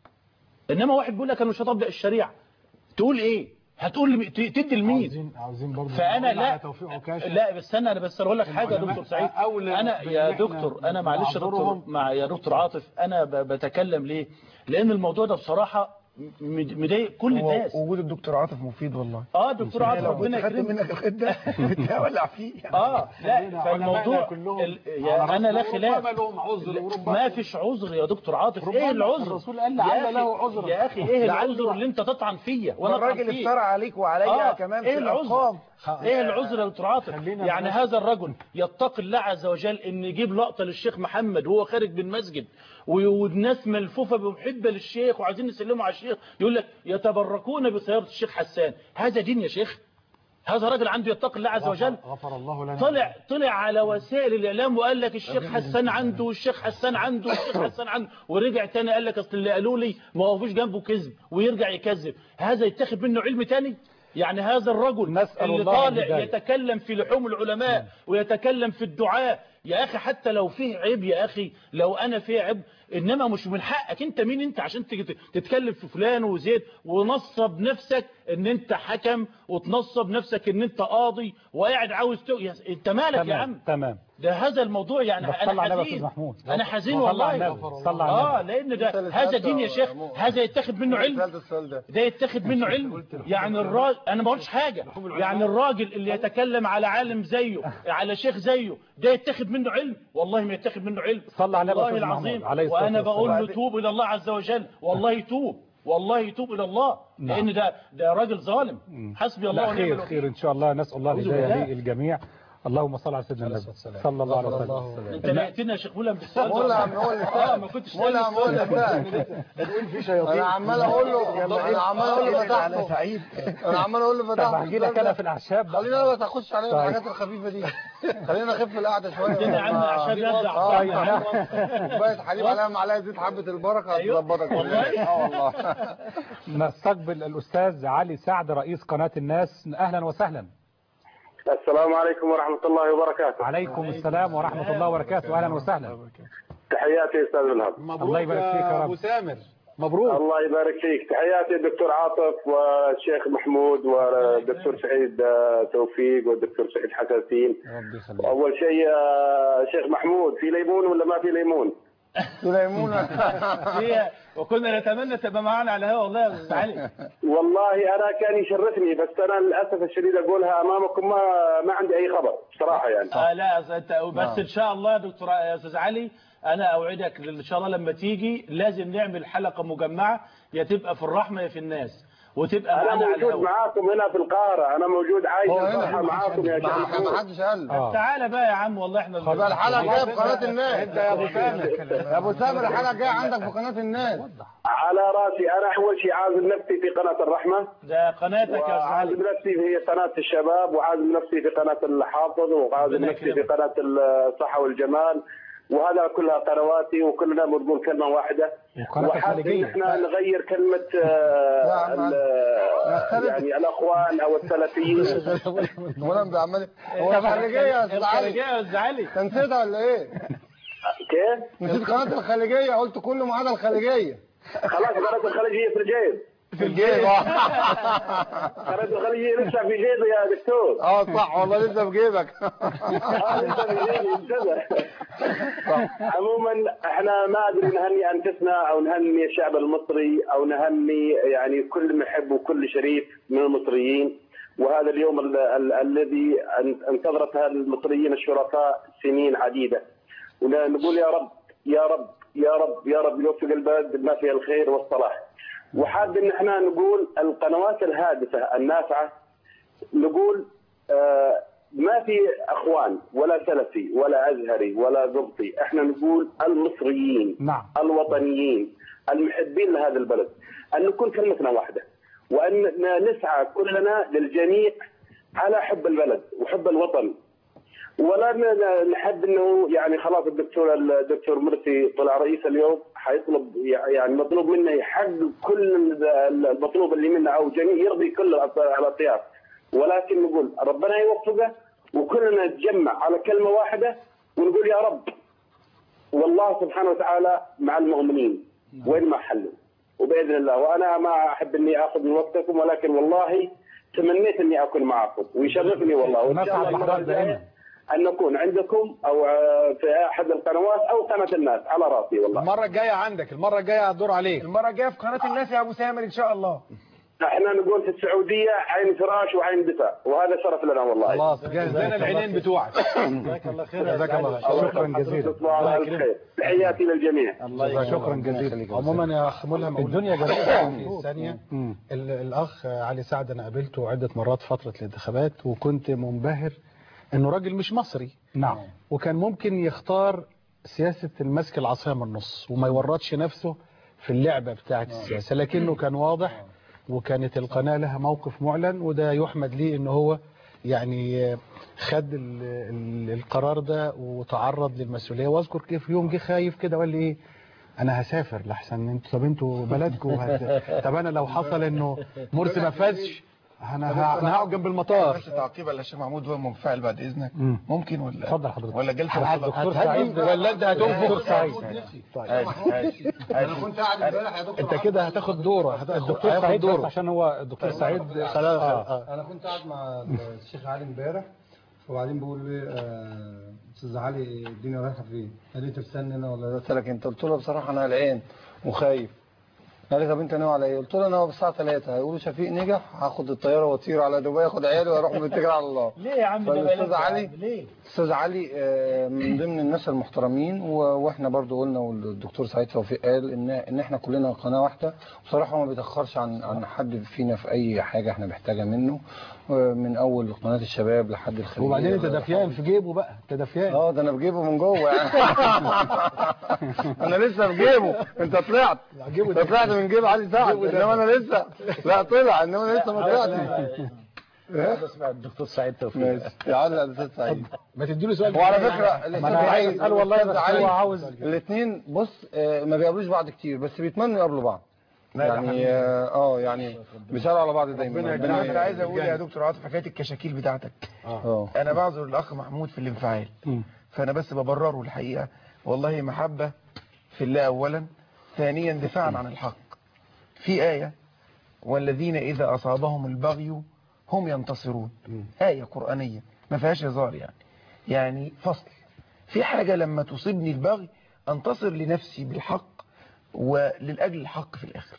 انما واحد بيقول لك انا مش هطبق الشريعه تقول ايه هتقول لي ت- تدي لمين عاوزين عاوزين برضه فانا نقول على لا توفيق عكاشة. لا بس انا انا بس اقول لك حاجه يا العلماء دكتور سعيد أولى انا بإن يا إحنا دكتور انا معلش يا دكتور نعذرهم. مع يا دكتور عاطف انا ب- بتكلم ليه لان الموضوع ده بصراحه م- مضايق كل هو الناس وجود الدكتور عاطف مفيد والله اه دكتور عاطف لو ربنا كنت خدت يكرمك منك الخده كنت هولع فيه اه لا خلينا فالموضوع علمائنا كلهم ال- على يا رأسنا انا لا وربما خلاف لهم عذر وربما ما فيش عذر يا دكتور عاطف ربما ايه العذر الرسول قال يا لعل أخي- له عذرا. يا اخي ايه لعله- العذر اللي انت تطعن فيا وانا الراجل أطعن فيك؟ افترى عليك وعليا آه، كمان ايه في العذر الارقام ايه العذر يا دكتور عاطف خلينا يعني بس- هذا الرجل يتقي الله عز وجل ان يجيب لقطه للشيخ محمد وهو خارج من المسجد و- والناس ملفوفه بمحبه للشيخ وعايزين يسلموا على الشيخ يقول لك يتبركون بسياره الشيخ حسان هذا دين يا شيخ هذا راجل عنده يتقي الله عز وجل غفر- غفر الله لنا طلع طلع على وسائل الاعلام وقال لك الشيخ حسان عنده والشيخ حسان عنده والشيخ حسان عنده ورجع تاني قال لك اصل اللي قالوا لي ما وقفوش جنبه كذب ويرجع يكذب هذا يتاخد منه علم تاني يعني هذا الرجل نسأل اللي الله طالع الهداية. يتكلم في لحوم العلماء ويتكلم في الدعاء يا اخي حتى لو فيه عيب يا اخي لو انا فيه عيب انما مش من حقك انت مين انت عشان تيجي تتكلم في فلان وزيد ونصب نفسك ان انت حكم وتنصب نفسك ان انت قاضي وقاعد عاوز تو... يا... انت مالك يا تمام عم تمام ده هذا الموضوع يعني بس صلى انا على النبي يا حزين أستاذ محمود. انا حزين صلى والله على النبي. صلى على اه النبي. لان ده هذا دين يا شيخ هذا يتاخد منه علم السؤال ده ده يتاخد منه علم يعني الراجل انا ما قلتش حاجه يعني الراجل اللي يتكلم على عالم زيه على شيخ زيه ده يتاخد منه علم والله ما يتاخد منه علم صلى على النبي والله أستاذ محمود العظيم عليه الصلاة وانا بقول له والسلام. توب الى الله عز وجل والله توب والله توب الى الله نعم. لان ده ده راجل ظالم حسبي الله لا ونعم خير الوكيل خير ان شاء الله نسال الله أعوذ الهدايه بالله. للجميع اللهم صل على سيدنا النبي صلى الله عليه وسلم انت لقيتنا يا شيخ مولى بالسؤال ده. مولا عم هو اللي اه ما كنتش مولا عم هو اللي سألني السؤال ده. فاهم. في شياطين انا عمال اقول له انا عمال اقول له فتحته سعيد انا عمال اقول له طب فتحته هحكي لك انا في الاعشاب خلينا انا بس اخش علينا طيب. الحاجات الخفيفه دي خلينا نخف القعده شويه عندنا يا عم اعشاب يرجع اه طيب. كوبايه حليب عليها معلقه زيت حبه البركه أيوه. هتظبطك والله؟ اه والله نستقبل الاستاذ علي سعد رئيس قناه الناس اهلا وسهلا السلام عليكم ورحمة الله وبركاته عليكم السلام ورحمه الله وبركاته اهلا وسهلا تحياتي أستاذ ملهم الله مبروك يبارك فيك يا يا رب. ابو سامر مبروك الله يبارك فيك تحياتي الدكتور عاطف والشيخ محمود والدكتور سعيد آه، توفيق والدكتور سعيد حساسين ربي يخليك أول شيء آه، شيخ محمود في ليمون ولا ما في ليمون سليمون هي وكنا نتمنى تبقى معنا على الهواء والله يا استاذ علي والله أنا كان يشرفني بس أنا للأسف الشديد أقولها أمامكم ما ما عندي أي خبر بصراحة يعني آه لا أصل انت بس ان شاء الله يا دكتور يا استاذ علي انا اوعدك ان شاء الله لما تيجي لازم نعمل حلقه مجمعه يا تبقى في الرحمه يا في الناس وتبقى أنا معنا على موجود الهواء معاكم هنا في القاهرة أنا موجود عايش هو الفرحة هنا معاكم يا شيخ ما محمود ما حدش قال آه. تعالى بقى يا عم والله احنا يبقى الحلقه الجايه في قناه الناس انت يا ابو سامر يا ابو سامر الحلقه الجايه عندك في قناه الناس على راسي أنا أول شيء عازم نفسي في قناة الرحمة ده قناتك يا استاذ وعازم علي نفسي في قناة الشباب وعازم نفسي في قناة الحافظ وعازم ربنا نفسي في يكرمك. قناة الصحة والجمال وهذا كلها قنواتي وكلنا بنقول كلمة واحدة وقناة وحاب ان الخليجية. احنا نغير كلمة آه، لا يا عم ال- يعني الاخوان او السلفيين ولا بيعمل هو الخليجيه يا استاذ الخارجيه علي يا استاذ علي انت نسيتها ولا ايه؟ كيف؟ نسيت قناه الخليجيه قلت كله ما عدا الخليجيه خلاص قناة الخليجية في الجيب في الجيب قناة الخليجية لسه في جيبي يا دكتور اه صح والله لسه في جيبك آه، لسه في جيبي انتبه عموما احنا ما ادري نهني انفسنا او نهني الشعب المصري او نهني يعني كل محب وكل شريف من المصريين وهذا اليوم ال- ال- الذي ان- انتظرتها المصريين الشرفاء سنين عديده ونقول يا رب يا رب يا رب يا رب يوفق البلد بما فيها الخير والصلاح وحاب ان احنا نقول القنوات الهادفه النافعه نقول آه، ما في اخوان ولا سلفي ولا ازهري ولا قبطي احنا نقول المصريين نعم الوطنيين المحبين لهذا البلد ان نكون كلمتنا واحده وان نسعى كلنا للجميع على حب البلد وحب الوطن ولا ن- نحب انه يعني خلاص الدكتور الدكتور مرسي طلع رئيس اليوم حيطلب يعني مطلوب منه يحقق كل المطلوب اللي منه او جميع يرضي كل الأط- الاطياف ولكن نقول ربنا يوفقه وكلنا نتجمع على كلمه واحده ونقول يا رب والله سبحانه وتعالى مع المؤمنين وين ما حلوا وباذن الله وانا ما احب اني اخذ من وقتكم ولكن والله تمنيت اني اكون معكم ويشرفني والله وان شاء الله المره الجايه ان نكون عندكم او آه، في احد القنوات او قناه الناس على راسي والله المره الجايه عندك المره الجايه هتدور عليك المره الجايه في قناه الناس يا ابو سامر ان شاء الله احنا نقول في السعوديه عين فراش وعين دفاع وهذا شرف لنا والله خلاص جهز لنا العينين بتوعك جزاك الله خير جزاك الله خير شكرا جزيلا تصبحوا على الف خير تحياتي للجميع الله شكرا جزيلا عموما يا اخ ملهم الدنيا جميله ثانيه ال- الاخ علي سعد انا قابلته عده مرات فتره الانتخابات وكنت منبهر انه راجل مش مصري نعم وكان ممكن يختار سياسه المسك العصايه من النص وما يورطش نفسه في اللعبه بتاعه السياسه لكنه كان واضح وكانت القناه لها موقف معلن وده يحمد ليه ان هو يعني خد ال ال القرار ده وتعرض للمسؤوليه واذكر كيف يوم جه خايف كده وقال لي ايه انا هسافر لحسن انتوا طب انتوا بلدكم هت... طب انا لو حصل انه مرسي ما فازش انا ه- انا هقعد جنب المطار بس تعقيبا على الشيخ محمود هو منفعل بعد اذنك مم. ممكن ولا اتفضل حضرتك ولا جلسه هات الخبر؟ دكتور هات- سعيد ولا انت هتنفخ دكتور سعيد طيب هاتي- انا كنت قاعد امبارح يا دكتور انت كده هتاخد دوره هت- الدكتور هياخد سعيد بس دوره عشان هو الدكتور سعيد خلاص آه. آه. انا كنت قاعد مع الشيخ علي امبارح وبعدين بقول لي آه، استاذ علي الدنيا رايحه فين؟ قال لي انت بتستنى هنا ولا قلت لك انت قلت له بصراحه انا قلقان وخايف قال لي طب انت ناوي على ايه؟ قلت له انا الساعه 3 هيقولوا شفيق نجح هاخد الطياره واطير على دبي اخد عيالي واروح متكل على الله ليه يا عم ده فالاستاذ بلاش يا علي عم، ليه؟ استاذ علي آه، من ضمن الناس المحترمين و- واحنا برضو قلنا والدكتور سعيد توفيق قال ان ان احنا كلنا قناه واحده بصراحه هو ما بيتاخرش عن عن حد فينا في اي حاجه احنا محتاجه منه آه، من اول قناه الشباب لحد الخليجيه وبعدين انت دفيان في جيبه بقى انت دفيان اه ده انا بجيبه من جوه يعني انا لسه بجيبه انت طلعت انت طلعت من جيب علي سعد انما انا لسه لا طلع انما انا لسه ما طلعتش اسمع الدكتور سعيد توفيق ماشي يا علي يا استاذ سعيد ما تديله سؤال وعلى فكره ما انا عايز اسال والله بس هو عاوز الاثنين بص آه، ما بيقابلوش بعض كتير بس بيتمنوا يقابلوا بعض لا، ده يعني حبيبي. اه آه، يعني بيسالوا على بعض دايما انا ربنا انا عايز اقول يا يجعل. دكتور عاطف حكايه الكشاكيل بتاعتك اه انا بعذر الاخ محمود في الانفعال فانا بس ببرره الحقيقه والله محبه في الله اولا ثانيا دفاعا عن الحق في ايه والذين اذا اصابهم البغي هم ينتصرون ايه قرانيه ما فيهاش هزار يعني يعني فصل في حاجه لما تصيبني البغي انتصر لنفسي بالحق وللاجل الحق في الاخر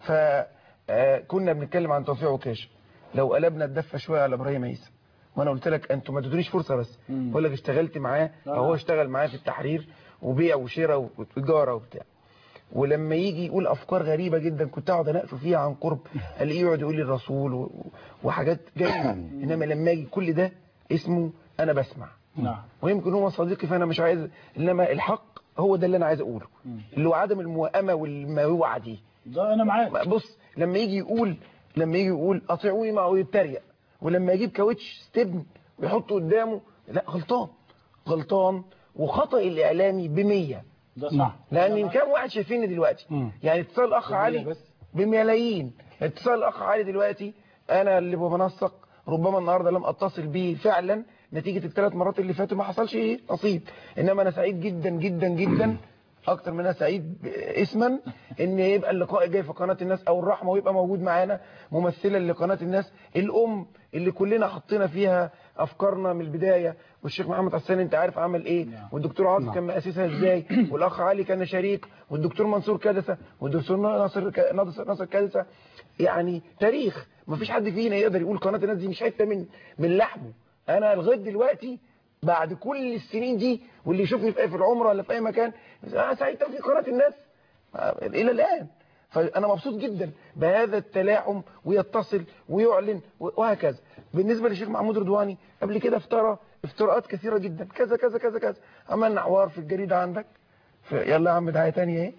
فكنا بنتكلم عن توفيق وكاش لو قلبنا الدفه شويه على ابراهيم عيسى وانا قلت لك انتوا ما تدونيش فرصه بس بقول لك اشتغلت معاه او هو اشتغل معاه في التحرير وبيع وشراء وتجاره وبتاع ولما يجي يقول افكار غريبه جدا كنت اقعد اناقشه فيها عن قرب الاقيه يقعد يقول لي الرسول و- وحاجات جميله انما لما يجي كل ده اسمه انا بسمع نعم ويمكن هو صديقي فانا مش عايز انما الحق هو ده اللي انا عايز اقوله اللي هو عدم الموائمه والموعه دي ده انا معاك بص لما يجي يقول لما يجي يقول اطيعوني معه ويتريق ولما يجيب كاوتش ستبن ويحطه قدامه لا غلطان غلطان وخطأ الاعلامي بمية نعم لان كام واحد شايفيني دلوقتي يعني اتصال الاخ علي بملايين اتصال الاخ علي دلوقتي انا اللي بنسق ربما النهارده لم اتصل به فعلا نتيجه الثلاث مرات اللي فاتوا ما حصلش ايه نصيب انما انا سعيد جدا جدا جدا اكتر من انا سعيد اسما ان يبقى اللقاء جاي في قناه الناس او الرحمه ويبقى موجود معانا ممثله لقناه الناس الام اللي كلنا حطينا فيها افكارنا من البدايه والشيخ محمد حسان انت عارف عمل ايه والدكتور عاطف كان مؤسسها ازاي والاخ علي كان شريك والدكتور منصور كادسه والدكتور ناصر ك- ناصر ناصر كادسه يعني تاريخ ما فيش حد فينا يقدر يقول قناه الناس دي مش حته من من لحمه انا لغايه دلوقتي بعد كل السنين دي واللي يشوفني في في العمره ولا في اي مكان انا سعيد في قناه الناس آه، الى الان فانا مبسوط جدا بهذا التلاحم ويتصل ويعلن وهكذا بالنسبه للشيخ محمود رضواني قبل كده افترى افتراءات كثيره جدا كذا كذا كذا كذا عملنا حوار في الجريده عندك ف- يلا يا عم دعايه ثانيه اهي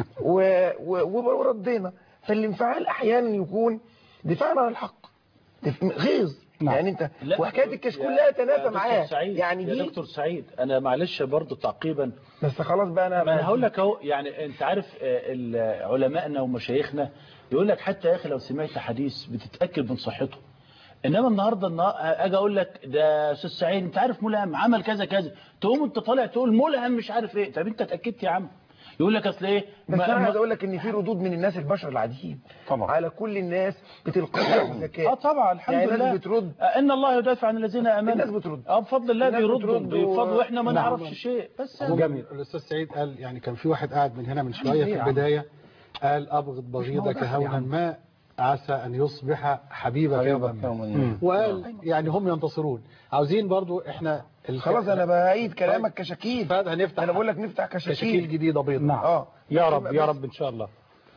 و- و- وردينا فالانفعال احيانا يكون دفاعا عن الحق دف- غيظ يعني انت وحكايه الكشكول لا يتنافى معاه يعني يعني يا دي دكتور سعيد انا معلش برضو تعقيبا بس خلاص بقى انا ما انا هقول لك اهو يعني انت عارف آه، ال- علمائنا ومشايخنا يقول لك حتى يا اخي لو سمعت حديث بتتاكد من صحته انما النهارده النا- اجي اقول لك ده استاذ سعيد انت عارف ملهم عمل كذا كذا تقوم انت طالع تقول ملهم مش عارف ايه طب انت اتاكدت يا عم يقول لك اصل ايه بس ما- انا ما- عايز اقول لك ان في ردود من الناس البشر العاديين طبعا على كل الناس بتلقائها وذكاء اه طبعا الحمد يعني لله ناس بترد آه، ان الله يدافع عن الذين امنوا الناس بترد اه بفضل الله الناس بيردوا بترد و- بفضل واحنا ما نعم. نعرفش شيء بس يعني. جميل الاستاذ سعيد قال يعني كان في واحد قاعد من هنا من شويه إيه في يا عم؟ البدايه قال ابغض بغيضك موضوع يا هونا عم. ما عسى ان يصبح حبيبك يوما ما مم. وقال يعني هم ينتصرون عاوزين برضو احنا الك- خلاص انا بعيد كلامك كشكيل هنفتح انا بقول لك نفتح كشكيل كشكيل جديده بيضاء نعم اه يا رب يا رب ان شاء الله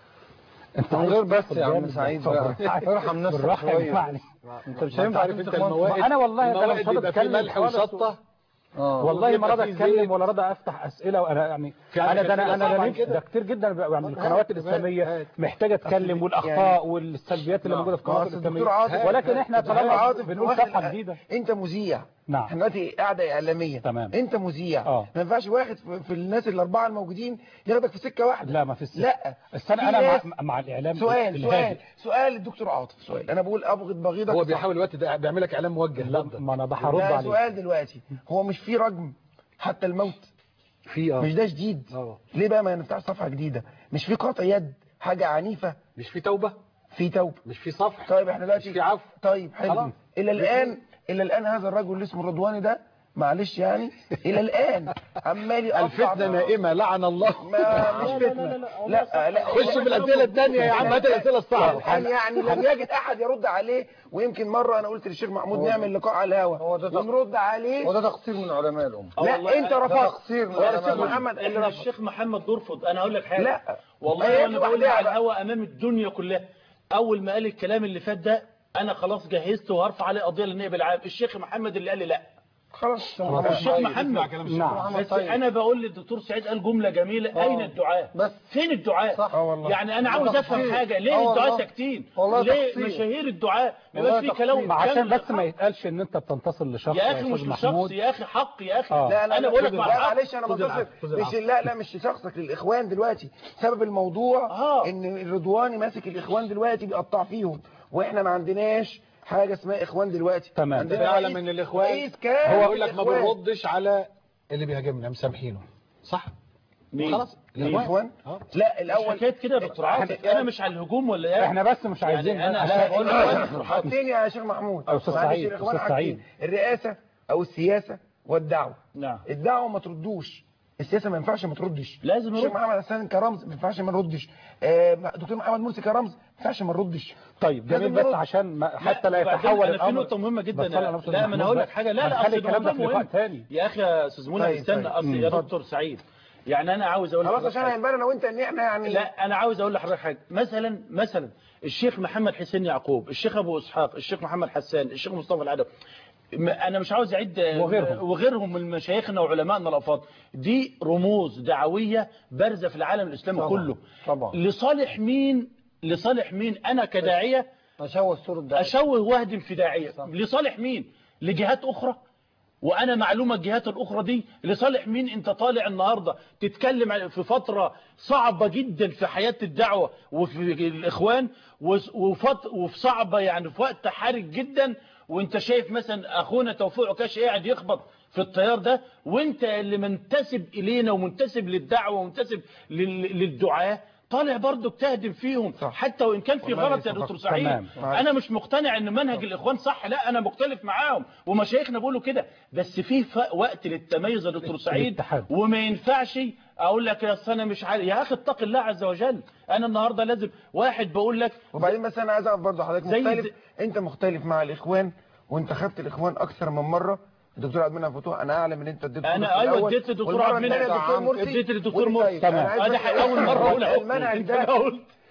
انت من غير بس يا عم سعيد بقى ارحم نفسك بالراحه شوية. اسمعني انت مش هينفع عارف عليك انت تاخد الموائد انا والله ده انا الموائد مش راضي بيبقى فيه اتكلم ملح خالص. وشطه اه والله ما وبيبقى راضي فيه اتكلم زيت. ولا راضي افتح اسئله وانا يعني في انا عندك ده انا أسئلة انا صعبة أنا كده؟ ده كتير جدا يعني القنوات الاسلاميه محتاجه تتكلم والاخطاء يعني- والسلبيات اللي نعم. موجوده في ما القنوات أصل الدكتور عاطف- الاسلاميه ولكن احنا الدكتور طالما عاطف بنقول واحد- صفحه جديده انت مذيع نعم احنا دلوقتي قاعده اعلاميه تمام. انت مذيع اه. ما ينفعش واحد في في الناس الاربعه الموجودين ياخدك في سكه واحده لا ما في السكة. لا استنى في انا ناس- مع, مع الاعلام سؤال سؤال الهادئ. سؤال الدكتور عاطف سؤال انا بقول ابغض بغيضك هو صح. بيحاول الوقت ده بيعمل لك اعلام موجه لا ضدك. ما انا بحرد لا عليه سؤال دلوقتي هو مش في رجم حتى الموت في اه مش ده جديد اه ليه بقى ما نفتحش صفحه جديده مش في قطع يد حاجه عنيفه مش في توبه في توبه مش في صفح طيب احنا دلوقتي مش في عفو طيب حلو خلاص. الى الان الى الان هذا الرجل اللي اسمه الرضواني ده معلش يعني الى الان عمال يقطع الفتنه نائمه لعن الله ما مش فتنه لا لا خش في الاسئله الثانيه يا عم هات الاسئله الصعبه الآن يعني لم يجد احد يرد عليه ويمكن مره انا قلت للشيخ محمود نعمل لقاء على الهوا ونرد عليه وده تقصير من علماء الامه لا انت ده رفضت تقصير من ولا علماء الشيخ الأمة. محمد اللي احنا رفض الشيخ محمد نرفض انا هقول لك حاجه لا ما والله هي وانا دي بقول لوحدها على بقى. الهوا امام الدنيا كلها اول ما قال الكلام اللي فات ده انا خلاص جهزت وهرفع عليه قضيه للنائب العام الشيخ محمد اللي قال لي لا خلاص الشيخ محمد نعم بس انا بقول للدكتور سعيد قال جمله جميله اين الدعاء بس فين الدعاء صح. اه والله. يعني انا ده عاوز افهم تقصير. حاجه اه ليه الدعاء والله. ساكتين والله ليه تقصير. مشاهير الدعاء ما والله يبقاش في كلام ما عشان كامل بس ما يتقالش ان انت بتنتصر لشخص يا اخي مش أستاذ لشخص محمود. يا اخي حق يا اخي آه. لا لا انا لا بقول لك لا مع الحق. معلش انا خد بتصل العفو، خد مش العفو. لا لا مش لشخصك للاخوان دلوقتي سبب الموضوع آه. ان الرضواني ماسك الاخوان دلوقتي بيقطع فيهم واحنا ما عندناش حاجه اسمها اخوان دلوقتي تمام. عندنا فعلا رئيس- من الاخوان رئيس كان هو يقول لك ما الإخوان. بنردش على اللي بيهاجمنا مسامحينه صح مين؟ خلاص الاخوان اه لا مش الاول حكايه كده يا دكتور عاطف انا مش على الهجوم ولا ايه احنا بس مش عايزين يعني انا بس- عشان بقول لك حاطين يا شيخ محمود أو أستاذ معلش سعيد، الإخوان أستاذ حاجتين. الرئاسه او السياسه والدعوه نعم الدعوه ما تردوش السياسه ما ينفعش ما تردش لازم الشيخ يرد. محمد حسان كرمز ما ينفعش ما نردش آه، دكتور محمد مرسي كرمز ما ينفعش ما نردش طيب جميل لازم بس نرد. عشان ما حتى لا وبعدين يتحول أنا في الامر نقطة مهمة جدا بس أنا أستاذ لا ما محمود انا هقول لك بقى. حاجة لا لا هنخلي أصل الكلام ده الموضوع في لقاء مهم. تاني يا أخي يا أستاذ منى طيب، استنى طيب. أصل مم. يا اتفضل. دكتور سعيد يعني أنا عاوز أقول خلاص لحضرتك عشان حاجة. هيبان انا وانت ان احنا يعني لا أنا عاوز أقول لحضرتك حاجة مثلا مثلا الشيخ محمد حسين يعقوب الشيخ أبو إسحاق الشيخ محمد حسان الشيخ مصطفى العدو ما- انا مش عاوز اعد وغيرهم. وغيرهم من مشايخنا وعلمائنا الافاضل دي رموز دعويه بارزه في العالم الاسلامي طبعا. كله طبعا لصالح مين لصالح مين انا كداعيه اشوه الصورة ده اشوه واهدم في داعيه صح. لصالح مين لجهات اخرى وانا معلومه الجهات الاخرى دي لصالح مين انت طالع النهارده تتكلم عن- في فتره صعبه جدا في حياه الدعوه وفي الاخوان وس- وفت وفي صعبه يعني في وقت حرج جدا وانت شايف مثلا اخونا توفيق عكاش قاعد يخبط في التيار ده وانت اللي منتسب الينا ومنتسب للدعوه ومنتسب لل- للدعاه طالع برضه بتهدم فيهم صح. حتى وان كان في والله غلط يا صح. دكتور سعيد تمام. انا مش مقتنع ان منهج الاخوان صح لا انا مختلف معاهم ومشايخنا بيقولوا كده بس في ف- وقت للتميز يا دكتور سعيد الاتحاد. وما ينفعش اقول لك يا أصل انا مش عارف يا اخي اتق الله عز وجل انا النهارده لازم واحد بقول لك وبعدين بس انا عايز اقف برضه حضرتك زي- مختلف انت مختلف مع الاخوان وانت خدت الاخوان اكثر من مره الدكتور عبد المنعم فتوح انا اعلم ان انت اديت انا ايوه اديت للدكتور عبد المنعم الدكتور مرسي اديت للدكتور ودي مرسي طيب. أنا عايز ادي بس- حاجه اول مره اقولها المنهج انت ده قلت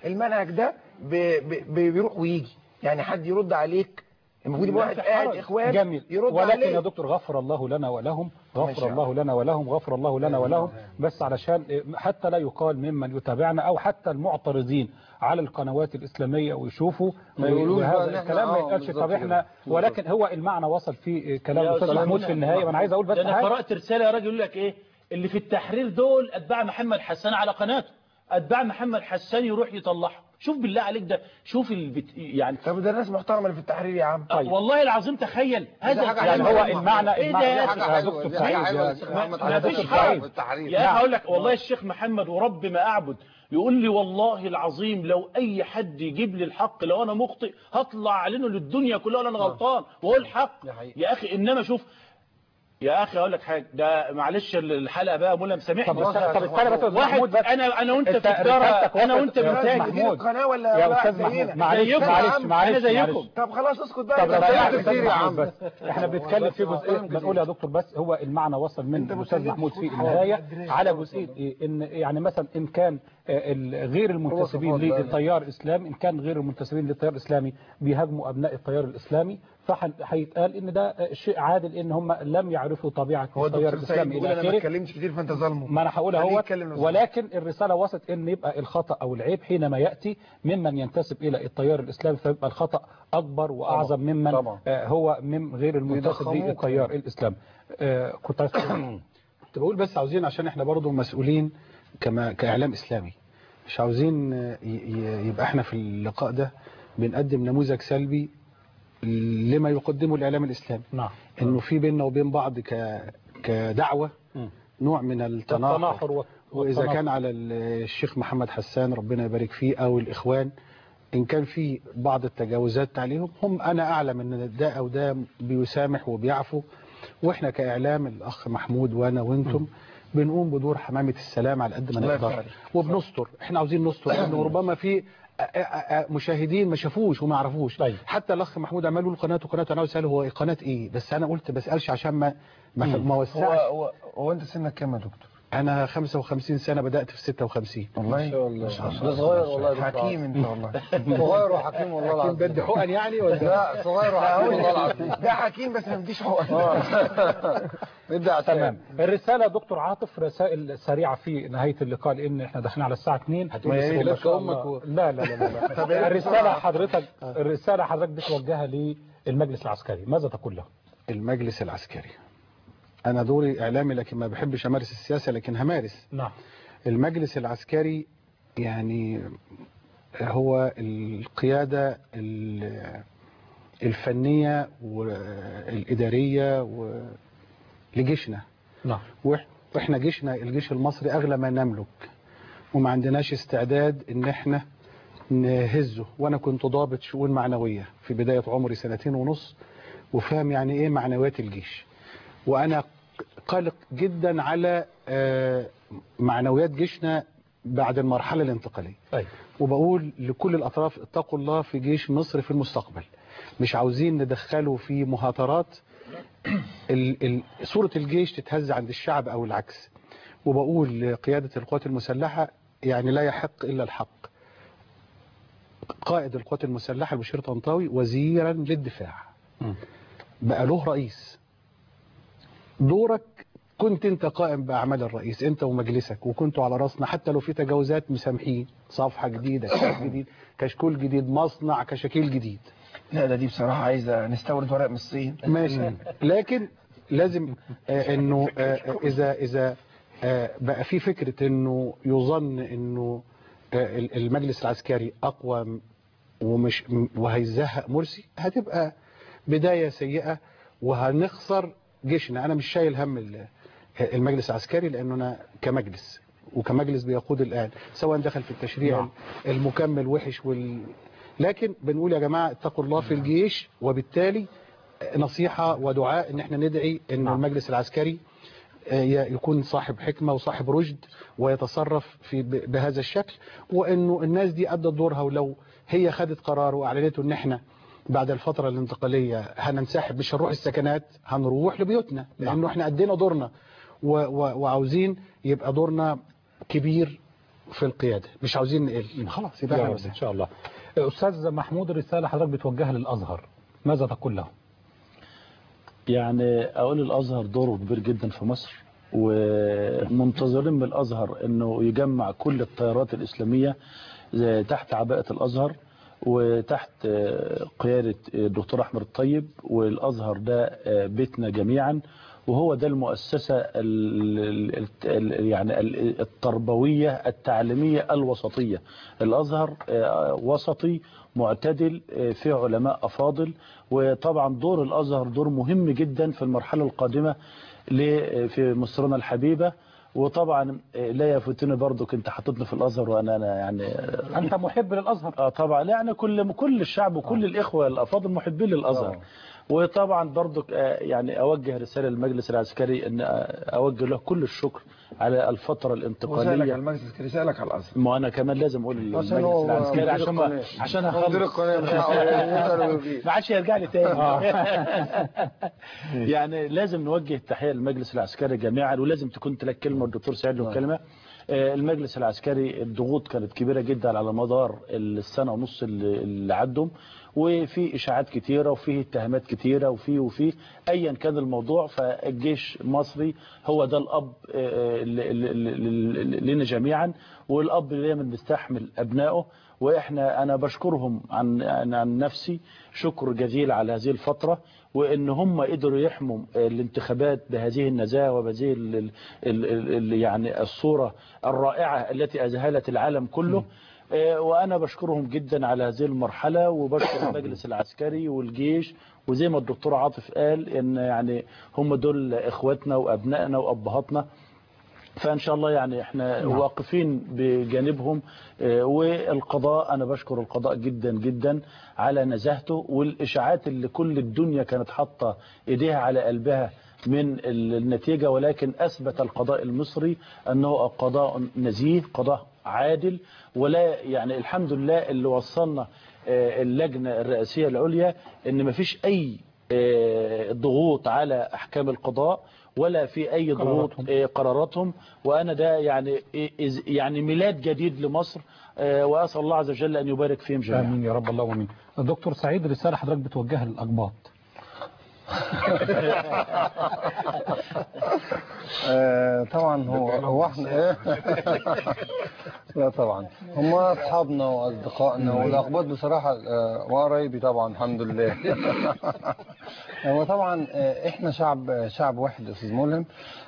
المنهج ده ب... ب... بيروح ويجي يعني حد يرد عليك المفروض يبقى واحد قاعد اخوان جميل يرد ولكن عليه يا دكتور غفر الله لنا ولهم ما غفر شاء الله لنا ولهم غفر الله لنا ولهم بس علشان حتى لا يقال ممن يتابعنا او حتى المعترضين على القنوات الاسلاميه ويشوفوا ما يقولوش بقى إن هذا إحنا الكلام ما آه يتقالش بالظبط طب احنا كده. ولكن هو المعنى وصل في كلام يا الاستاذ أستاذ محمود في النهايه وانا عايز اقول بس ده انا حاجة. قرات رساله يا راجل يقول لك ايه اللي في التحرير دول اتباع محمد حسان على قناته اتباع محمد حسان يروح يطلعهم شوف بالله عليك ده شوف البت... يعني طب ده ناس محترمه اللي في التحرير يا عم طيب. والله العظيم تخيل هذا حاجة يعني حلوة. هو المعنى إيه المعنى ده يا يا أخي؟ حاجة يا حلوة، دكتور دي حاجة سعيد حلوة يا- يا أستاذ ما- محمد ما على فيش دكتور حاجه سعيد بالتحرير. يا نعم. اخي اقول لك والله الشيخ محمد ورب ما اعبد يقول لي والله العظيم لو اي حد يجيب لي الحق لو انا مخطئ هطلع اعلنه للدنيا كلها ولا انا غلطان واقول الحق يا اخي انما شوف يا اخي اقول لك حاجه ده معلش الحلقه بقى مولا مسامحني طب بس- طب استنى بس يا أستاذ واحد محمود بس. انا انا وانت أنت في تجاره رسالتك انا وصلت وانت يا أستاذ بنتاجر محمود. القناه ولا يا ولا أستاذ واحد محمود، زينا؟ معلش، زيكم يا معلش، عم. معلش، انا زيكم معلش. طب خلاص اسكت بقى طب ده لا كلام لا كتير يا عم بس احنا بنتكلم في جزئيه بنقول يا دكتور بس هو المعنى وصل من الاستاذ محمود في النهايه على جزئيه إيه؟ ان يعني مثلا ان كان آه، ال- غير المنتسبين للتيار الاسلامي ان كان غير المنتسبين للتيار الاسلامي بيهاجموا ابناء التيار الاسلامي فهيتقال ان ده آه، شيء عادل ان هم لم يعرفوا طبيعه هو التيار الدكتور سعيد الاسلامي بيقول الى انا ما اخره اتكلمتش كتير فانت ظالمه ما انا هقولها خليه هو يتكلم لو سمحت. ولكن الرساله وصلت ان يبقى الخطا او العيب حينما ياتي ممن ينتسب الى التيار الاسلامي فيبقى الخطا اكبر واعظم ممن طبعا. آه، هو من غير المنتسب بيضخموك. للتيار الاسلامي آه، كنت عايز تقول- كنت بقول بس عاوزين عشان احنا برضو مسؤولين كما كاعلام اسلامي مش عاوزين آه، ي- ي- يبقى احنا في اللقاء ده بنقدم نموذج سلبي لما يقدمه الاعلام الاسلامي نعم انه في بيننا وبين بعض ك كدعوه نوع من التناحر التناحر و- واذا والتناقض. كان على الشيخ محمد حسان ربنا يبارك فيه او الاخوان ان كان في بعض التجاوزات عليهم هم انا اعلم ان ده او ده بيسامح وبيعفو واحنا كاعلام الاخ محمود وانا وانتم بنقوم بدور حمامه السلام على قد ما الله نقدر يفتح عليك. وبنستر احنا عاوزين نستر لانه ربما في أ- أ- أ- مشاهدين ما شافوش وما يعرفوش حتى الاخ محمود عمل له قناته قناته انا اساله هو إيه قناه ايه بس انا قلت بسالش عشان ما ما, ما هو وسعش هو هو انت سنك كام يا دكتور؟ انا 55 سنه بدات في 56 والله ما شاء الله. ما شاء الله. ده صغير والله يا دكتور حكيم انت والله صغير وحكيم والله العظيم بدي حقن يعني ولا لا صغير لا، وحكيم هو والله العظيم ده حكيم بس ما بديش حقن نبدا تمام الرساله دكتور عاطف رسائل سريعه في نهايه اللقاء لان احنا داخلين على الساعه 2 هتقول لي ما لك شاء أمك الله. و- لا لا لا لا, طب لا. إيه الرساله بسرعة؟ حضرتك الرساله حضرتك بتوجهها للمجلس العسكري ماذا تقول له المجلس العسكري انا دوري اعلامي لكن ما بحبش امارس السياسه لكن همارس نعم المجلس العسكري يعني هو القياده ال- الفنيه والاداريه و- لجيشنا نعم وإح- واحنا جيشنا الجيش المصري اغلى ما نملك وما عندناش استعداد ان احنا نهزه وانا كنت ضابط شؤون معنويه في بدايه عمري سنتين ونص وفاهم يعني ايه معنويات الجيش وانا قلق جدا على آه، معنويات جيشنا بعد المرحله الانتقاليه طيب وبقول لكل الاطراف اتقوا الله في جيش مصر في المستقبل مش عاوزين ندخله في مهاترات ال- ال- صورة الجيش تتهز عند الشعب أو العكس وبقول لقيادة القوات المسلحة يعني لا يحق إلا الحق قائد القوات المسلحة البشير طنطاوي وزيرا للدفاع بقى له رئيس دورك كنت انت قائم بأعمال الرئيس انت ومجلسك وكنتوا على راسنا حتى لو في تجاوزات مسامحين صفحة جديدة كشف جديد كشكول جديد مصنع كشكيل جديد لا ده دي بصراحة عايزة نستورد ورق من الصين ماشي لكن لازم آه انه آه اذا اذا آه بقى في فكره انه يظن انه آه المجلس العسكري اقوى ومش وهيزهق مرسي هتبقى بدايه سيئه وهنخسر جيشنا انا مش شايل هم ال- المجلس العسكري لانه انا كمجلس وكمجلس بيقود الان سواء دخل في التشريع نعم. المكمل وحش وال لكن بنقول يا جماعه اتقوا الله في الجيش وبالتالي نصيحة ودعاء ان احنا ندعي ان المجلس العسكري آه، ي- يكون صاحب حكمة وصاحب رشد ويتصرف في ب- بهذا الشكل وانه الناس دي ادت دورها ولو هي خدت قرار واعلنته ان احنا بعد الفترة الانتقالية هننسحب مش هنروح السكنات هنروح لبيوتنا لانه احنا ادينا دورنا و- و- وعاوزين يبقى دورنا كبير في القيادة مش عاوزين نقل خلاص يبقى يا احنا رب بس. ان شاء الله استاذ محمود الرساله حضرتك بتوجهها للازهر ماذا تقول له يعني اقول الازهر دوره كبير جدا في مصر ومنتظرين من الازهر انه يجمع كل التيارات الاسلاميه زي تحت عباءه الازهر وتحت آه، قياده الدكتور احمد الطيب والازهر ده آه، بيتنا جميعا وهو ده المؤسسه ال ال ال يعني ال- التربويه التعليميه الوسطيه الازهر آه، وسطي معتدل آه، فيه علماء افاضل وطبعا دور الازهر دور مهم جدا في المرحله القادمه ل- في مصرنا الحبيبه وطبعا آه، لا يفوتني برضو كنت حاططني في الازهر وانا انا يعني انت محب للازهر اه طبعا يعني كل كل الشعب وكل الاخوه الافاضل محبين للازهر وطبعا برضو آه، يعني اوجه رساله للمجلس العسكري ان آه، اوجه له كل الشكر على الفتره وسألك الانتقاليه على المجلس رسالك على الازهر ما انا كمان لازم اقول للمجلس عشان هو العسكري مدير عشان ما القناة. عشان هو مدير اخلص القناة، مش هقول- ما عادش يرجع لي تاني آه. يعني لازم نوجه تحيه للمجلس العسكري جميعا ولازم تكون لك كلمه والدكتور سعيد له كلمه آه، المجلس العسكري الضغوط كانت كبيره جدا على مدار السنه ونص اللي اللي عدوا وفي اشاعات كتيره وفيه اتهامات كتيره وفي وفي ايا كان الموضوع فالجيش المصري هو ده الاب آه، ل- ل- ل- ل- لنا جميعا والاب اللي دايما بيستحمل ابنائه واحنا انا بشكرهم عن عن عن نفسي شكر جزيل على هذه الفتره وان هم قدروا يحموا الانتخابات بهذه النزاهه وبهذه ال- ال- ال- ال- يعني الصوره الرائعه التي اذهلت العالم كله آه، وانا بشكرهم جدا على هذه المرحله وبشكر المجلس العسكري والجيش وزي ما الدكتور عاطف قال ان يعني هم دول اخواتنا وابنائنا وابهاتنا فان شاء الله يعني احنا نعم. واقفين بجانبهم آه، والقضاء انا بشكر القضاء جدا جدا على نزاهته والاشاعات اللي كل الدنيا كانت حاطه ايديها على قلبها من ال- النتيجه ولكن اثبت القضاء المصري انه قضاء نزيه قضاء عادل ولا يعني الحمد لله اللي وصلنا آه، اللجنه الرئاسيه العليا ان مفيش اي آه، ضغوط على احكام القضاء ولا في اي ضغوط آه، قراراتهم وانا ده يعني إز- يعني ميلاد جديد لمصر آه، واسال الله عز وجل ان يبارك فيهم جميعا امين يا رب اللهم امين الدكتور سعيد رساله حضرتك بتوجهها للاقباط آه، طبعا هو هو احنا لا طبعا هم اصحابنا واصدقائنا والاخبار بصراحه آه، وقرايبي طبعا الحمد لله هو طبعا آه، احنا شعب شعب واحد يا استاذ ملهم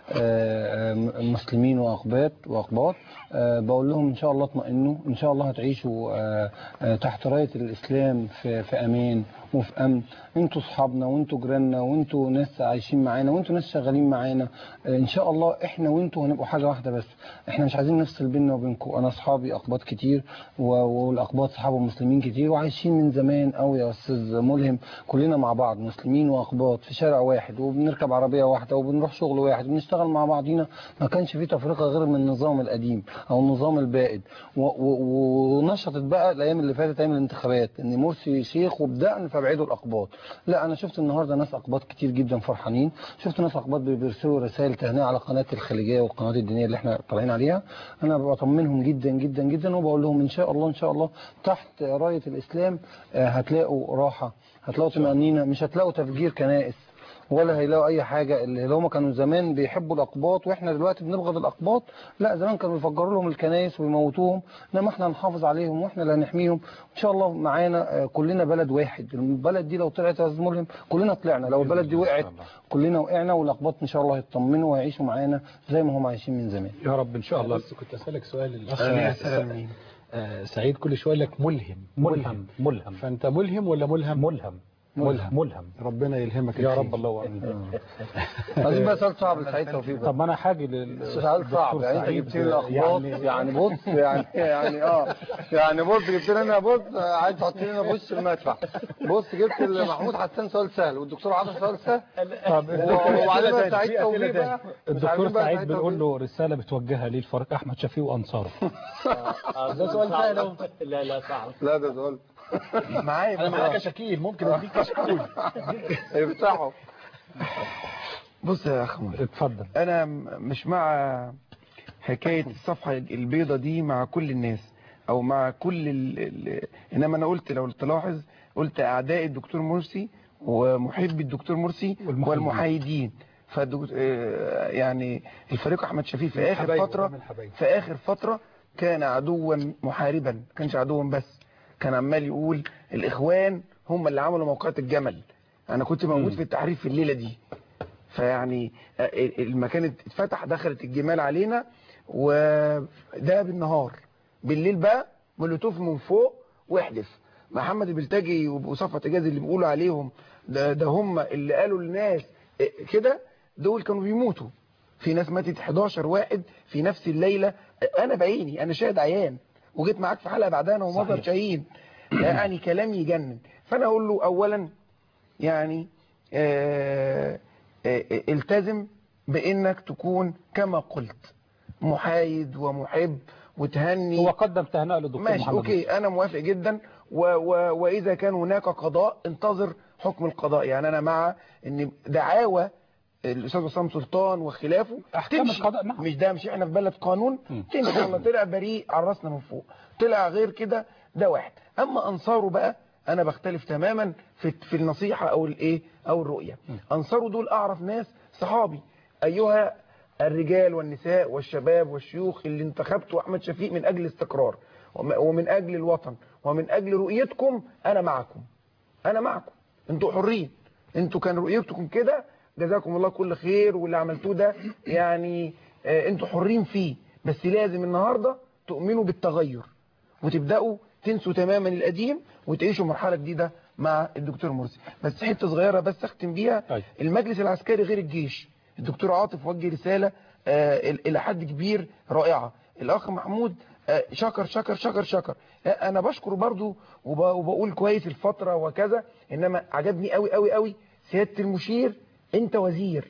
آه، آه، مسلمين واقباط واقباط آه، بقول لهم ان شاء الله اطمئنوا ان شاء الله هتعيشوا آه، آه، تحت رايه الاسلام في في امان وفي امن انتوا اصحابنا وانتوا جيراننا وانتوا ناس عايشين معانا وانتوا ناس شغالين معانا آه، ان شاء الله احنا وانتوا هنبقوا حاجه واحده بس احنا مش عايزين نفصل بيننا وبينكم انا اصحابي اقباط كتير و- والاقباط اصحابهم مسلمين كتير وعايشين من زمان قوي يا استاذ ملهم كلنا مع بعض مسلمين واقباط في شارع واحد وبنركب عربيه واحده وبنروح شغل واحد وبنشتغل مع بعضينا ما كانش في تفرقه غير من النظام القديم او النظام البائد و- و- ونشطت بقى الايام اللي فاتت ايام الانتخابات ان مرسي شيخ وبدأنا فابعدوا الاقباط لا انا شفت النهارده ناس اقباط كتير جدا فرحانين شفت ناس اقباط بيرسلوا رسائل تهنئه على قناه الخليجيه والقنوات الدينيه اللي احنا طالعين عليها انا بطمنهم جدا جدا جدا وبقول لهم ان شاء الله ان شاء الله تحت رايه الاسلام آه، هتلاقوا راحه هتلاقوا طمانينه مش هتلاقوا تفجير كنائس ولا هيلاقوا اي حاجه اللي هم كانوا زمان بيحبوا الاقباط واحنا دلوقتي بنبغض الاقباط لا زمان كانوا بيفجروا لهم الكنائس ويموتوهم انما احنا هنحافظ عليهم واحنا اللي هنحميهم ان شاء الله معانا آه، كلنا بلد واحد البلد دي لو طلعت يا استاذ ملهم كلنا طلعنا لو البلد دي وقعت كلنا وقعنا والاقباط ان شاء الله هيطمنوا وهيعيشوا معانا زي ما هم عايشين من زمان يا رب ان شاء الله بس كنت اسالك سؤال الاخ آه، آه، آه، سعيد كل شويه لك ملهم ملهم ملهم فانت ملهم ولا ملهم ملهم ملهم ملهم ربنا يلهمك يا الخير. رب الله امين عايزين بقى سؤال صعب لسعيد توفيق طب ما انا حاجه لل سؤال صعب يعني انت جبت لي الاخباط يعني بص يعني يعني اه يعني بص جبت لي انا بص آه، عايز تحط لي انا في وش المدفع بص جبت لمحمود حسان سؤال سهل والدكتور عاطف سؤال سهل طب وبعدين في سعيد أسئلة توفيق تاني. بقى مش الدكتور عارفين بقى سعيد سعيد بنقول له رساله بتوجهها ليه الفريق احمد شفيق وانصاره ده سؤال سهل أهو. لا لا صعب لا ده سؤال معايا انا معاك شكيل ممكن اديك كشكول افتحوا بص يا اخ مولى، اتفضل انا م- مش مع حكايه الصفحه البيضه دي مع كل الناس او مع كل ال... ال... انما انا قلت لو تلاحظ قلت اعداء الدكتور مرسي ومحبي الدكتور مرسي والمحايدين فالدكتور يعني الفريق احمد شفيق في اخر حبايبه، فتره من حبايبه. في اخر فتره كان عدوا محاربا ما كانش عدوا بس كان عمال يقول الاخوان هم اللي عملوا موقعة الجمل انا كنت موجود في التحرير في الليله دي فيعني آه، المكان اتفتح دخلت الجمال علينا وده بالنهار بالليل بقى مولوتوف من فوق واحدف محمد البلتاجي وصفة اجازي اللي بيقولوا عليهم ده, ده هم اللي قالوا للناس آه، كده دول كانوا بيموتوا في ناس ماتت 11 واحد في نفس الليله آه، انا بعيني انا شاهد عيان وجيت معاك في حلقه بعدها انا ومظهر صحيح. شاهين يعني كلام يجنن فانا اقول له اولا يعني آه، آه، آه، التزم بانك تكون كما قلت محايد ومحب وتهني هو قدم تهنئه للدكتور ماشي محمد اوكي انا موافق جدا و و واذا كان هناك قضاء انتظر حكم القضاء يعني انا مع ان دعاوى الاستاذ عصام سلطان وخلافه أحكام تمشي. القضاء، نعم. مش ده مش احنا في بلد قانون تمشي والله طلع بريء على راسنا من فوق طلع غير كده ده واحد اما انصاره بقى انا بختلف تماما في في النصيحه او الايه او الرؤيه انصاره دول اعرف ناس صحابي ايها الرجال والنساء والشباب والشيوخ اللي انتخبتوا احمد شفيق من اجل الاستقرار وم- ومن اجل الوطن ومن اجل رؤيتكم انا معكم انا معكم انتوا حرين انتوا كان رؤيتكم كده جزاكم الله كل خير واللي عملتوه ده يعني آه، انتوا حرين فيه بس لازم النهارده تؤمنوا بالتغير وتبداوا تنسوا تماما القديم وتعيشوا مرحله جديده مع الدكتور مرسي بس حته صغيره بس اختم بيها المجلس العسكري غير الجيش الدكتور عاطف وجه رساله آه، الى حد كبير رائعه الاخ محمود آه، شكر شكر شكر شكر آه، انا بشكر برضو وب- وبقول كويس الفتره وكذا انما عجبني قوي قوي قوي سياده المشير انت وزير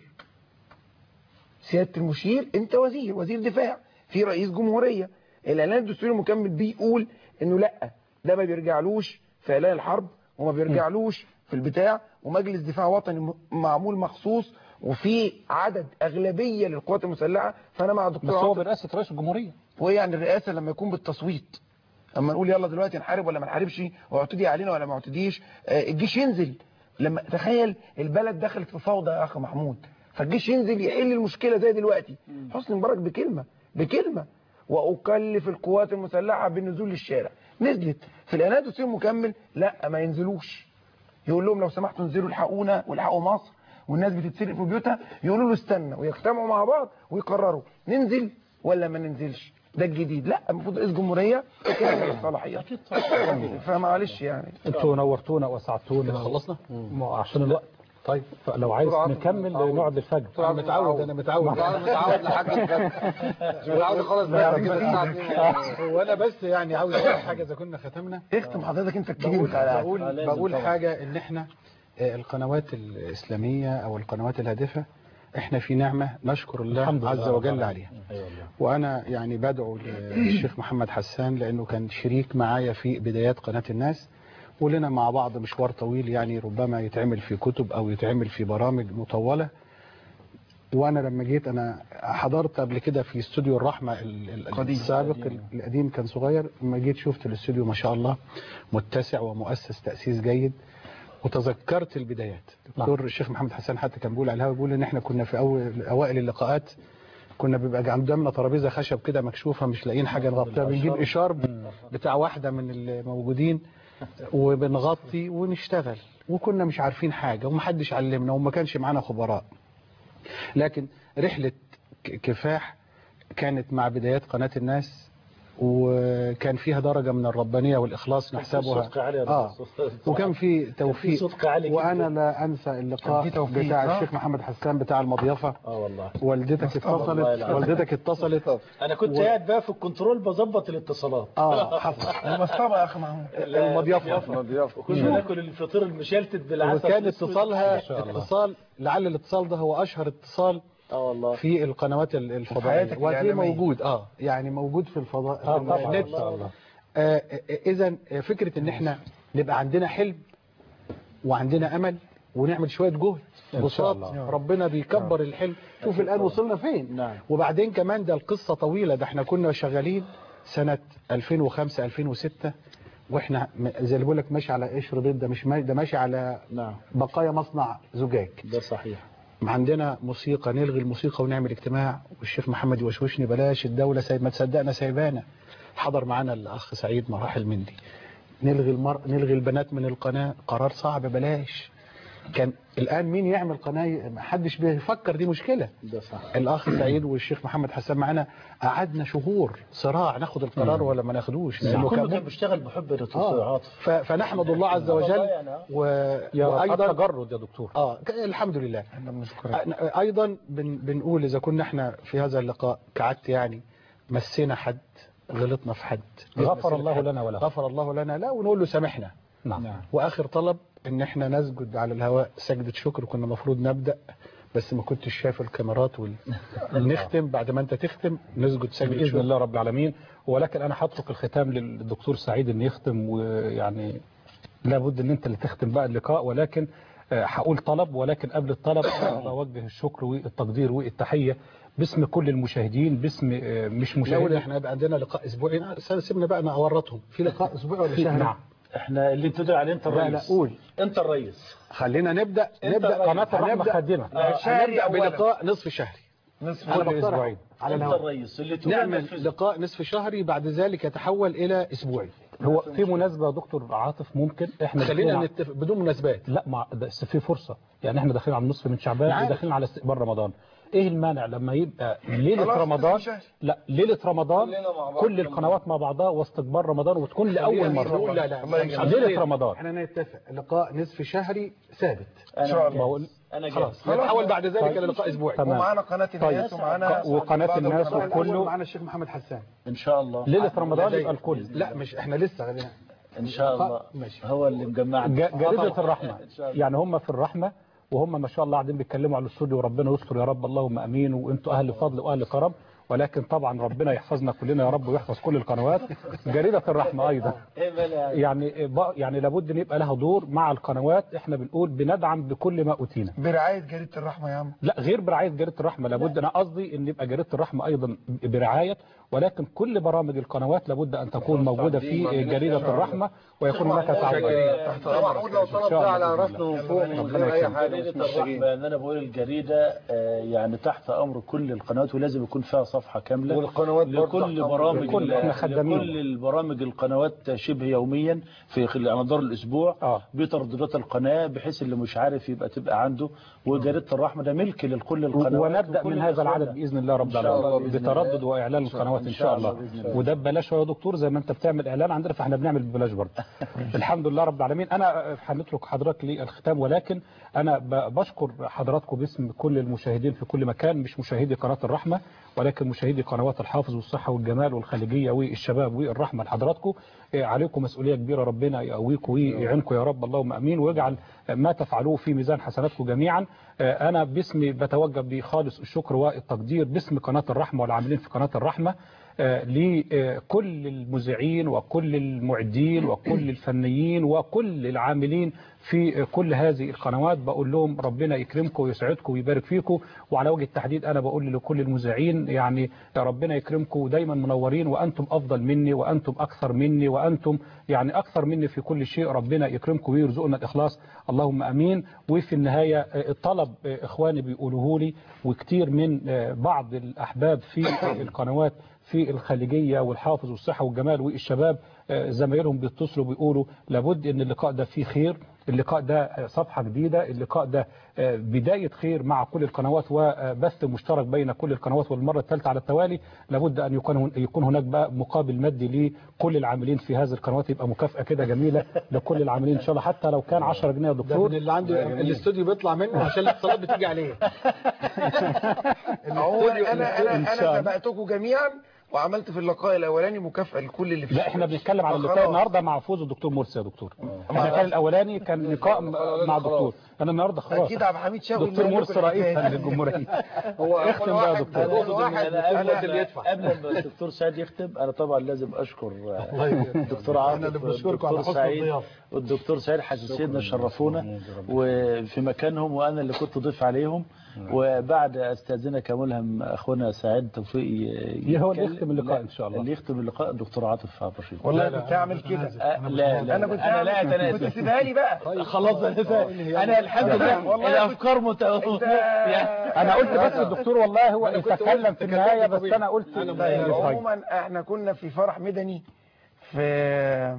سياده المشير انت وزير وزير دفاع في رئيس جمهوريه الاعلان الدستوري المكمل بيقول انه لا ده ما بيرجعلوش في اعلان الحرب وما بيرجعلوش في البتاع ومجلس دفاع وطني م- معمول مخصوص وفي عدد اغلبيه للقوات المسلحه فانا مع الدكتور بس هو عاطف. برئاسه رئيس الجمهوريه وايه يعني الرئاسه لما يكون بالتصويت اما نقول يلا دلوقتي نحارب ولا ما نحاربش واعتدي علينا ولا ما اعتديش آه، الجيش ينزل لما تخيل البلد دخلت في فوضى يا اخ محمود فالجيش ينزل يحل المشكله زي دلوقتي حسني مبارك بكلمه بكلمه واكلف القوات المسلحه بالنزول للشارع نزلت في الاعلان الدستوري المكمل لا ما ينزلوش يقول لهم لو سمحتوا انزلوا الحقونا والحقوا مصر والناس بتتسرق في بيوتها يقولوا له استنى ويجتمعوا مع بعض ويقرروا ننزل ولا ما ننزلش ده الجديد لا المفروض رئيس جمهوريه كده الصلاحيات فمعلش يعني انتوا نورتونا واسعدتونا خلصنا عشان الوقت طيب لو عايز نكمل نقعد للفجر انا متعود انا متعود انا متعود لحد الفجر مش متعود خالص لا، بس تيجي ربنا الساعة يخليك. 2. وانا بس يعني عاوز اقول حاجه اذا كنا ختمنا اختم حضرتك انت الكبير بقول بتاع القعدة. بقول, بقول حاجه ان احنا آه، القنوات الاسلاميه او القنوات الهادفه احنا في نعمه نشكر الله الحمد لله عز رب وجل العالمين. عليها أيوة والله. وانا يعني بدعو للشيخ محمد حسان لانه كان شريك معايا في بدايات قناه الناس ولنا مع بعض مشوار طويل يعني ربما يتعمل في كتب او يتعمل في برامج مطوله وانا لما جيت انا حضرت قبل كده في استوديو الرحمه ال- ال- قديم. السابق القديم كان صغير لما جيت شفت الاستوديو ما شاء الله متسع ومؤسس تاسيس جيد وتذكرت البدايات دكتور الشيخ محمد حسان حتى كان بيقول على الهوا بيقول ان احنا كنا في اول اوائل اللقاءات كنا بيبقى قدامنا ترابيزه خشب كده مكشوفه مش لاقيين حاجه نغطيها بنجيب اشار بتاع واحده من الموجودين وبنغطي ونشتغل وكنا مش عارفين حاجه ومحدش علمنا وما كانش معانا خبراء لكن رحله ك- كفاح كانت مع بدايات قناه الناس وكان فيها درجه من الربانيه والاخلاص نحسبها صدق عالي يا اه دكتور. وكان في توفيق صدق عالي جدا. وانا لا انسى كان اللقاء في توفيق، بتاع آه. الشيخ محمد حسان بتاع المضيفه اه والله والدتك مصطفى الله اتصلت يلعنه. والدتك اتصلت انا كنت و- قاعد بقى في الكنترول بظبط الاتصالات اه حصل المصطبه يا اخ محمود المضيافه وكنا ناكل الفطير المشلتت بالعسل وكان الأسود. اتصالها ما شاء الله. اتصال لعل الاتصال ده هو اشهر اتصال اه والله في القنوات ال- الفضائيه حياتك وهتلاقيه الإعلامية. موجود اه يعني موجود في الفضاء اه في طبعا النت. ان شاء الله آه اذا فكره ان احنا نبقى عندنا حلم وعندنا امل ونعمل شويه جهد إن شاء بساط الله. ربنا بيكبر الحلم شوف الان وصلنا فين نعم. وبعدين كمان ده القصه طويله ده احنا كنا شغالين سنه 2005 2006 واحنا م- زي اللي بقول لك ماشي على قشر بيض ده مش ماشي ده ماشي على نعم بقايا مصنع زجاج ده صحيح عندنا موسيقى نلغي الموسيقى ونعمل اجتماع والشيخ محمد يوشوشني بلاش الدولة سايب ما تصدقنا سايبانا حضر معانا الأخ سعيد مراحل مندي نلغي المر... نلغي البنات من القناة قرار صعب بلاش كان الآن مين يعمل قناة ما حدش بيفكر دي مشكلة ده صح الأخ سعيد والشيخ محمد حسان معانا قعدنا شهور صراع ناخد القرار ولا ما ناخدوش لأنه كله كان كان بيشتغل بحب آه. الرسول ف... فنحمد الله عز وجل و... يا وأيضا تجرد يا دكتور اه ك- الحمد لله ايضا بن بنقول اذا كنا احنا في هذا اللقاء كعدت يعني مسينا حد غلطنا في حد غفر مسينا الله حد. لنا وله. غفر الله لنا لا ونقول له سامحنا نعم واخر طلب ان احنا نسجد على الهواء سجدة شكر كنا المفروض نبدا بس ما كنتش شايف الكاميرات وال... نختم بعد ما انت تختم نسجد سجدة بإذن شكر الله رب العالمين ولكن أنا هترك الختام للدكتور سعيد أن يختم ويعني لابد أن أنت اللي تختم بقى اللقاء ولكن آه، هقول طلب ولكن قبل الطلب أنا بوجه الشكر والتقدير والتحية باسم كل المشاهدين باسم آه، مش لو مشاهدين احنا يبقى عندنا لقاء اسبوعي لا، سيبنا بقى انا اورطهم في لقاء اسبوعي ولا شهري نعم احنا اللي تدعي عليه انت لا لا الرئيس قول انت الرئيس خلينا نبدا انت نبدا الرئيس. قناة الرحمة هنبدأ- خادمة آه، شهري هنبدا أولاً. بلقاء نصف شهري نصف انا كل بقترح أسبوعين. على انت الهواء الرئيس اللي تقول نعمل نفذ. لقاء نصف شهري بعد ذلك يتحول الى اسبوعي هو في مناسبة يا دكتور عاطف ممكن احنا خلينا داخلين نتفق بدون مناسبات لا مع بس في فرصة يعني احنا داخلين على النصف من شعبان أنا عارف. وداخلين على استقبال رمضان ايه المانع لما يبقى ليلة خلاص، رمضان نصف شهر. لا ليلة رمضان كلنا مع بعض كل القنوات مع بعضها واستقبال رمضان وتكون لأول مرة لا لا الله مش يجزاك. ليلة رمضان احنا نتفق لقاء نصف شهري ثابت انا شاء الله. بقول انا خلاص جاهز نتحول بعد ذلك طيب. الى لقاء اسبوعي تمام. ومعانا قناة الناس طيب. ومعانا وقناة بعض الناس القنوات. وكله- الأول معانا الشيخ محمد حسان ان شاء الله ليلة رمضان لدي- يبقى الكل لا مش احنا لسه خلينا ان شاء الله ماشي. هو اللي مجمعنا جا- جريدة الرحمة إن شاء الله. يعني هم في الرحمة وهم ما شاء الله قاعدين بيتكلموا على الاستوديو وربنا يستر يا رب اللهم امين وانتوا اهل فضل واهل كرم ولكن طبعا ربنا يحفظنا كلنا يا رب ويحفظ كل القنوات جريدة الرحمة ايضا ايه بلا يعني بق- يعني لابد ان يبقى لها دور مع القنوات احنا بنقول بندعم بكل ما اوتينا برعاية جريدة الرحمة يا عم لا غير برعايه جريده الرحمه لابد انا قصدي ان يبقى جريده الرحمه ايضا برعايه ولكن كل برامج القنوات لابد ان تكون موجوده في جريده الرحمه ويكون هناك تعاون تحت طبعا أمرك محمود لو طلب ده على راسنا من فوق من غير اي حاجه مش جريدة محتاجين الرحمة ان انا بقول الجريدة آه، يعني تحت امر كل القنوات ولازم يكون فيها صفحة كاملة والقنوات برضه لكل تحت أمر برامج كل- إحنا ال- خدامين. لكل البرامج القنوات شبه يوميا في خلال على مدار الاسبوع آه. بترددات القناة بحيث اللي مش عارف يبقى تبقى عنده وجريدة الرحمة ده ملك لكل القنوات ونبدا وكل من هذا الإخوان. العدد باذن الله رب إن شاء الله العالمين بإذن الله. بتردد واعلان القنوات ان إن شاء شاء الله الله بإذن الله. وده ببلاش يا دكتور زي ما انت بتعمل اعلان عندنا فاحنا بنعمل ببلاش برضه الحمد لله رب العالمين انا هنترك حضرتك للختام ولكن انا ب- بشكر حضراتكم باسم كل المشاهدين في كل مكان مش مشاهدي قناه الرحمه ولكن مشاهدي قنوات الحافظ والصحه والجمال والخليجيه والشباب والرحمه لحضراتكم إيه، عليكم مسؤوليه كبيره ربنا يقويكم ويعينكم يا رب اللهم امين ويجعل ما تفعلوه في ميزان حسناتكم جميعا آه، انا باسمي بتوجه بخالص الشكر والتقدير باسم قناه الرحمه والعاملين في قناه الرحمه آه، لكل المذيعين وكل المعدين وكل الفنيين وكل العاملين في كل هذه القنوات بقول لهم ربنا يكرمكم ويسعدكم ويبارك فيكم وعلى وجه التحديد انا بقول لكل المذيعين يعني يا ربنا يكرمكم دايما منورين وانتم افضل مني وانتم اكثر مني وانتم يعني اكثر مني في كل شيء ربنا يكرمكم ويرزقنا الاخلاص اللهم امين وفي النهايه آه، الطلب آه، اخواني بيقولوه لي وكتير من آه، بعض الاحباب في القنوات في الخليجية والحافظ والصحة والجمال والشباب آه، زمايلهم بيتصلوا بيقولوا لابد ان اللقاء ده فيه خير اللقاء ده آه، صفحة جديدة اللقاء ده آه، بداية خير مع كل القنوات وبث مشترك بين كل القنوات والمرة الثالثة على التوالي لابد ان يكون هن- يكون هناك بقى مقابل مادي لكل العاملين في هذه القنوات يبقى مكافأة كده جميلة لكل العاملين ان شاء الله حتى لو كان 10 جنيه يا ده دكتور من اللي عنده الاستوديو بيطلع منه عشان الاتصالات بتيجي عليه هو انا انا إن شاء انا الله. سبقتكم جميعا وعملت في اللقاء الاولاني مكافاه لكل اللي في لا الشباب. احنا بنتكلم على اللقاء فخلاص. النهارده مع فوز الدكتور مرسي يا دكتور احنا كان الاولاني كان لقاء مع الدكتور انا النهارده خلاص اكيد عبد الحميد شوقي دكتور اللي مرسي قال لكم رئيس الحكاية. الجمهوريه هو اختم بقى يا دكتور أنا قبل قبل ما الدكتور سعيد يختم انا طبعا لازم اشكر الدكتور عاطف أنا اللي بشكركم على والدكتور حسن سعيد الضيافة. والدكتور سعيد حسسينا شرفونا وفي مكانهم وانا اللي كنت ضيف عليهم وبعد استاذنك يا ملهم اخونا سعيد توفيق ي- هو اللي يتكلم. يختم اللقاء لا، إن شاء الله. اللي يختم اللقاء الدكتور عاطف عبد الرشيد والله كنت هعمل كده أه، لا لا انا كنت انا لا هعمل- اتنازل كنت سيبها لي بقى خلاص انا فاهم. انا الحمد لله والله الافكار مت... انا قلت بس الدكتور والله هو أنا كنت يتكلم قلت في النهايه بس طبيعي. انا قلت طيب، طيب. عموما احنا كنا في فرح مدني في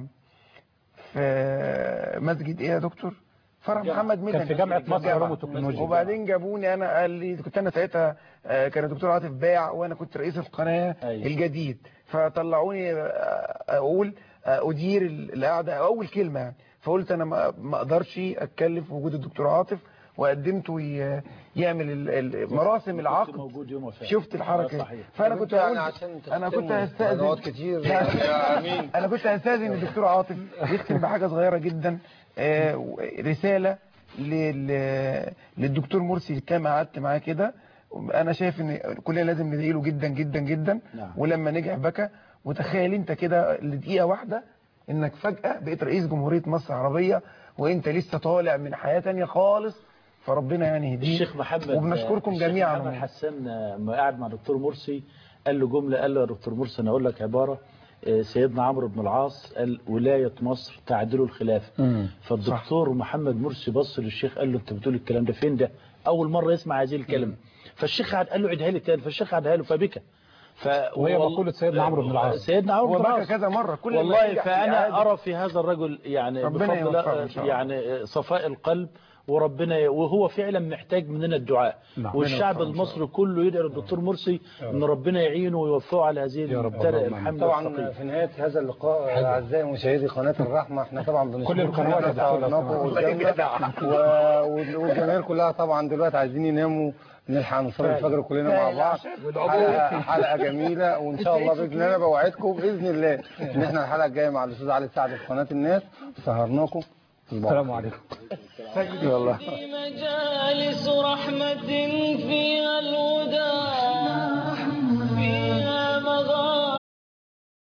في مسجد ايه يا دكتور فرح جامعة. محمد كان مدني في جامعة مصر جامعة. للعلوم والتكنولوجيا. وبعدين جابوني انا قال لي كنت انا ساعتها آه، كان الدكتور عاطف باع وانا كنت رئيس القناه أيوة. الجديد فطلعوني آه، اقول آه، ادير القعده اول كلمه يعني فقلت انا ما ما اقدرش اتكلم في وجود الدكتور عاطف وقدمته ي- يعمل ال- ال- مراسم العقد موجود يوم وفاة شفت الحركه آه، دي. صحيح. فانا طب كنت انتوا يعني هقول عشان انا كنت تختموا هستاذن قنوات كتير لا، يا امين انا كنت هستاذن الدكتور عاطف يختم بحاجه صغيره جدا آه، و- رساله لل- للدكتور مرسي كما قعدت معاه كده انا شايف ان كلنا لازم ندعي له جدا جدا جدا نعم. ولما نجح بكى وتخيل انت كده لدقيقه واحده انك فجاه بقيت رئيس جمهوريه مصر العربيه وانت لسه طالع من حياه تانية خالص فربنا يعني يهديك الشيخ محمد وبنشكركم الشيخ جميعا محمد حسان آه، ما قاعد مع دكتور مرسي قال له جملة قال له يا دكتور مرسي أنا أقول لك عبارة آه، سيدنا عمرو بن العاص قال ولاية مصر تعدل الخلافة فالدكتور محمد مرسي بص للشيخ قال له أنت بتقول الكلام ده فين ده أول مرة يسمع هذه الكلمة فالشيخ قعد قال له عيدها لي تاني فالشيخ عدها له فبكى ف... وهي وال- مقولة سيدنا عمرو بن العاص. سيدنا عمرو هو بن بكى العاص كذا مرة كل ما والله ينجح في فأنا إعادة. أرى في هذا الرجل يعني ربنا بفضل يوفقه إن شاء الله. يعني صفاء القلب وربنا ي- وهو فعلا محتاج مننا الدعاء نعم. والشعب ربنا يوفقه إن شاء المصري كله يدعي للدكتور مرسي ان ربنا يعينه ويوفقه على هذه يا رب المبتلى اللهم الحمد طبعا الثقيل في نهايه هذا اللقاء اعزائي مشاهدي قناه الرحمه احنا طبعا بنشكركم كل القنوات يا دكتور لو تعاونكم سمحت. قدامنا و- والجماهير كلها طبعا دلوقتي عايزين يناموا نلحق نصلي الفجر كلنا مع بعض حلقه حلقه جميله وان شاء الله باذن الله بوعدكم باذن الله ان احنا الحلقه الجايه مع الاستاذ علي سعد في قناه الناس سهرناكم السلام عليكم يلا مجالس رحمة فيها الهدى فيها